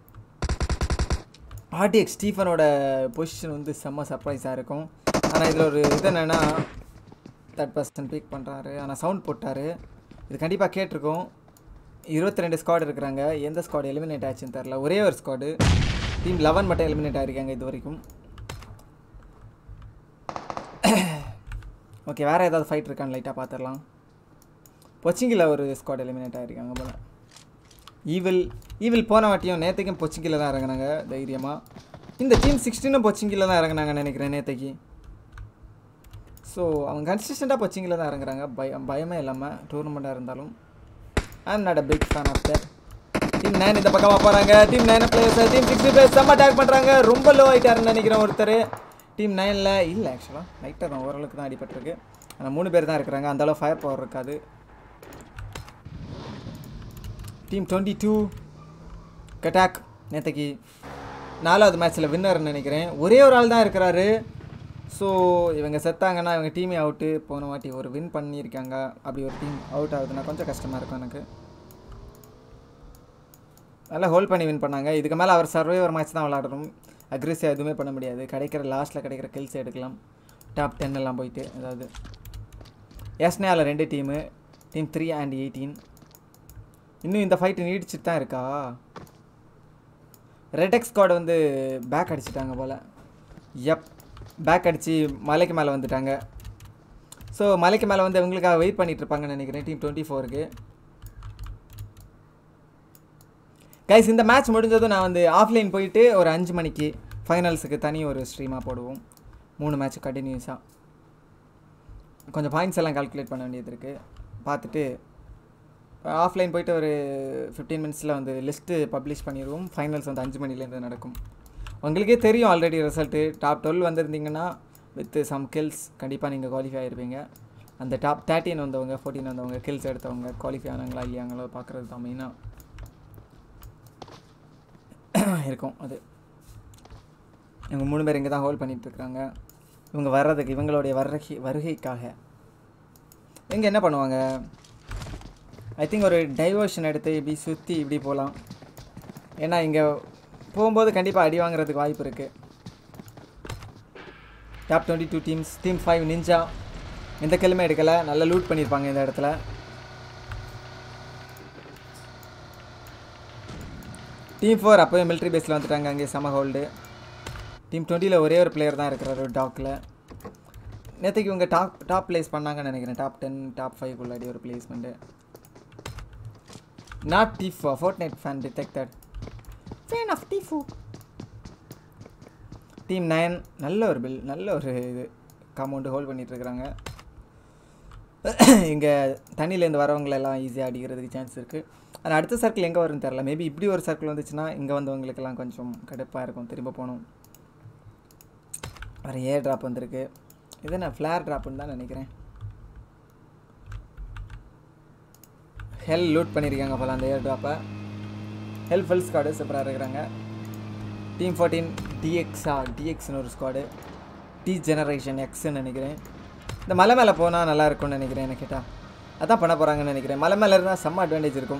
Speaker 1: RDX ஸ்டீஃபனோட பொசிஷன் வந்து செம்ம சர்ப்ரைஸாக இருக்கும் ஆனால் இதில் ஒரு இது என்னென்னா தேர்ட் பர்சன் பீக் பண்ணுறாரு ஆனால் சவுண்ட் போட்டார் இது கண்டிப்பாக கேட்டிருக்கோம் இருபத்தி ரெண்டு ஸ்குவாட் இருக்கிறாங்க எந்த ஸ்குவாட் எலிமினேட் ஆச்சுன்னு தெரில ஒரே ஒரு ஸ்குவாடு டீம் லெவன் மட்டும் எலிமினேட் ஆகிருக்காங்க இது வரைக்கும் ஓகே வேறு ஏதாவது ஃபைட் இருக்கான்னு லைட்டாக பார்த்துடலாம் பொச்சிங்கில் ஒரு ஸ்குவாட் எலிமினேட் ஆகிருக்காங்க போல் ஈவில் ஈவில் போன வாட்டியும் நேற்றுக்கும் பொச்சிங்கில் தான் இறங்குனாங்க தைரியமாக இந்த டீம் சிக்ஸ்டீனும் பொச்சிங்கில் தான் இறங்குனாங்கன்னு நினைக்கிறேன் நேற்றுக்கு ஸோ அவங்க கன்சிஸ்டண்ட்டாக பொச்சிங்கில் தான் இறங்குறாங்க பயம் பயமே இல்லாமல் டூர்னமெண்ட்டாக இருந்தாலும் I am not a big fan of that team nine இந்த பக்கமாக போகிறாங்க team nine players team sixty players செம்ம அட்டாக் பண்ணுறாங்க ரொம்ப லோ ஆகிட்டாருன்னு நினைக்கிறேன் ஒருத்தர் டீம் நைனில் இல்லை ஆக்சுவலாக லைட்டாக தான் ஓரளவுக்கு தான் அடிபட்டிருக்கு ஆனால் மூணு பேர் தான் இருக்கிறாங்க அந்தளவு ஃபயர் பவர் இருக்காது டீம் டுவெண்ட்டி டூ கட்டாக் நேற்றுக்கு நாலாவது மேட்ச்சில் வின்னர்னு நினைக்கிறேன் ஒரே ஒரு ஆள் தான் இருக்கிறாரு ஸோ இவங்க செத்தாங்கன்னா இவங்க டீமே அவுட்டு போன வாட்டி ஒரு வின் பண்ணியிருக்காங்க அப்படி ஒரு டீம் அவுட் ஆகுதுன்னா கொஞ்சம் கஷ்டமாக இருக்கும் எனக்கு நல்லா ஹோல்ட் பண்ணி வின் பண்ணாங்க இதுக்கு மேலே அவர் சர்வைவர் மேட்ச் தான் விளாடணும் அக்ரெசிவ் எதுவுமே பண்ண முடியாது கிடைக்கிற லாஸ்ட்டில் கிடைக்கிற கில்ஸ் எடுக்கலாம் டாப் டென் எல்லாம் போயிட்டு அதாவது எஸ்னேவில் ரெண்டு team team three and eighteen இன்னும் இந்த ஃபைட்டு நீடிச்சிட்டு தான் இருக்கா ரெடெக் ஸ்குவாட் வந்து பேக் அடிச்சிட்டாங்க போல் எப் பேக் அடித்து மலைக்கு மேலே வந்துட்டாங்க ஸோ மலைக்கு மேலே வந்து இவங்களுக்காக வெயிட் பண்ணிட்டு இருப்பாங்கன்னு நினைக்கிறேன் டீம் டுவெண்ட்டி ஃபோருக்கு கைஸ் இந்த மேட்ச் முடிஞ்சதும் நான் வந்து ஆஃப்லைன் போயிட்டு ஒரு அஞ்சு மணிக்கு ஃபைனல்ஸுக்கு தனி ஒரு ஸ்ட்ரீமாக போடுவோம் மூணு மேட்ச் கண்டினியூஸாக கொஞ்சம் பாயிண்ட்ஸ் எல்லாம் கால்குலேட் பண்ண வேண்டியது இருக்குது பார்த்துட்டு ஆஃப்லைன் போயிட்டு ஒரு ஃபிஃப்டீன் மினிட்ஸில் வந்து லிஸ்ட்டு பப்ளிஷ் பண்ணிடுவோம் ஃபைனல்ஸ் வந்து அஞ்சு மணிலேருந்து நடக்கும் உங்களுக்கே தெரியும் ஆல்ரெடி ரிசல்ட்டு டாப் டுவெல் வந்திருந்தீங்கன்னா வித் சம் கில்ஸ் கண்டிப்பாக நீங்கள் குவாலிஃபை ஆகிருப்பீங்க அந்த டாப் தேர்ட்டின் வந்தவங்க ஃபோர்டீன் வந்தவங்க கில்ஸ் எடுத்தவங்க குவாலிஃபை ஆனாங்களா இல்லையாங்களோ பார்க்குறது தான் மெயினாக இருக்கும் அது இவங்க மூணு பேர் இங்கே தான் ஹோல்ட் பண்ணிகிட்ருக்காங்க இவங்க வர்றதுக்கு இவங்களுடைய வருகை வருகைக்காக இவங்க என்ன பண்ணுவாங்க ஐ திங்க் ஒரு டைவர்ஷன் எடுத்து இப்படி சுற்றி இப்படி போகலாம் ஏன்னா இங்கே போகும்போது கண்டிப்பாக அடி வாங்குறதுக்கு வாய்ப்பு இருக்குது top twenty two teams team five ninja எந்த கிழமை எடுக்கலை நல்லா லூட் பண்ணியிருப்பாங்க இந்த இடத்துல டீம் ஃபோர் அப்போவே மிலிட்ரி பேஸில் வந்துட்டாங்க அங்கே செம ஹோல்டு டீம் டுவெண்ட்டியில் ஒரே ஒரு பிளேயர் தான் இருக்கிறாரு டாக்கில் நேற்றுக்கு இவங்க டாப் டாப் பிளேஸ் பண்ணாங்கன்னு நினைக்கிறேன் டாப் டென் டாப் ஃபைவ் உள்ளாடி ஒரு பிளேஸ்மெண்ட்டு நாட் டீஃபோ Fortnite fan detected fan of டீஃபோ டீம் நைன் நல்ல ஒரு பில் நல்ல ஒரு இது காம்பவுண்டு ஹோல்ட் பண்ணிகிட்ருக்குறாங்க இங்கே தண்ணியிலேருந்து வரவங்களெல்லாம் ஈஸியாக அடிக்கிறதுக்கு சான்ஸ் இருக்குது ஆனால் அடுத்த சர்க்கிள் எங்கே வரும்னு தெரில மேபி இப்படி ஒரு சர்க்கிள் வந்துச்சுன்னா இங்கே வந்தவங்களுக்கெல்லாம் கொஞ்சம் கடுப்பாக இருக்கும் திரும்ப போகணும் வேறு ஏர் ட்ராப் வந்திருக்கு இது என்ன ஃப்ளேர் ட்ராப்புன்னு தான் நினைக்கிறேன் ஹெல் லூட் பண்ணியிருக்காங்க போல அந்த ஏர் ட்ராப்பை ஹெல் ஃபுல் ஸ்குவாடு சூப்பராக இருக்கிறாங்க டீம் ஃபோர்டீன் டிஎக்ஸா டிஎக்ஸ்னு ஒரு ஸ்குவாடு டி ஜெனரேஷன் எக்ஸ்ன்னு நினைக்கிறேன் இந்த மலை மேலே போனால் நல்லா இருக்கும்னு நினைக்கிறேன் என்ன கேட்டால் அதான் பண்ண போகிறாங்கன்னு நினைக்கிறேன் மலை மேலே இருந்தால் செம்ம அட்வான்டேஜ் இருக்கும்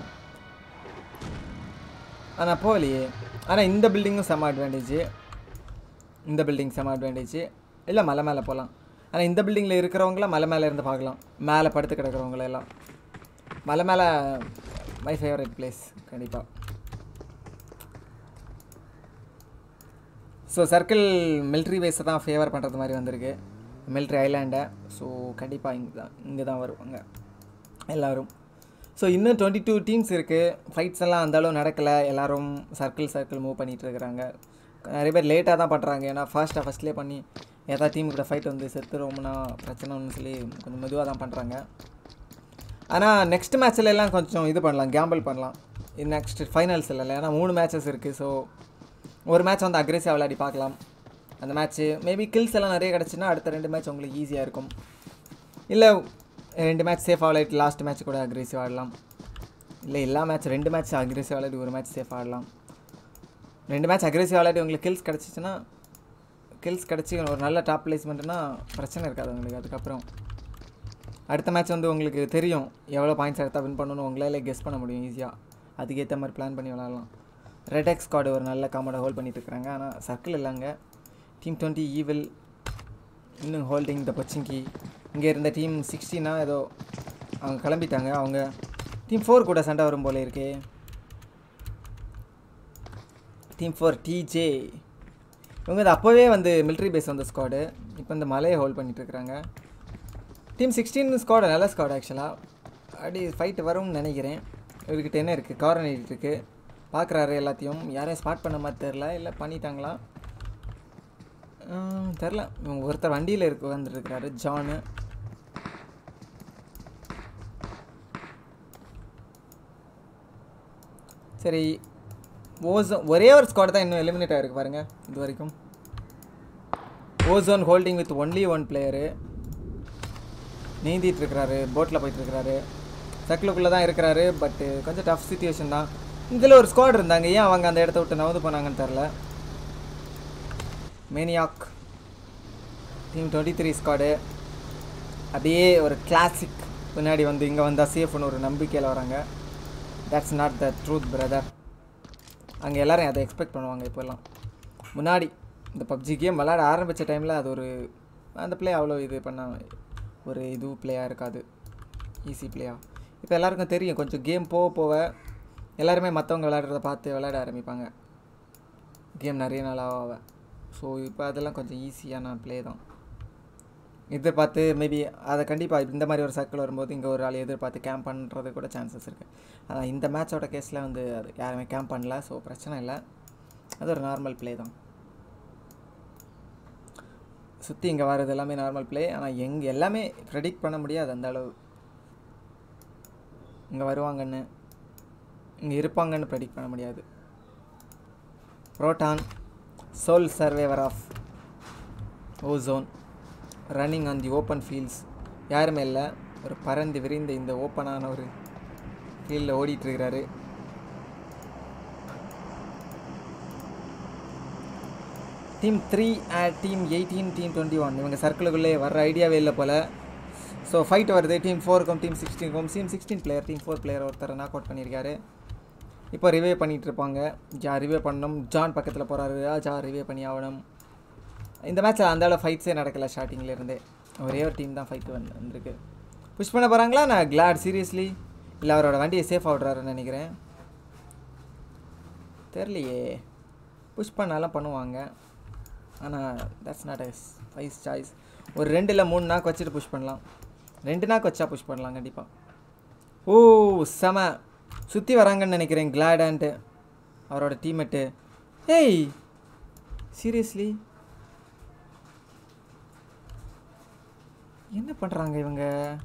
Speaker 1: ஆனால் போகலையே ஆனால் இந்த பில்டிங்கும் செம்ம அட்வான்டேஜ் இந்த பில்டிங் செம்ம அட்வான்டேஜ் இல்லை மலை மேலே போகலாம் ஆனால் இந்த பில்டிங்கில் இருக்கிறவங்களாம் மலை மேலே இருந்து பார்க்கலாம் மேலே படுத்து கிடக்கிறவங்கள எல்லாம் மலை மேலே மை ஃபேவரட் பிளேஸ் கண்டிப்பாக ஸோ சர்க்கிள் மிலிட்ரி பேஸை தான் ஃபேவர் பண்ணுறது மாதிரி வந்திருக்கு மிலிட்ரி ஐலாண்டை ஸோ கண்டிப்பாக இங்கே தான் இங்கே தான் வருவாங்க எல்லோரும் ஸோ இன்னும் டுவெண்ட்டி டூ டீம்ஸ் இருக்குது ஃபைட்ஸ் எல்லாம் அந்தளவு நடக்கலை எல்லோரும் சர்க்கிள் சர்க்கிள் மூவ் பண்ணிகிட்டு இருக்கிறாங்க நிறைய பேர் லேட்டாக தான் பண்ணுறாங்க ஏன்னா ஃபாஸ்ட்டாக ஃபஸ்ட்லேயே பண்ணி ஏதாவது டீம் கூட ஃபைட் வந்து செத்துருவோம்னா பிரச்சனைன்னு சொல்லி கொஞ்சம் மெதுவாக தான் பண்ணுறாங்க ஆனால் நெக்ஸ்ட் மேட்ச்சில் எல்லாம் கொஞ்சம் இது பண்ணலாம் கேம்பிள் பண்ணலாம் இது நெக்ஸ்ட் ஃபைனல்ஸ் இல்லை ஏன்னா மூணு மேட்சஸ் இருக்குது ஸோ ஒரு மேட்ச் வந்து அக்ரெசிவாக விளையாடி பார்க்கலாம் அந்த மேட்ச்சு மேபி கில்ஸ் எல்லாம் நிறைய கிடச்சுன்னா அடுத்த ரெண்டு மேட்ச் உங்களுக்கு ஈஸியாக இருக்கும் இல்லை ரெண்டு மேட்ச் சேஃபாக விளையாடி லாஸ்ட் மேட்ச் கூட அக்ரெசிவ் ஆடலாம் இல்லை எல்லா மேட்ச் ரெண்டு மேட்ச் அக்ரெசிவ் விளையாடி ஒரு மேட்ச் சேஃபாக ஆடலாம் ரெண்டு மேட்ச் அக்ரெசிவ் விளையாடி உங்களுக்கு கில்ஸ் கிடச்சிச்சின்னா கில்ஸ் கிடச்சி ஒரு நல்ல டாப் பிளேஸ்மெண்ட்னா பிரச்சனை இருக்காது உங்களுக்கு அதுக்கப்புறம் அடுத்த மேட்ச் வந்து உங்களுக்கு தெரியும் எவ்வளோ பாயிண்ட்ஸ் எடுத்தால் வின் பண்ணணும்னு உங்களால் கெஸ் பண்ண முடியும் ஈஸியாக அதுக்கேற்ற மாதிரி பிளான் பண்ணி விளாட்லாம் ரெட் எக்ஸ் ஸ்குவாடு ஒரு நல்ல காமோட ஹோல்ட் பண்ணிட்டு இருக்காங்க ஆனால் சர்க்கிள் இல்லைங்க டீம் டுவெண்ட்டி ஈவில் இன்னும் ஹோல்டிங் த பச்சிங்கி இங்கே இருந்த டீம் சிக்ஸ்டினா ஏதோ அவங்க கிளம்பிட்டாங்க அவங்க டீம் ஃபோர் கூட சண்டை வரும் போல இருக்கே டீம் ஃபோர் டிஜே இவங்க இது அப்போவே வந்து மிலிட்ரி பேஸ் வந்த ஸ்குவாடு இப்போ இந்த மலையை ஹோல்ட் பண்ணிட்டு இருக்கிறாங்க டீம் சிக்ஸ்டீன் ஸ்குவாடு நல்ல ஸ்குவாடு ஆக்சுவலாக அப்படி ஃபைட் வரும்னு நினைக்கிறேன் இவர்கிட்ட என்ன இருக்குது கார்னேட் இருக்குது பார்க்குறாரு எல்லாத்தையும் யாரையும் ஸ்பாட் பண்ண மாதிரி தெரில இல்லை பண்ணிட்டாங்களா ஹம், தெரில இவங்க ஒருத்தர் வண்டியில் இருக்க வந்துருக்கிறாரு ஜானு சரி ஓசோன் ஒரே ஒரு ஸ்குவாட் தான் இன்னும் எலிமினேட் ஆகிருக்கு பாருங்க இது வரைக்கும் Ozone holding with only one player நீந்திட்டு இருக்கிறாரு போட்டில் போயிட்டு இருக்கிறாரு சர்க்கிளுக்குள்ளே தான் இருக்கிறாரு பட்டு கொஞ்சம் டஃப் சுச்சுவேஷன் தான் இதில் ஒரு ஸ்குவாட் இருந்தாங்க ஏன் அவங்க அந்த இடத்த விட்டு நவந்து போனாங்கன்னு தெரில maniac team twenty three squad அப்படியே ஒரு கிளாசிக் பின்னாடி வந்து இங்கே வந்தால் சேஃப்னு ஒரு நம்பிக்கையில் வராங்க that's not the truth brother அங்கே எல்லாரும் அதை எக்ஸ்பெக்ட் பண்ணுவாங்க இப்போல்லாம் முன்னாடி இந்த பப்ஜி கேம் விளையாட ஆரம்பித்த டைமில் அது ஒரு அந்த ப்ளே அவ்வளோ இது பண்ண ஒரு இது ப்ளேயாக இருக்காது ஈஸி ப்ளேயாக இப்போ எல்லாருக்கும் தெரியும் கொஞ்சம் கேம் போக போக எல்லாருமே மற்றவங்க விளையாடுறத பார்த்து விளையாட ஆரம்பிப்பாங்க கேம் நிறைய நாள் ஆக ஆக ஸோ இப்போ அதெல்லாம் கொஞ்சம் ஈஸியான ப்ளே தான் எதிர்பார்த்து மேபி அதை கண்டிப்பாக இந்த மாதிரி ஒரு சர்க்கிள் வரும்போது இங்கே ஒரு ஆள் எதிர்பார்த்து கேம்ப் பண்ணுறது கூட சான்சஸ் இருக்குது ஆனால் இந்த மேட்சோட கேஸில் வந்து அது யாருமே கேம்ப் பண்ணல ஸோ பிரச்சனை இல்லை அது ஒரு நார்மல் ப்ளே தான் சுற்றி இங்கே வர்றது எல்லாமே நார்மல் ப்ளே ஆனால் எங்கே எல்லாமே ப்ரெடிக்ட் பண்ண முடியாது அந்த அளவு இங்கே வருவாங்கன்னு இங்கே இருப்பாங்கன்னு ப்ரெடிக்ட் பண்ண முடியாது Proton sole survivor of Ozone running on the open fields யாருமே இல்லை ஒரு பறந்து விரிந்த இந்த ஓப்பனான ஒரு ஃபீல்டில் ஓடிட்டுருக்கிறாரு team three team eighteen team twenty one இவங்க சர்க்கிளுக்குள்ளே வர ஐடியாவே இல்லை போல் ஸோ ஃபைட் வருது டீம் ஃபோருக்கும் டீம் சிக்ஸ்டீனுக்கும் team sixteen player team four player ஒருத்தர் நாக் அவுட் பண்ணியிருக்காரு இப்போ ரிவே பண்ணிகிட்டு இருப்பாங்க ஜா ரிவே பண்ணணும் ஜான் பக்கத்தில் போகிறாரு ஜா ரிவே பண்ணி ஆகணும் இந்த மேட்ச்சில் அந்த அளவு ஃபைட்ஸே நடக்கலை ஸ்டார்டிங்கில் இருந்தே ஒரே ஒரு டீம் தான் ஃபைட் வந்து வந்திருக்கு புஷ் பண்ண போகிறாங்களா நான் கிளாட் சீரியஸ்லி இல்லை அவரோட வண்டியை சேஃப் ஆகிடுறாருன்னு நினைக்கிறேன் தெரிலையே புஷ் பண்ணாலும் பண்ணுவாங்க ஆனால் that's not a wise choice ஒரு ரெண்டு இல்லை மூணு நாக்கு வச்சுட்டு புஷ் பண்ணலாம் ரெண்டு நாக்கு வச்சா புஷ் பண்ணலாம் கண்டிப்பாக ஓ செம சுற்றி வராங்கன்னு நினைக்கிறேன் கிளாடான்ட்டு அவரோட டீம்மேட்டு ஏய் சீரியஸ்லி என்ன பண்ணுறாங்க இவங்க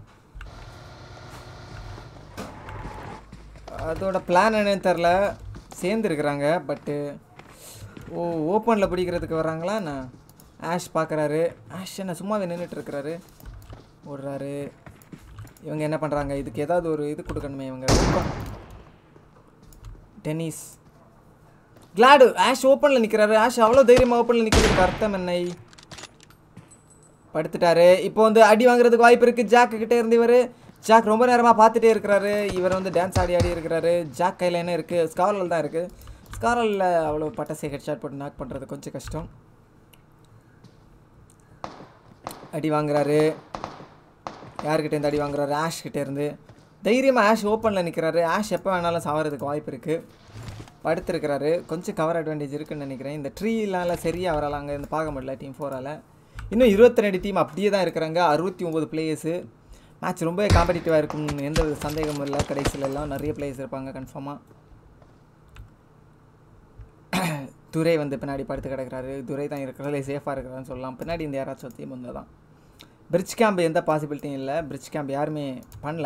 Speaker 1: அதோட பிளான் என்னன்னு தெரில சேர்ந்துருக்குறாங்க பட்டு ஓ ஓப்பனில் பிடிக்கிறதுக்கு வர்றாங்களா நான் ஆஷ் பார்க்குறாரு ஆஷ் என்ன சும்மாவே நின்றுட்டு இருக்கிறாரு ஓடுறாரு இவங்க என்ன பண்ணுறாங்க இதுக்கு ஏதாவது ஒரு இது கொடுக்கணுமே இவங்க டென்னிஸ் கிளாடு ஆஷ் ஓப்பனில் நிற்கிறாரு ஆஷ் அவ்வளோ தைரியமாக ஓப்பனில் நிற்கிறதுக்கு அர்த்தம் என்ன படுத்துட்டாரு இப்போ வந்து அடி வாங்குறதுக்கு வாய்ப்பு இருக்குது ஜாக்கு கிட்டே இருந்து இவர் ஜாக் ரொம்ப நேரமாக பார்த்துட்டே இருக்கிறாரு இவர் வந்து டான்ஸ் ஆடி ஆடி இருக்கிறாரு ஜாக் கையில் என்ன இருக்குது ஸ்காரல் தான் இருக்குது ஸ்காரலில் அவ்வளோ பட்டசை ஹெட் ஷாட் போட்டு நாக் பண்ணுறது கொஞ்சம் கஷ்டம் அடி வாங்குறாரு யார்கிட்ட இருந்து அடி வாங்குறாரு ஆஷ் கிட்ட இருந்து தைரியமாக ஆஷ் ஓப்பனில் நிற்கிறாரு ஆஷ் எப்போ வேணாலும் சாவறதுக்கு வாய்ப்பு இருக்குது படுத்துருக்கிறாரு கொஞ்சம் கவர் அட்வான்டேஜ் இருக்குன்னு நினைக்கிறேன் இந்த ட்ரீலால சரியாக அவரால் அங்கே இருந்து பார்க்க முடியல டீம் ஃபோரால் இன்னும் இருபத்தி ரெண்டு டீம் அப்படியே தான் இருக்கிறாங்க அறுபத்தி ஒம்பது பிளேயர்ஸு மேட்ச் ரொம்பவே காம்படிட்டிவாக இருக்கும் எந்த வித சந்தேகமும் இல்லை கடைசியில எல்லாம் நிறைய பிளேயர்ஸ் இருப்பாங்க கன்ஃபார்மாக துரை வந்து பின்னாடி படுத்து கிடக்குறாரு துரை தான் இருக்கிறதுல சேஃபாக இருக்கிறான்னு சொல்லலாம் பின்னாடி இந்த யாராச்சும் ஒருத்தி முந்தா தான் பிரிட்ஜ் கேம்ப் எந்த பாசிபிலிட்டியும் இல்லை பிரிட்ஜ் கேம்ப் யாருமே பண்ணல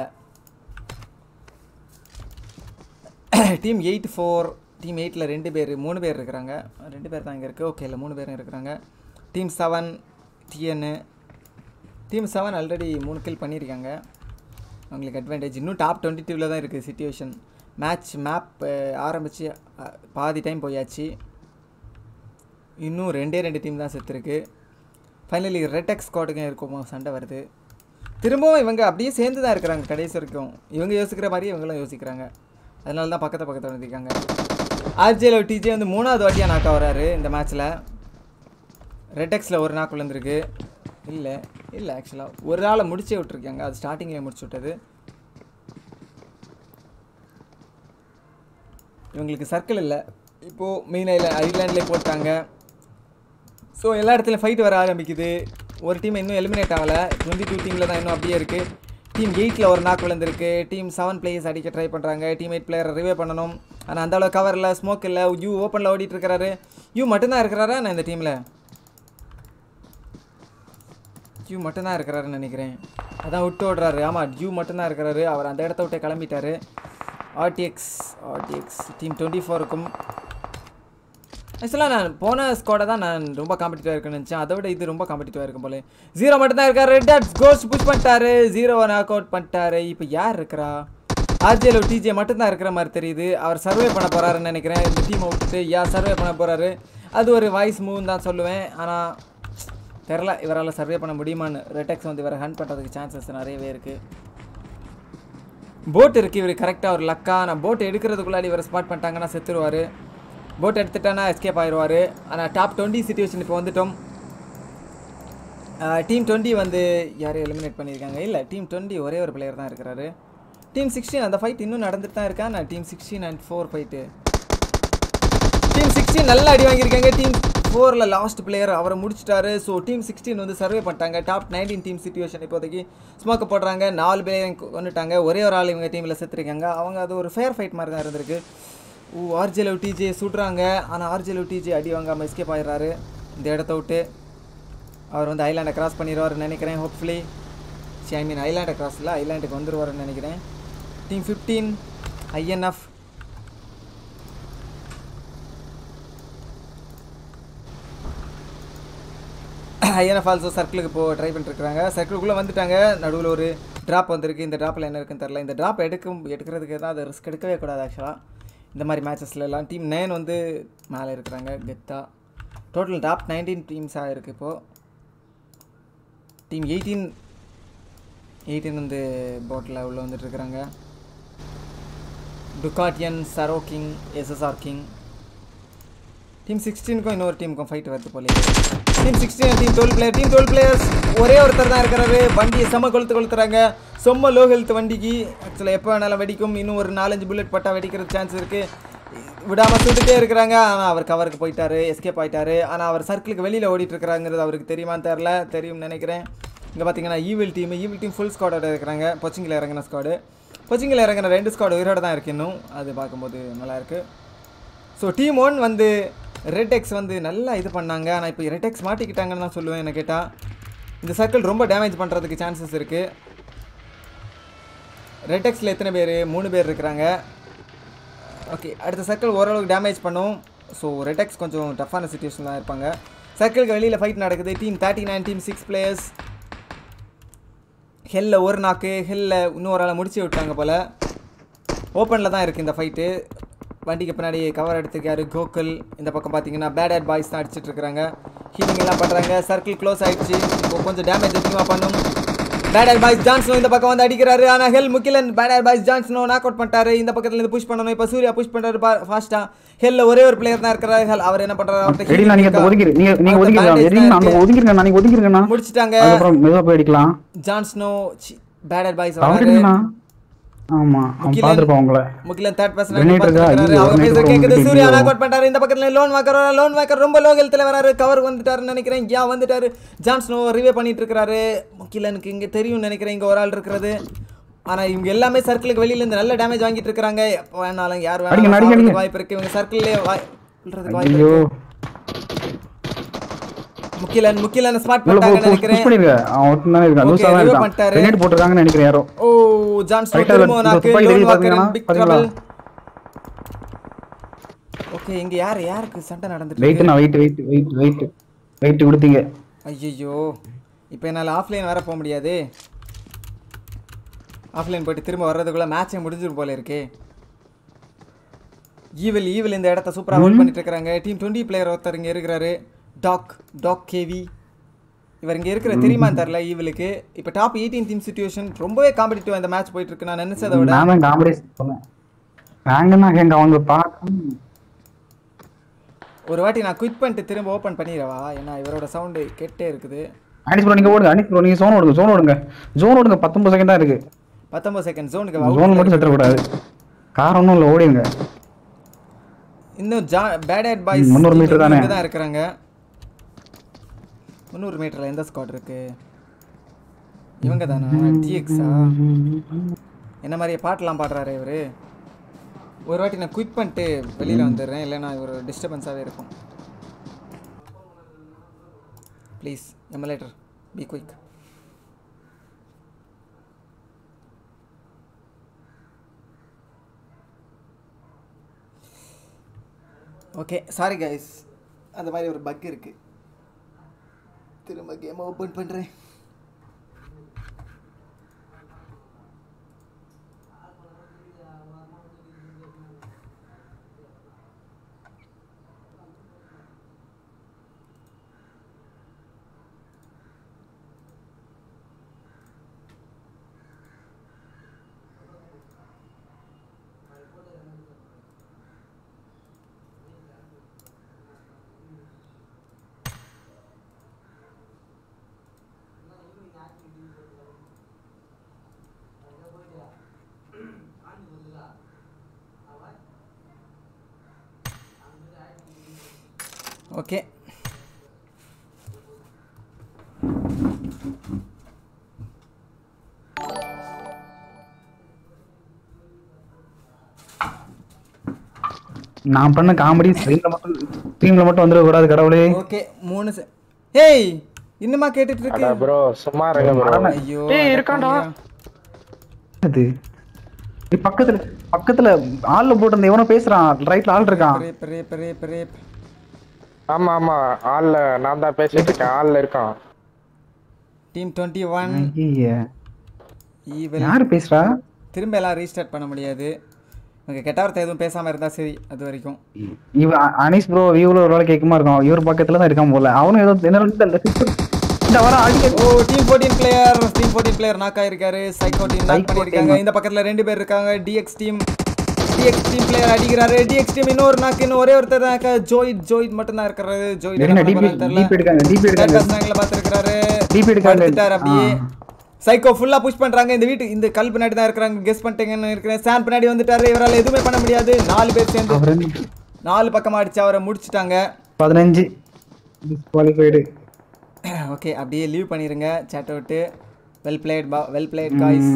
Speaker 1: டீம் எயிட் ஃபோர் டீம் எயிட்டில் ரெண்டு பேர் மூணு பேர் இருக்கிறாங்க ரெண்டு பேர் தான் இங்கே இருக்குது ஓகே இல்லை மூணு பேரும் இருக்கிறாங்க team seven TN team seven already மூணு கில் பண்ணியிருக்காங்க அவங்களுக்கு அட்வான்டேஜ் இன்னும் டாப் டுவெண்ட்டி டூவில் தான் இருக்குது சுச்சுவேஷன் மேட்ச் மேப் ஆரம்பித்து பாதி டைம் போயாச்சு இன்னும் ரெண்டே ரெண்டு டீம் தான் செத்துருக்கு ஃபைனலி ரெட்டெக் ஸ்குவாடுக்கும் இருக்குமோ சண்டை வருது திரும்பவும் இவங்க அப்படியே சேர்ந்து தான் இருக்கிறாங்க கடைசி வரைக்கும் இவங்க யோசிக்கிற மாதிரி இவங்களும் யோசிக்கிறாங்க அதனால தான் பக்கத்து பக்கத்தில் வந்துருக்காங்க ஆர்ஜேல டிஜே வந்து மூணாவது வாட்டியாக நாக்கா வராரு இந்த மேட்ச்சில் ரெட்டெக்ஸில் ஒரு நாக்கு விழுந்திருக்கு இல்லை இல்லை ஆக்சுவலாக ஒரு ஆளை முடிச்சே விட்ருக்காங்க அது ஸ்டார்டிங்லேயே முடிச்சு விட்டது இவங்களுக்கு சர்க்கிள் இல்லை இப்போது மெயின் ஐல ஐலாண்ட்லேயே போட்டாங்க ஸோ எல்லா இடத்துலையும் ஃபைட் வர ஆரம்பிக்குது ஒரு டீம் இன்னும் எலிமினேட் ஆகலை டுவெண்ட்டி டூ டீமில் தான் இன்னும் அப்படியே இருக்குது டீம் எயிட்டில் ஒரு நாக் விழுந்திருக்கு டீம் செவன் பிளேயர்ஸ் அடிக்க ட்ரை பண்ணுறாங்க டீம் எயிட் பிளேயரை ரிவே பண்ணணும் ஆனால் அந்த அளவு கவர் இல்லை ஸ்மோக் இல்லை யூ ஓப்பனில் ஓடிட்டு இருக்கிறாரு யூ மட்டும்தான் இருக்கிறாரா நான் இந்த டீமில் யூ மட்டும்தான் இருக்கிறாருன்னு நினைக்கிறேன் அதான் விட்டு ஓடுறாரு ஆமாம் யூ மட்டும்தான் இருக்கிறாரு அவர் அந்த இடத்த விட்டு கிளம்பிட்டாரு ஆர்டிஎக்ஸ் ஆர்டிஎக்ஸ் டீம் டுவெண்ட்டி ஃபோருக்கும் ஆக்சுவலாக நான் போன ஸ்குவாடை தான் நான் ரொம்ப காம்படிட்டிவாக இருக்குன்னு நினச்சேன் அதை விட இது ரொம்ப காம்படிட்டிவாக இருக்கும் போல ஜீரோ மட்டும் தான் இருக்காரு ரெட் டாட்ஸ் கோஸ்ட் புஷ் பண்ணிட்டாரு ஜீரோவை நாக் அவுட் பண்ணிட்டாரு இப்போ யார் இருக்கிறா ஆர்ஜேல டிஜே மட்டும்தான் இருக்கிற மாதிரி தெரியுது அவர் சர்வே பண்ண போகிறாருன்னு நினைக்கிறேன் இந்த டீமை விட்டுட்டு யா சர்வே பண்ண போகிறாரு அது ஒரு வாய்ஸ் மூவ் தான் சொல்லுவேன் ஆனால் தெரில இவரால் சர்வே பண்ண முடியுமான்னு ரெட்டெக்ஸ் வந்து இவரை ஹண்ட் பண்ணுறதுக்கு சான்சஸ் நிறையவே இருக்குது போட் இருக்குது இவர் கரெக்டாக ஒரு லக்கா நான் போட் எடுக்கிறதுக்குள்ளாடி இவரை ஸ்பாட் பண்ணிட்டாங்கன்னா செத்துருவார் போட் எடுத்துட்டானா எஸ்கேப் ஆயிடுவார் ஆனால் டாப் டுவெண்ட்டி சுச்சுவேஷன் இப்போ வந்துட்டோம் டீம் டுவெண்ட்டி வந்து யாரையும் எலிமினேட் பண்ணியிருக்காங்க இல்லை டீம் டுவெண்ட்டி ஒரே ஒரு பிளேயர் தான் இருக்கிறாரு டீம் சிக்ஸ்டீன் அந்த ஃபைட் இன்னும் நடந்துட்டு தான் இருக்கா நான் team sixteen and four fight team sixteen நல்லா அடி வாங்கியிருக்காங்க டீம் ஃபோரில் லாஸ்ட் பிளேயர் அவரை முடிச்சிட்டாரு ஸோ டீம் சிக்ஸ்டீன் வந்து சர்வே பண்ணிட்டாங்க டாப் நைன்டீன் டீம் சுச்சுவேஷன் இப்போதைக்கு ஸ்மோக்கை போடுறாங்க நாலு பேர் கொண்டுட்டாங்க ஒரே ஒரு ஆள் இவங்க டீமில் செத்துருக்காங்க அவங்க அது ஒரு ஃபேர் ஃபைட் மாதிரி தான் இருந்திருக்கு ஓ ஆர்ஜிஎல் டிஜே சுடுறாங்க ஆனால் ஆர்ஜிஎல் டிஜே அடி வாங்காமல் எஸ்கேப் ஆயிடுறாரு இந்த இடத்த விட்டு அவர் வந்து ஐலாண்டை கிராஸ் பண்ணிடுவார்னு நினைக்கிறேன் ஹோப்ஃபுல்லி சி ஐ மீன் ஐலாண்டை கிராஸ் இல்லை ஐலாண்டுக்கு வந்துடுவார்னு நினைக்கிறேன் team fifteen INF INF also சர்க்கிளுக்கு இப்போ ட்ரை பண்ணிருக்காங்க சர்க்கிளுக்குள்ளே வந்துட்டாங்க நடுவில் ஒரு ட்ராப் வந்திருக்கு இந்த ட்ராப்பில் என்ன இருக்குன்னு தெரில இந்த ட்ராப் எடுக்கும் எடுக்கிறதுக்கு தான் அது ரிஸ்க் எடுக்கவே கூடாது ஆக்சுவலாக இந்த மாதிரி மேட்சஸ்ல எல்லாம் டீம் நைன் வந்து மேலே இருக்கிறாங்க கெத்தா டோட்டல் டாப் நைன்டீன் டீம்ஸாக இருக்குது இப்போது டீம் எயிட்டீன் எயிட்டீன் வந்து போட்டில் உள்ளே வந்துட்டு இருக்கிறாங்க டுகாட்டியன் சரோ கிங் எஸ்எஸ்ஆர் கிங் டீம் சிக்ஸ்டீனுக்கும் இன்னொரு டீமுக்கும் ஃபைட் வருது போல team sixteen team twelve player team twelve players ஒரே ஒருத்தர் தான் இருக்கிறாரு வண்டியை செம கொளுத்து கொளுத்துறாங்க செம்ம லோ ஹெல்த் வண்டிக்கு ஆக்சுவலாக எப்போ வேணாலும் வெடிக்கும் இன்னும் ஒரு நாலஞ்சு புல்லட் பட்டா வெடிக்கிறது சான்ஸ் இருக்குது விடாமல் சுட்டுட்டே இருக்கிறாங்க ஆனால் அவர் கவருக்கு போயிட்டாரு எஸ்கேப் ஆயிட்டாரு ஆனால் அவர் சர்க்கிளுக்கு வெளியில் ஓடிட்டு இருக்கிறாங்கிறது அவருக்கு தெரியுமான்னு தெரில தெரியும்னு நினைக்கிறேன் இங்கே பார்த்தீங்கன்னா evil team evil team full ஸ்குவாடோட இருக்கிறாங்க பொச்சிங்கில் இறங்கின ஸ்குவாடு பொச்சிங்கில் இறங்கின ரெண்டு ஸ்குவாடு உயிரோட தான் இருக்கு இன்னும் அது பார்க்கும்போது நல்லா இருக்கு ஸோ டீம் ஒன் வந்து ரெட் எக்ஸ் வந்து நல்லா இது பண்ணாங்க ஆனால் இப்போ ரெட் எக்ஸ் மாட்டிக்கிட்டாங்கன்னு தான் சொல்லுவேன் என்ன கேட்டால் இந்த சர்க்கிள் ரொம்ப டேமேஜ் பண்ணுறதுக்கு சான்சஸ் இருக்குது ரெட் எக்ஸில் எத்தனை பேர் மூணு பேர் இருக்கிறாங்க ஓகே அடுத்த சர்க்கிள் ஓரளவுக்கு டேமேஜ் பண்ணும் ஸோ ரெட் எக்ஸ் கொஞ்சம் டஃப்பான சுச்சுவேஷன் தான் இருப்பாங்க சர்க்கிளுக்கு வெளியில் ஃபைட் நடக்குது team thirty nine team six players ஹெல்ல ஒரு நாக்கு ஹெல்ல இன்னொரு ஆளை முடிச்சு விட்டாங்க போல் ஓப்பனில் தான் இருக்குது இந்த ஃபைட்டு வண்டிக்கு பின்னாடி கவர் எடுத்திருக்காரு கோகுல் இந்த பக்கம் பார்த்தீங்கன்னா பேட் அட் பாய்ஸ் தான் அடிச்சிட்டு இருக்காங்க ஹீலிங் எல்லாம் பண்ணுறாங்க சர்க்கிள் க்ளோஸ் ஆயிடுச்சு இப்போ கொஞ்சம் டேமேஜ் அதிகமாக பண்ணும் பேட் அட் பாய்ஸ் ஜான்ஸ்னோ இந்த பக்கம் வந்து அடிக்கிறாரு ஆனால் ஹெல் முக்கிலன் bad at boys John Snow knock out பண்ணிட்டாரு இந்த பக்கத்துல இருந்து புஷ் பண்ணணும் இப்போ சூர்யா புஷ் பண்ணுறாரு ஃபாஸ்ட்டாக ஹெல்ல ஒரே ஒரு பிளேயர் தான் இருக்கிறாரு ஹெல் அவர் என்ன பண்ணுறாரு
Speaker 9: எடினா நீங்க இப்ப ஒதுக்கிரு நீங்க நீங்க
Speaker 1: அவர்ட்ட
Speaker 9: ஒதுக்கிருங்க
Speaker 1: bandage
Speaker 9: எடினா
Speaker 1: தான்
Speaker 9: அந்த
Speaker 1: இருக்கு.
Speaker 9: ஒதுக்கிருங்க நீங்க ஒதுக்கிருங்கண்ணா
Speaker 1: முடிச்சிட்டாங்க
Speaker 9: அதுக்கப்புறம் மெதுவா போய் அடிக்கலாம்
Speaker 1: ஜான்ஸ்னோ பேட் அட் பாய்ஸ்
Speaker 9: அவருங்கண்ணா
Speaker 1: வராரு
Speaker 9: ஆமா அவன்
Speaker 1: முகிலன்.
Speaker 9: பாத்துருப்பான் உங்களை
Speaker 1: முகிலன் தேர்ட் பர்சன்
Speaker 9: Grenade இருக்கா? ஐயோ,
Speaker 1: அவங்க
Speaker 9: grenade
Speaker 1: பேசுற
Speaker 9: ரொம்ப
Speaker 1: கேக்குது
Speaker 9: உங்களுக்கு
Speaker 1: சூர்யா
Speaker 9: தெரியும்.
Speaker 1: நாக் அவுட் பண்ணிட்டாரு இந்த பக்கத்துல லோன் வாக்கர் வர லோன் வாக்கர் ரொம்ப லோ ஹெல்த்ல வராரு கவர் வந்துட்டாருன்னு நினைக்கிறேன் யா வந்துட்டாரு ஜான்ஸ்னோ ரிவே பண்ணிட்டு இருக்காரு முகிலனுக்கு இங்க தெரியும் நினைக்கிறேன் இங்க ஒரு ஆள் இருக்கிறது ஆனா இவங்க எல்லாமே சர்க்கிளுக்கு வெளியில இருந்து நல்ல டேமேஜ் வாங்கிட்டு இருக்காங்க எப்ப வேணாலும் யார்
Speaker 9: அடிங்க,
Speaker 1: வேணாலும்
Speaker 9: அடிங்க,
Speaker 1: சாவறதுக்கு
Speaker 9: அடிங்க.
Speaker 1: வாய்ப்பு இருக்கு இவங்க சர்க்கிள்லயே விழுறதுக்கு வாய்ப்பு
Speaker 9: ஐயோ
Speaker 1: இருக்கு முகிலன் முகிலன் ஸ்மார்ட்
Speaker 9: உள்ள போ
Speaker 1: பண்ணிட்டாங்கன்னு
Speaker 9: புஷ்
Speaker 1: நினைக்கிறேன்
Speaker 9: பண்ணிருங்க அவன் ஒருத்தன் தானே இருக்கான்
Speaker 1: Okay,
Speaker 9: லூசா தான்
Speaker 1: revive
Speaker 9: இருக்கான்
Speaker 1: பண்ணிட்டாரு.
Speaker 9: கிரெனேட் போட்டுருக்காங்கன்னு நினைக்கிறேன் யாரோ
Speaker 1: ஓ ஜான்ஸ்னோ
Speaker 9: Right ஆ
Speaker 1: திரும்ப
Speaker 9: இந்த
Speaker 1: நாக்கு
Speaker 9: துப்பாக்கி
Speaker 1: லோன்
Speaker 9: தெரியுது
Speaker 1: வாக்கர்
Speaker 9: பாத்தீங்களா?
Speaker 1: பிக்
Speaker 9: பாத்தீங்களா?
Speaker 1: ட்ரபிள் ஓகே இங்க யார் யாருக்கு சண்டை நடந்துட்டு
Speaker 9: வெயிட்
Speaker 1: இருக்கு
Speaker 9: நான் wait wait wait wait wait கொடுத்தீங்க
Speaker 1: ஐயோ இப்போ என்னால் ஆஃப்லைன் வர போக முடியாது ஆஃப்லைன் போயிட்டு திரும்ப வர்றதுக்குள்ள மேட்சே முடிஞ்சிரும் போல இருக்கே ஈவில் ஈவில் இந்த இடத்த சூப்பராக ஹோல்ட் பண்ணிட்டு இருக்காங்க டீம் டுவெண்ட்டி பிளேயர் ஒருத்தர் இங்கே இருக்கிறாரு டாக் டாக் கேவி இவர் இங்கே இருக்கிற தெரியுமான்னு தெரில ஈவிலுக்கு இப்போ டாப் எயிட்டீன் டீம் சுச்சுவேஷன் ரொம்பவே காம்படிட்டிவ் இந்த மேட்ச் போயிட்டு இருக்கு நான் நினைச்சதை விட
Speaker 9: நான் தான் காமெடி சொன்னேன் நாங்கன்னா எங்க அவங்க பார்க்க
Speaker 1: ஒரு வாட்டி நான் குவிட் பண்ணிட்டு திரும்ப ஓப்பன் பண்ணிடவா ஏன்னா இவரோட சவுண்டு கேட்டே இருக்குது
Speaker 9: அனிஸ் ப்ரோ நீங்க ஓடுங்க அனிஸ் ப்ரோ நீங்க ஜோன் ஓடுங்க ஜோன் ஓடுங்க ஜோன் ஓடுங்க பத்தொன்பது செகண்ட் தான் இருக்கு
Speaker 1: பத்தொம்பது செகண்ட் ஜோனுக்கு
Speaker 9: ஜோன் மட்டும் செத்துறக்கூடாது கார் ஒன்றும் இல்லை ஓடிங்க
Speaker 1: இன்னும் ஜா பேட் பாய்ஸ்
Speaker 9: முந்நூறு meter தானே?
Speaker 1: தான் இருக்கிறாங்க முந்நூறு மீட்டரில் எந்த ஸ்குவாட் இருக்கு இவங்க தானா டிஎக்ஸா என்ன மாதிரியே பாட்டெலாம் பாடுறாரு இவர் ஒரு வாட்டி நான் குயிட் பண்ணிட்டு வெளியில் வந்துடுறேன் இல்லைன்னா இவர் டிஸ்டர்பன்ஸாகவே இருக்கும் ப்ளீஸ் எம்எல்ஏட்டர் be quick okay sorry guys அந்த மாதிரி ஒரு பக் இருக்கு திரும்ப கேம் ஓப்பன் பண்ணுறேன் ஓகே
Speaker 9: நான் பண்ண காமெடி ஸ்ட்ரீம்ல மட்டும் ஸ்ட்ரீம்ல மட்டும் வந்துட கூடாது கடவுளே
Speaker 1: ஓகே மூணு செ ஹேய் இன்னுமா கேட்டுட்டு இருக்கு
Speaker 10: ப்ரோ சும்மா இருங்க ப்ரோ
Speaker 1: ஐயோ
Speaker 5: ஏய், இருக்கான்டா.
Speaker 9: அது ஏய், பக்கத்துல பக்கத்துல ஆள்ல போட்டு அந்த எவனோ பேசுறான் ரைட்ல ஆள் இருக்கான்
Speaker 1: ரேப் ரேப் ரேப் ரேப்
Speaker 10: ஆமா ஆமா ஆள்ல நான் தான் பேசிட்டு இருக்கேன் ஆள்ல இருக்கான்
Speaker 1: டீம் டுவெண்ட்டி ஒன்
Speaker 9: ஐயே
Speaker 1: ஈவல்
Speaker 9: யாரு பேசுறா
Speaker 1: திரும்ப எல்லாம் ரீஸ்டார்ட் பண்ண முடியாது உங்கள் கெட்டார்த்த எதுவும் பேசாமல் இருந்தால் சரி அது வரைக்கும்
Speaker 9: இவ அ- அனீஸ் ப்ரோ இவ்வளோ ஒரு வேலை கேட்குமா இருக்கும் இவர் பக்கத்துல தான் இருக்கான் போல அவனும் ஏதோ என்ன இந்த இந்த வர அடிக்க
Speaker 1: oh team fourteen player team fourteen player knock ஆயிருக்காரு சைக்கோ டீம் நாக்
Speaker 9: Psycho
Speaker 1: பண்ணியிருக்காங்க
Speaker 9: team.
Speaker 1: இந்த பக்கத்தில் ரெண்டு பேர் இருக்காங்க TX team TX team player அடிக்கிறாரு டிஎக்ஸ் டீம் இன்னொரு நாக்கு இன்னும் ஒரே ஒருத்தர் தான் இருக்கா ஜோயிட் ஜோயிட் மட்டும் தான் இருக்கிறாரு ஜோயிட்
Speaker 9: என்ன DP DP எடுக்காங்க, DP எடுக்காங்க.
Speaker 1: பார்த்துருக்காரு
Speaker 9: DP எடுக்காங்க.
Speaker 1: படுத்துட்டாரு அப்படியே
Speaker 9: ஆ.
Speaker 1: சைக்கோ ஃபுல்லா புஷ் பண்றாங்க இந்த வீட்டு இந்த கல் பின்னாடி தான் இருக்கிறாங்க கெஸ் பண்ணிட்டீங்கன்னு இருக்கிறேன் சாம் பின்னாடி வந்துட்டாரு இவரால் எதுவுமே பண்ண முடியாது நாலு பேர் சேர்ந்து
Speaker 9: அவர் என்ன
Speaker 1: நாலு பக்கமா அடிச்சு அவரை முடிச்சிட்டாங்க
Speaker 9: பதினஞ்சு டிஸ்குவாலிஃபைடு
Speaker 1: ஓகே அப்படியே லீவ் பண்ணிருங்க சேட் அவுட்டு வெல் பிளேட் பா வெல் பிளேட் காய்ஸ்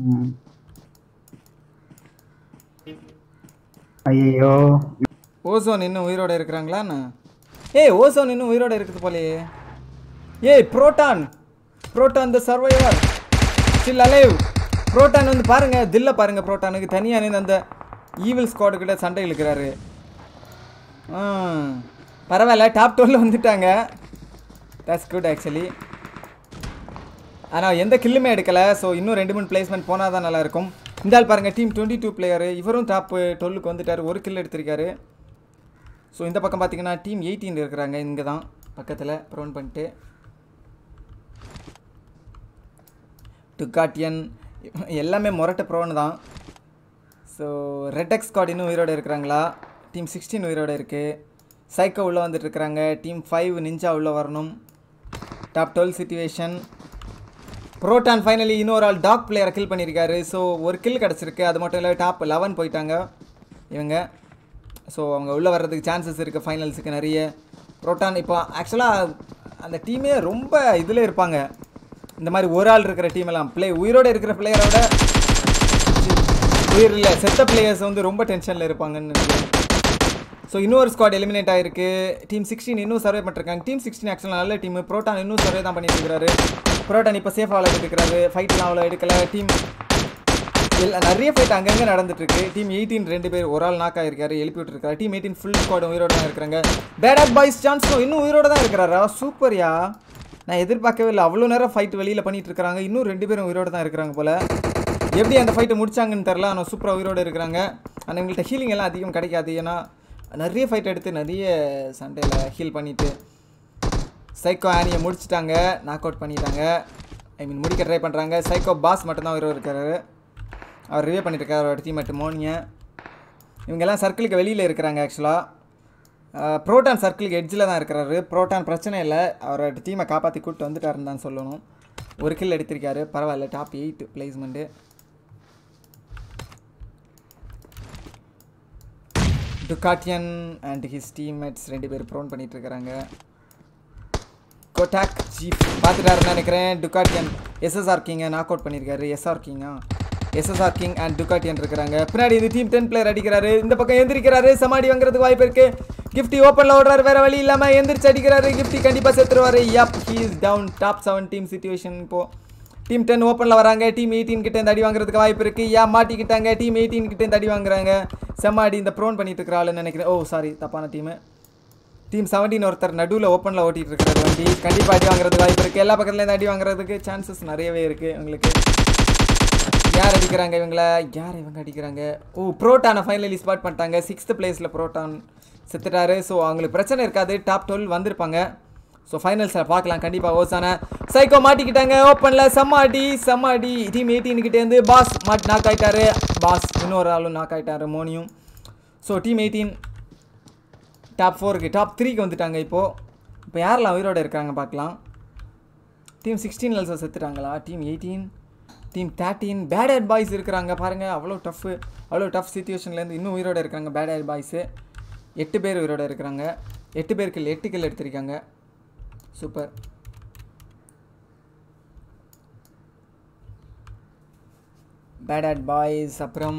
Speaker 9: ஐயோ
Speaker 1: ஓசோன் இன்னும் உயிரோட இருக்கிறாங்களாண்ணா ஏய் ஓசோன் இன்னும் உயிரோட இருக்குது போலயே ஏய் proton proton the survivor still alive proton வந்து பாருங்க தில்ல பாருங்க புரோட்டானுக்கு தனியாக நின்று அந்த ஈவில் ஸ்குவாடு கிட்ட சண்டை இழுக்கிறாரு ஆ பரவாயில்ல டாப் டுவெல் வந்துட்டாங்க தட்ஸ் குட் ஆக்சுவலி ஆனால் எந்த கில்லுமே எடுக்கலை ஸோ இன்னும் ரெண்டு மூணு பிளேஸ்மெண்ட் போனால் தான் நல்லாயிருக்கும் இந்த ஆள் பாருங்கள் டீம் டுவெண்ட்டி டூ பிளேயரு இவரும் டாப் டுவெல்லுக்கு வந்துட்டார் ஒரு கில் எடுத்திருக்காரு ஸோ இந்த பக்கம் பார்த்தீங்கன்னா டீம் எயிட்டீன் இருக்கிறாங்க இங்கே தான் பக்கத்தில் ப்ரௌன் பண்ணிட்டு டுக்காட்டியன் எல்லாமே மொரட்ட ப்ரோன்னு தான் ஸோ ரெட்டெக்ஸ் ஸ்குவாட் இன்னும் உயிரோடு இருக்கிறாங்களா டீம் சிக்ஸ்டீன் உயிரோடு இருக்குது சைக்கோ உள்ளே வந்துட்டு இருக்கிறாங்க டீம் ஃபைவ் நிஞ்சா உள்ளே வரணும் top twelve situation proton finally இன்னொரு ஆள் டாக் பிளேயரை கில் பண்ணியிருக்காரு ஸோ ஒரு கில் கிடச்சிருக்கு அது மட்டும் இல்லை டாப் லெவன் போயிட்டாங்க இவங்க ஸோ அவங்க உள்ளே வர்றதுக்கு சான்சஸ் இருக்குது ஃபைனல்ஸுக்கு நிறைய புரோட்டான் இப்போ ஆக்சுவலாக அந்த டீமே ரொம்ப இதில் இருப்பாங்க இந்த மாதிரி ஒரு ஆள் இருக்கிற டீம் எல்லாம் பிளே உயிரோடு இருக்கிற பிளேயரோட உயிர் இல்லை செத்த பிளேயர்ஸ் வந்து ரொம்ப டென்ஷனில் இருப்பாங்கன்னு நினைக்கிறேன் ஸோ இன்னொரு ஸ்குவாட் எலிமினேட் ஆயிருக்கு டீம் சிக்ஸ்டீன் இன்னும் சர்வே பண்ணிருக்காங்க டீம் சிக்ஸ்டீன் ஆக்சுவலாக நல்ல டீம் புரோட்டான் இன்னும் சர்வே தான் பண்ணிட்டு இருக்காரு புரோட்டான் இப்போ சேஃபாக அவ்வளோ எடுக்கிறாரு ஃபைட்லாம் அவ்வளோ எடுக்கல டீம் இல்லை நிறைய ஃபைட் அங்கங்கே நடந்துட்டு இருக்கு டீம் எயிட்டீன் ரெண்டு பேர் ஒரு ஆள் நாக் ஆயிருக்காரு எழுப்பி விட்டுருக்காரு டீம் எயிட்டீன் ஃபுல் ஸ்குவாட் உயிரோட தான் இருக்கிறாங்க பேடாக் பாய்ஸ் சான்ஸும் இன்னும் உயிரோட தான் இருக்கிறாரா சூப்பர்யா நான் எதிர்பார்க்கவே இல்லை அவ்வளோ நேரம் ஃபைட் வெளியில் பண்ணிட்டு இருக்காங்க இன்னும் ரெண்டு பேரும் உயிரோட தான் இருக்கிறாங்க போல எப்படி அந்த ஃபைட்டை முடிச்சாங்கன்னு தெரில ஆனால் சூப்பராக உயிரோட இருக்கிறாங்க ஆனால் எங்கள்கிட்ட ஹீலிங் எல்லாம் அதிகம் கிடைக்காது ஏன்னா நிறைய ஃபைட் எடுத்து நிறைய சண்டையில் ஹீல் பண்ணிட்டு சைக்கோ ஆனியை முடிச்சிட்டாங்க நாக் அவுட் பண்ணிட்டாங்க ஐ மீன் முடிக்க ட்ரை பண்ணுறாங்க சைக்கோ பாஸ் மட்டும்தான் உயிரோடு இருக்காரு அவர் ரிவே பண்ணிட்டு இருக்காரு அவரோட டீம் மட்டும் மோனியை இவங்கெல்லாம் சர்க்கிளுக்கு வெளியில் இருக்கிறாங்க ஆக்சுவலாக ப்ரோட்டான் சர்க்கிளுக்கு எட்ஜில் தான் இருக்கிறாரு ப்ரோட்டான் பிரச்சனை இல்லை அவரோட டீமை காப்பாற்றி கூப்பிட்டு வந்துட்டாருன்னு தான் சொல்லணும் ஒரு கில் எடுத்திருக்காரு பரவாயில்ல டாப் எயிட் பிளேஸ்மெண்ட்டு டுகாட்டியன் அண்ட் ஹிஸ் டீம்மேட்ஸ் ரெண்டு பேர் ப்ரோன் பண்ணிட்டு இருக்காங்க கோட்டாக் ஜீப் பார்த்துட்டாருன்னு நினைக்கிறேன் டுகாட்டியன் எஸ்எஸ்ஆர் கிங்கை நாக் அவுட் பண்ணியிருக்காரு எஸ்ஆர் கிங்கா எஸ்எஸ்ஆர் கிங் அண்ட் டுகாட்டியன் இருக்கிறாங்க பின்னாடி இந்த டீம் டென் பிளேயர் அடிக்கிறாரு இந்த பக்கம் எந்திரிக்கிறாரு சமாடி வாங்குறதுக்கு வாய்ப்பு இருக்கு கிஃப்டி ஓப்பனில் ஓடுறாரு வேற வழி இல்லாமல் எந்திரிச்சு அடிக்கிறாரு கிஃப்டி கண்டிப்பாக செத்துருவாரு yup he is down top seven team situation இப்போ டீம் டென் ஓப்பனில் வராங்க டீம் எயிட்டீன் கிட்ட இருந்து அடி வாங்குறதுக்கு வாய்ப்பு இருக்கு யா மாட்டிக்கிட்டாங்க டீம் எயிட்டீன் கிட்ட இருந்து அடி வாங்குறாங்க செம்ம அடி இந்த ப்ரோன் பண்ணிட்டு இருக்கிற ஆளுன்னு நினைக்கிறேன் ஓ சாரி தப்பான டீமு டீம் செவன்டீன் ஒருத்தர் நடுவில் ஓப்பனில் ஓட்டிட்டு இருக்கிற வண்டி கண்டிப்பாக அடி வாங்குறதுக்கு வாய்ப்பு இருக்குது எல்லா பக்கத்துலேருந்து அடி வாங்குறதுக்கு சான்சஸ் நிறையவே இருக்குது உங்களுக்கு யார் அடிக்கிறாங்க இவங்கள யார் இவங்க அடிக்கிறாங்க ஓ புரோட்டானை ஃபைனலி ஸ்பாட் பண்ணிட்டாங்க சிக்ஸ்த் பிளேஸில் புரோட்டான் செத்துட்டாரு ஸோ அவங்களுக்கு பிரச்சனை இருக்காது டாப் டுவெல் வந்திருப்பாங்க ஸோ ஃபைனல்ஸில் பார்க்கலாம் கண்டிப்பாக ஓசான சைக்கோ மாட்டிக்கிட்டாங்க ஓப்பனில் செம்ம அடி செம்ம அடி டீம் எயிட்டீன் கிட்டேருந்து பாஸ் மாட் நாக் ஆயிட்டாரு பாஸ் இன்னொரு ஆளும் நாக் ஆயிட்டாரு மோனியும் ஸோ டீம் எயிட்டீன் டாப் ஃபோருக்கு டாப் த்ரீக்கு வந்துட்டாங்க இப்போது இப்போ யாரெல்லாம் உயிரோட இருக்காங்க பார்க்கலாம் டீம் சிக்ஸ்டீனில் செத்துட்டாங்களா team eighteen team thirteen bad hat boys இருக்கிறாங்க பாருங்கள் அவ்வளோ டஃப்பு அவ்வளோ டஃப் சுச்சுவேஷன்லேருந்து இன்னும் உயிரோட இருக்காங்க பேட் ஹேட் பாய்ஸு எட்டு பேர் உயிரோட இருக்கிறாங்க எட்டு பேர் கில் எட்டு கில் எடுத்திருக்காங்க சூப்பர் பேட் ஹேட் பாய்ஸ் அப்புறம்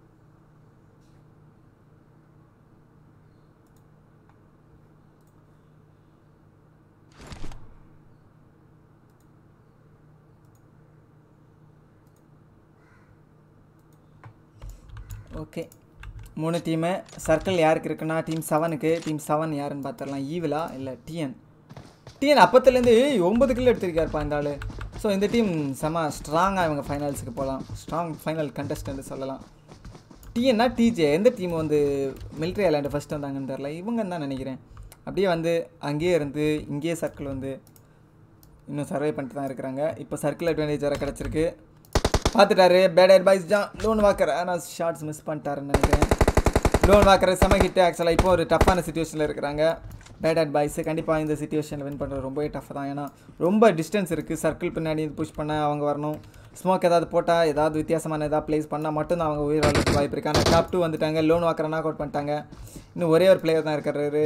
Speaker 1: ஓகே மூணு டீமு சர்க்கிள் யாருக்கு இருக்குன்னா டீம் செவனுக்கு டீம் செவன் யாருன்னு பார்த்துடலாம் ஈவிலா இல்லை டிஎன் டிஎன் அப்பத்துலேருந்து ஒம்பது கிலோ எடுத்திருக்காருப்பா இந்த ஆள் ஸோ இந்த டீம் செம ஸ்ட்ராங்காக இவங்க ஃபைனல்ஸுக்கு போகலாம் ஸ்ட்ராங் ஃபைனல் கண்டஸ்டன்ட் சொல்லலாம் டிஎன்னா டிஜே எந்த டீம் வந்து மிலிட்ரி ஐலாண்டு ஃபஸ்ட்டு வந்தாங்கன்னு தெரில இவங்கன்னு தான் நினைக்கிறேன் அப்படியே வந்து அங்கேயே இருந்து இங்கேயே சர்க்கிள் வந்து இன்னும் சர்வே பண்ணிட்டு தான் இருக்கிறாங்க இப்போ சர்க்கிள் அட்வான்டேஜ் வேறு கிடச்சிருக்கு பார்த்துட்டாரு bad advice John lone walker ஆனால் ஷார்ட்ஸ் மிஸ் பண்ணிட்டாருன்னு நினைக்கிறேன் லோன் வாக்கர் செம ஹிட் ஆக்சுவலாக இப்போ ஒரு டஃப்பான சுச்சுவேஷனில் இருக்கிறாங்க பேட் அட்வைஸ் கண்டிப்பாக இந்த சுச்சுவேஷனில் வின் பண்ணுறது ரொம்பவே டஃப் தான் ஏன்னா ரொம்ப டிஸ்டன்ஸ் இருக்குது சர்க்கிள் பின்னாடி புஷ் பண்ண அவங்க வரணும் ஸ்மோக் ஏதாவது போட்டால் ஏதாவது வித்தியாசமான ஏதாவது ப்ளேஸ் பண்ணால் மட்டும்தான் அவங்க உயிர் வாழ்றதுக்கு வாய்ப்பு இருக்குது ஆனால் டாப் டூ வந்துட்டாங்க லோன் வாக்கரை நாக் அவுட் பண்ணிட்டாங்க இன்னும் ஒரே ஒரு பிளேயர் தான் இருக்கிறாரு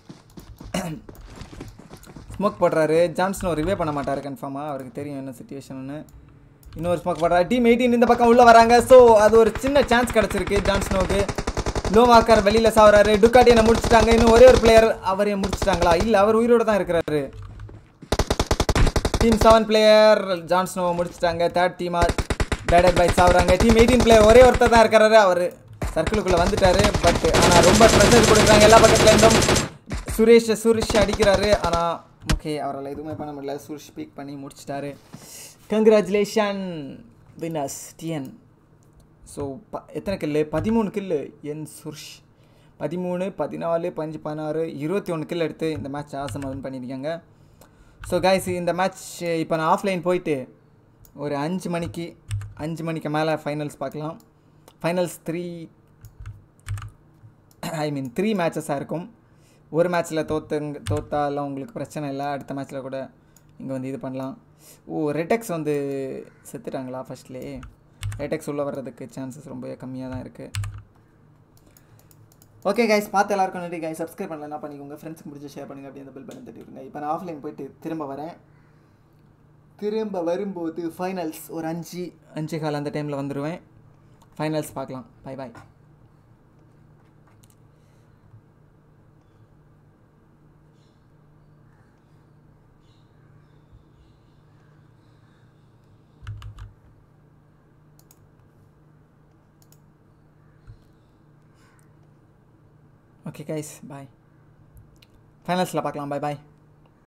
Speaker 1: ஸ்மோக் போடுறாரு ஜான்ஸ்னோ ரிவே பண்ண மாட்டார் கன்ஃபார்மாக அவருக்கு தெரியும் என்ன சுச்சுவேஷன்னு இன்னொரு ஸ்மோக் போடுறாரு டீம் எயிட்டீன் இந்த பக்கம் உள்ளே வராங்க ஸோ அது ஒரு சின்ன சான்ஸ் கிடச்சிருக்கு ஜான்ஸ்னோவுக்கு லோ வாக்கர் வெளியில் சாவறாரு டுக்காட்டியனை முடிச்சிட்டாங்க இன்னும் ஒரே ஒரு பிளேயர் அவரையும் முடிச்சிட்டாங்களா இல்லை அவர் உயிரோடு தான் இருக்கிறாரு டீம் செவன் பிளேயர் ஜான்ஸ்னோவை முடிச்சிட்டாங்க தேர்ட் டீமாக பேடட் பை சாவுறாங்க டீம் எயிட்டீன் பிளேயர் ஒரே ஒருத்தர் தான் இருக்கிறாரு அவர் சர்க்கிளுக்குள்ளே வந்துட்டாரு பட் ஆனால் ரொம்ப ப்ரெஷர் கொடுக்குறாங்க எல்லா பக்கத்துலேருந்தும் சுரேஷ் சுரேஷ் அடிக்கிறாரு ஆனால் ஓகே அவரால் எதுவுமே பண்ண முடியல சுரேஷ் ஸ்பீக் பண்ணி முடிச்சிட்டாரு கங்க்ராச்சுலேஷன் வினர்ஸ் டிஎன் ஸோ ப எத்தனை கில்லு பதிமூணு கில்லு என் சுர்ஷ் பதிமூணு பதினாலு பஞ்சு பதினாறு இருபத்தி ஒன்று கில் எடுத்து இந்த மேட்ச் ஆசமாக வின் பண்ணியிருக்காங்க ஸோ கைஸ் இந்த மேட்ச் இப்போ நான் ஆஃப்லைன் போயிட்டு ஒரு அஞ்சு மணிக்கு அஞ்சு மணிக்கு மேலே ஃபைனல்ஸ் பார்க்கலாம் finals three I mean three மேட்சஸாக இருக்கும் ஒரு மேட்ச்சில் தோத்துங்க தோத்தாலும் உங்களுக்கு பிரச்சனை இல்லை அடுத்த மேட்ச்சில் கூட இங்கே வந்து இது பண்ணலாம் ஓ ரெட்டெக்ஸ் வந்து செத்துட்டாங்களா ஃபஸ்ட்லேயே ரெட்டெக்ஸ் உள்ளே வர்றதுக்கு சான்சஸ் ரொம்ப கம்மியாக தான் இருக்குது ஓகே கைஸ் பார்த்து எல்லாருக்கும் நன்றி கைஸ் சப்ஸ்கிரைப் பண்ணலாம் பண்ணிக்கோங்க ஃப்ரெண்ட்ஸ்க்கு முடிச்சு ஷேர் பண்ணுங்கள் அப்படி அந்த பில் பண்ணி தட்டி விடுங்க இப்போ நான் ஆஃப்லைன் போயிட்டு திரும்ப வரேன் திரும்ப வரும்போது ஃபைனல்ஸ் ஒரு அஞ்சு அஞ்சு கால் அந்த டைமில் வந்துடுவேன் ஃபைனல்ஸ் பார்க்கலாம் bye bye okay guys bye ஃபைனல்ஸில் பார்க்கலாம் பாய் பாய்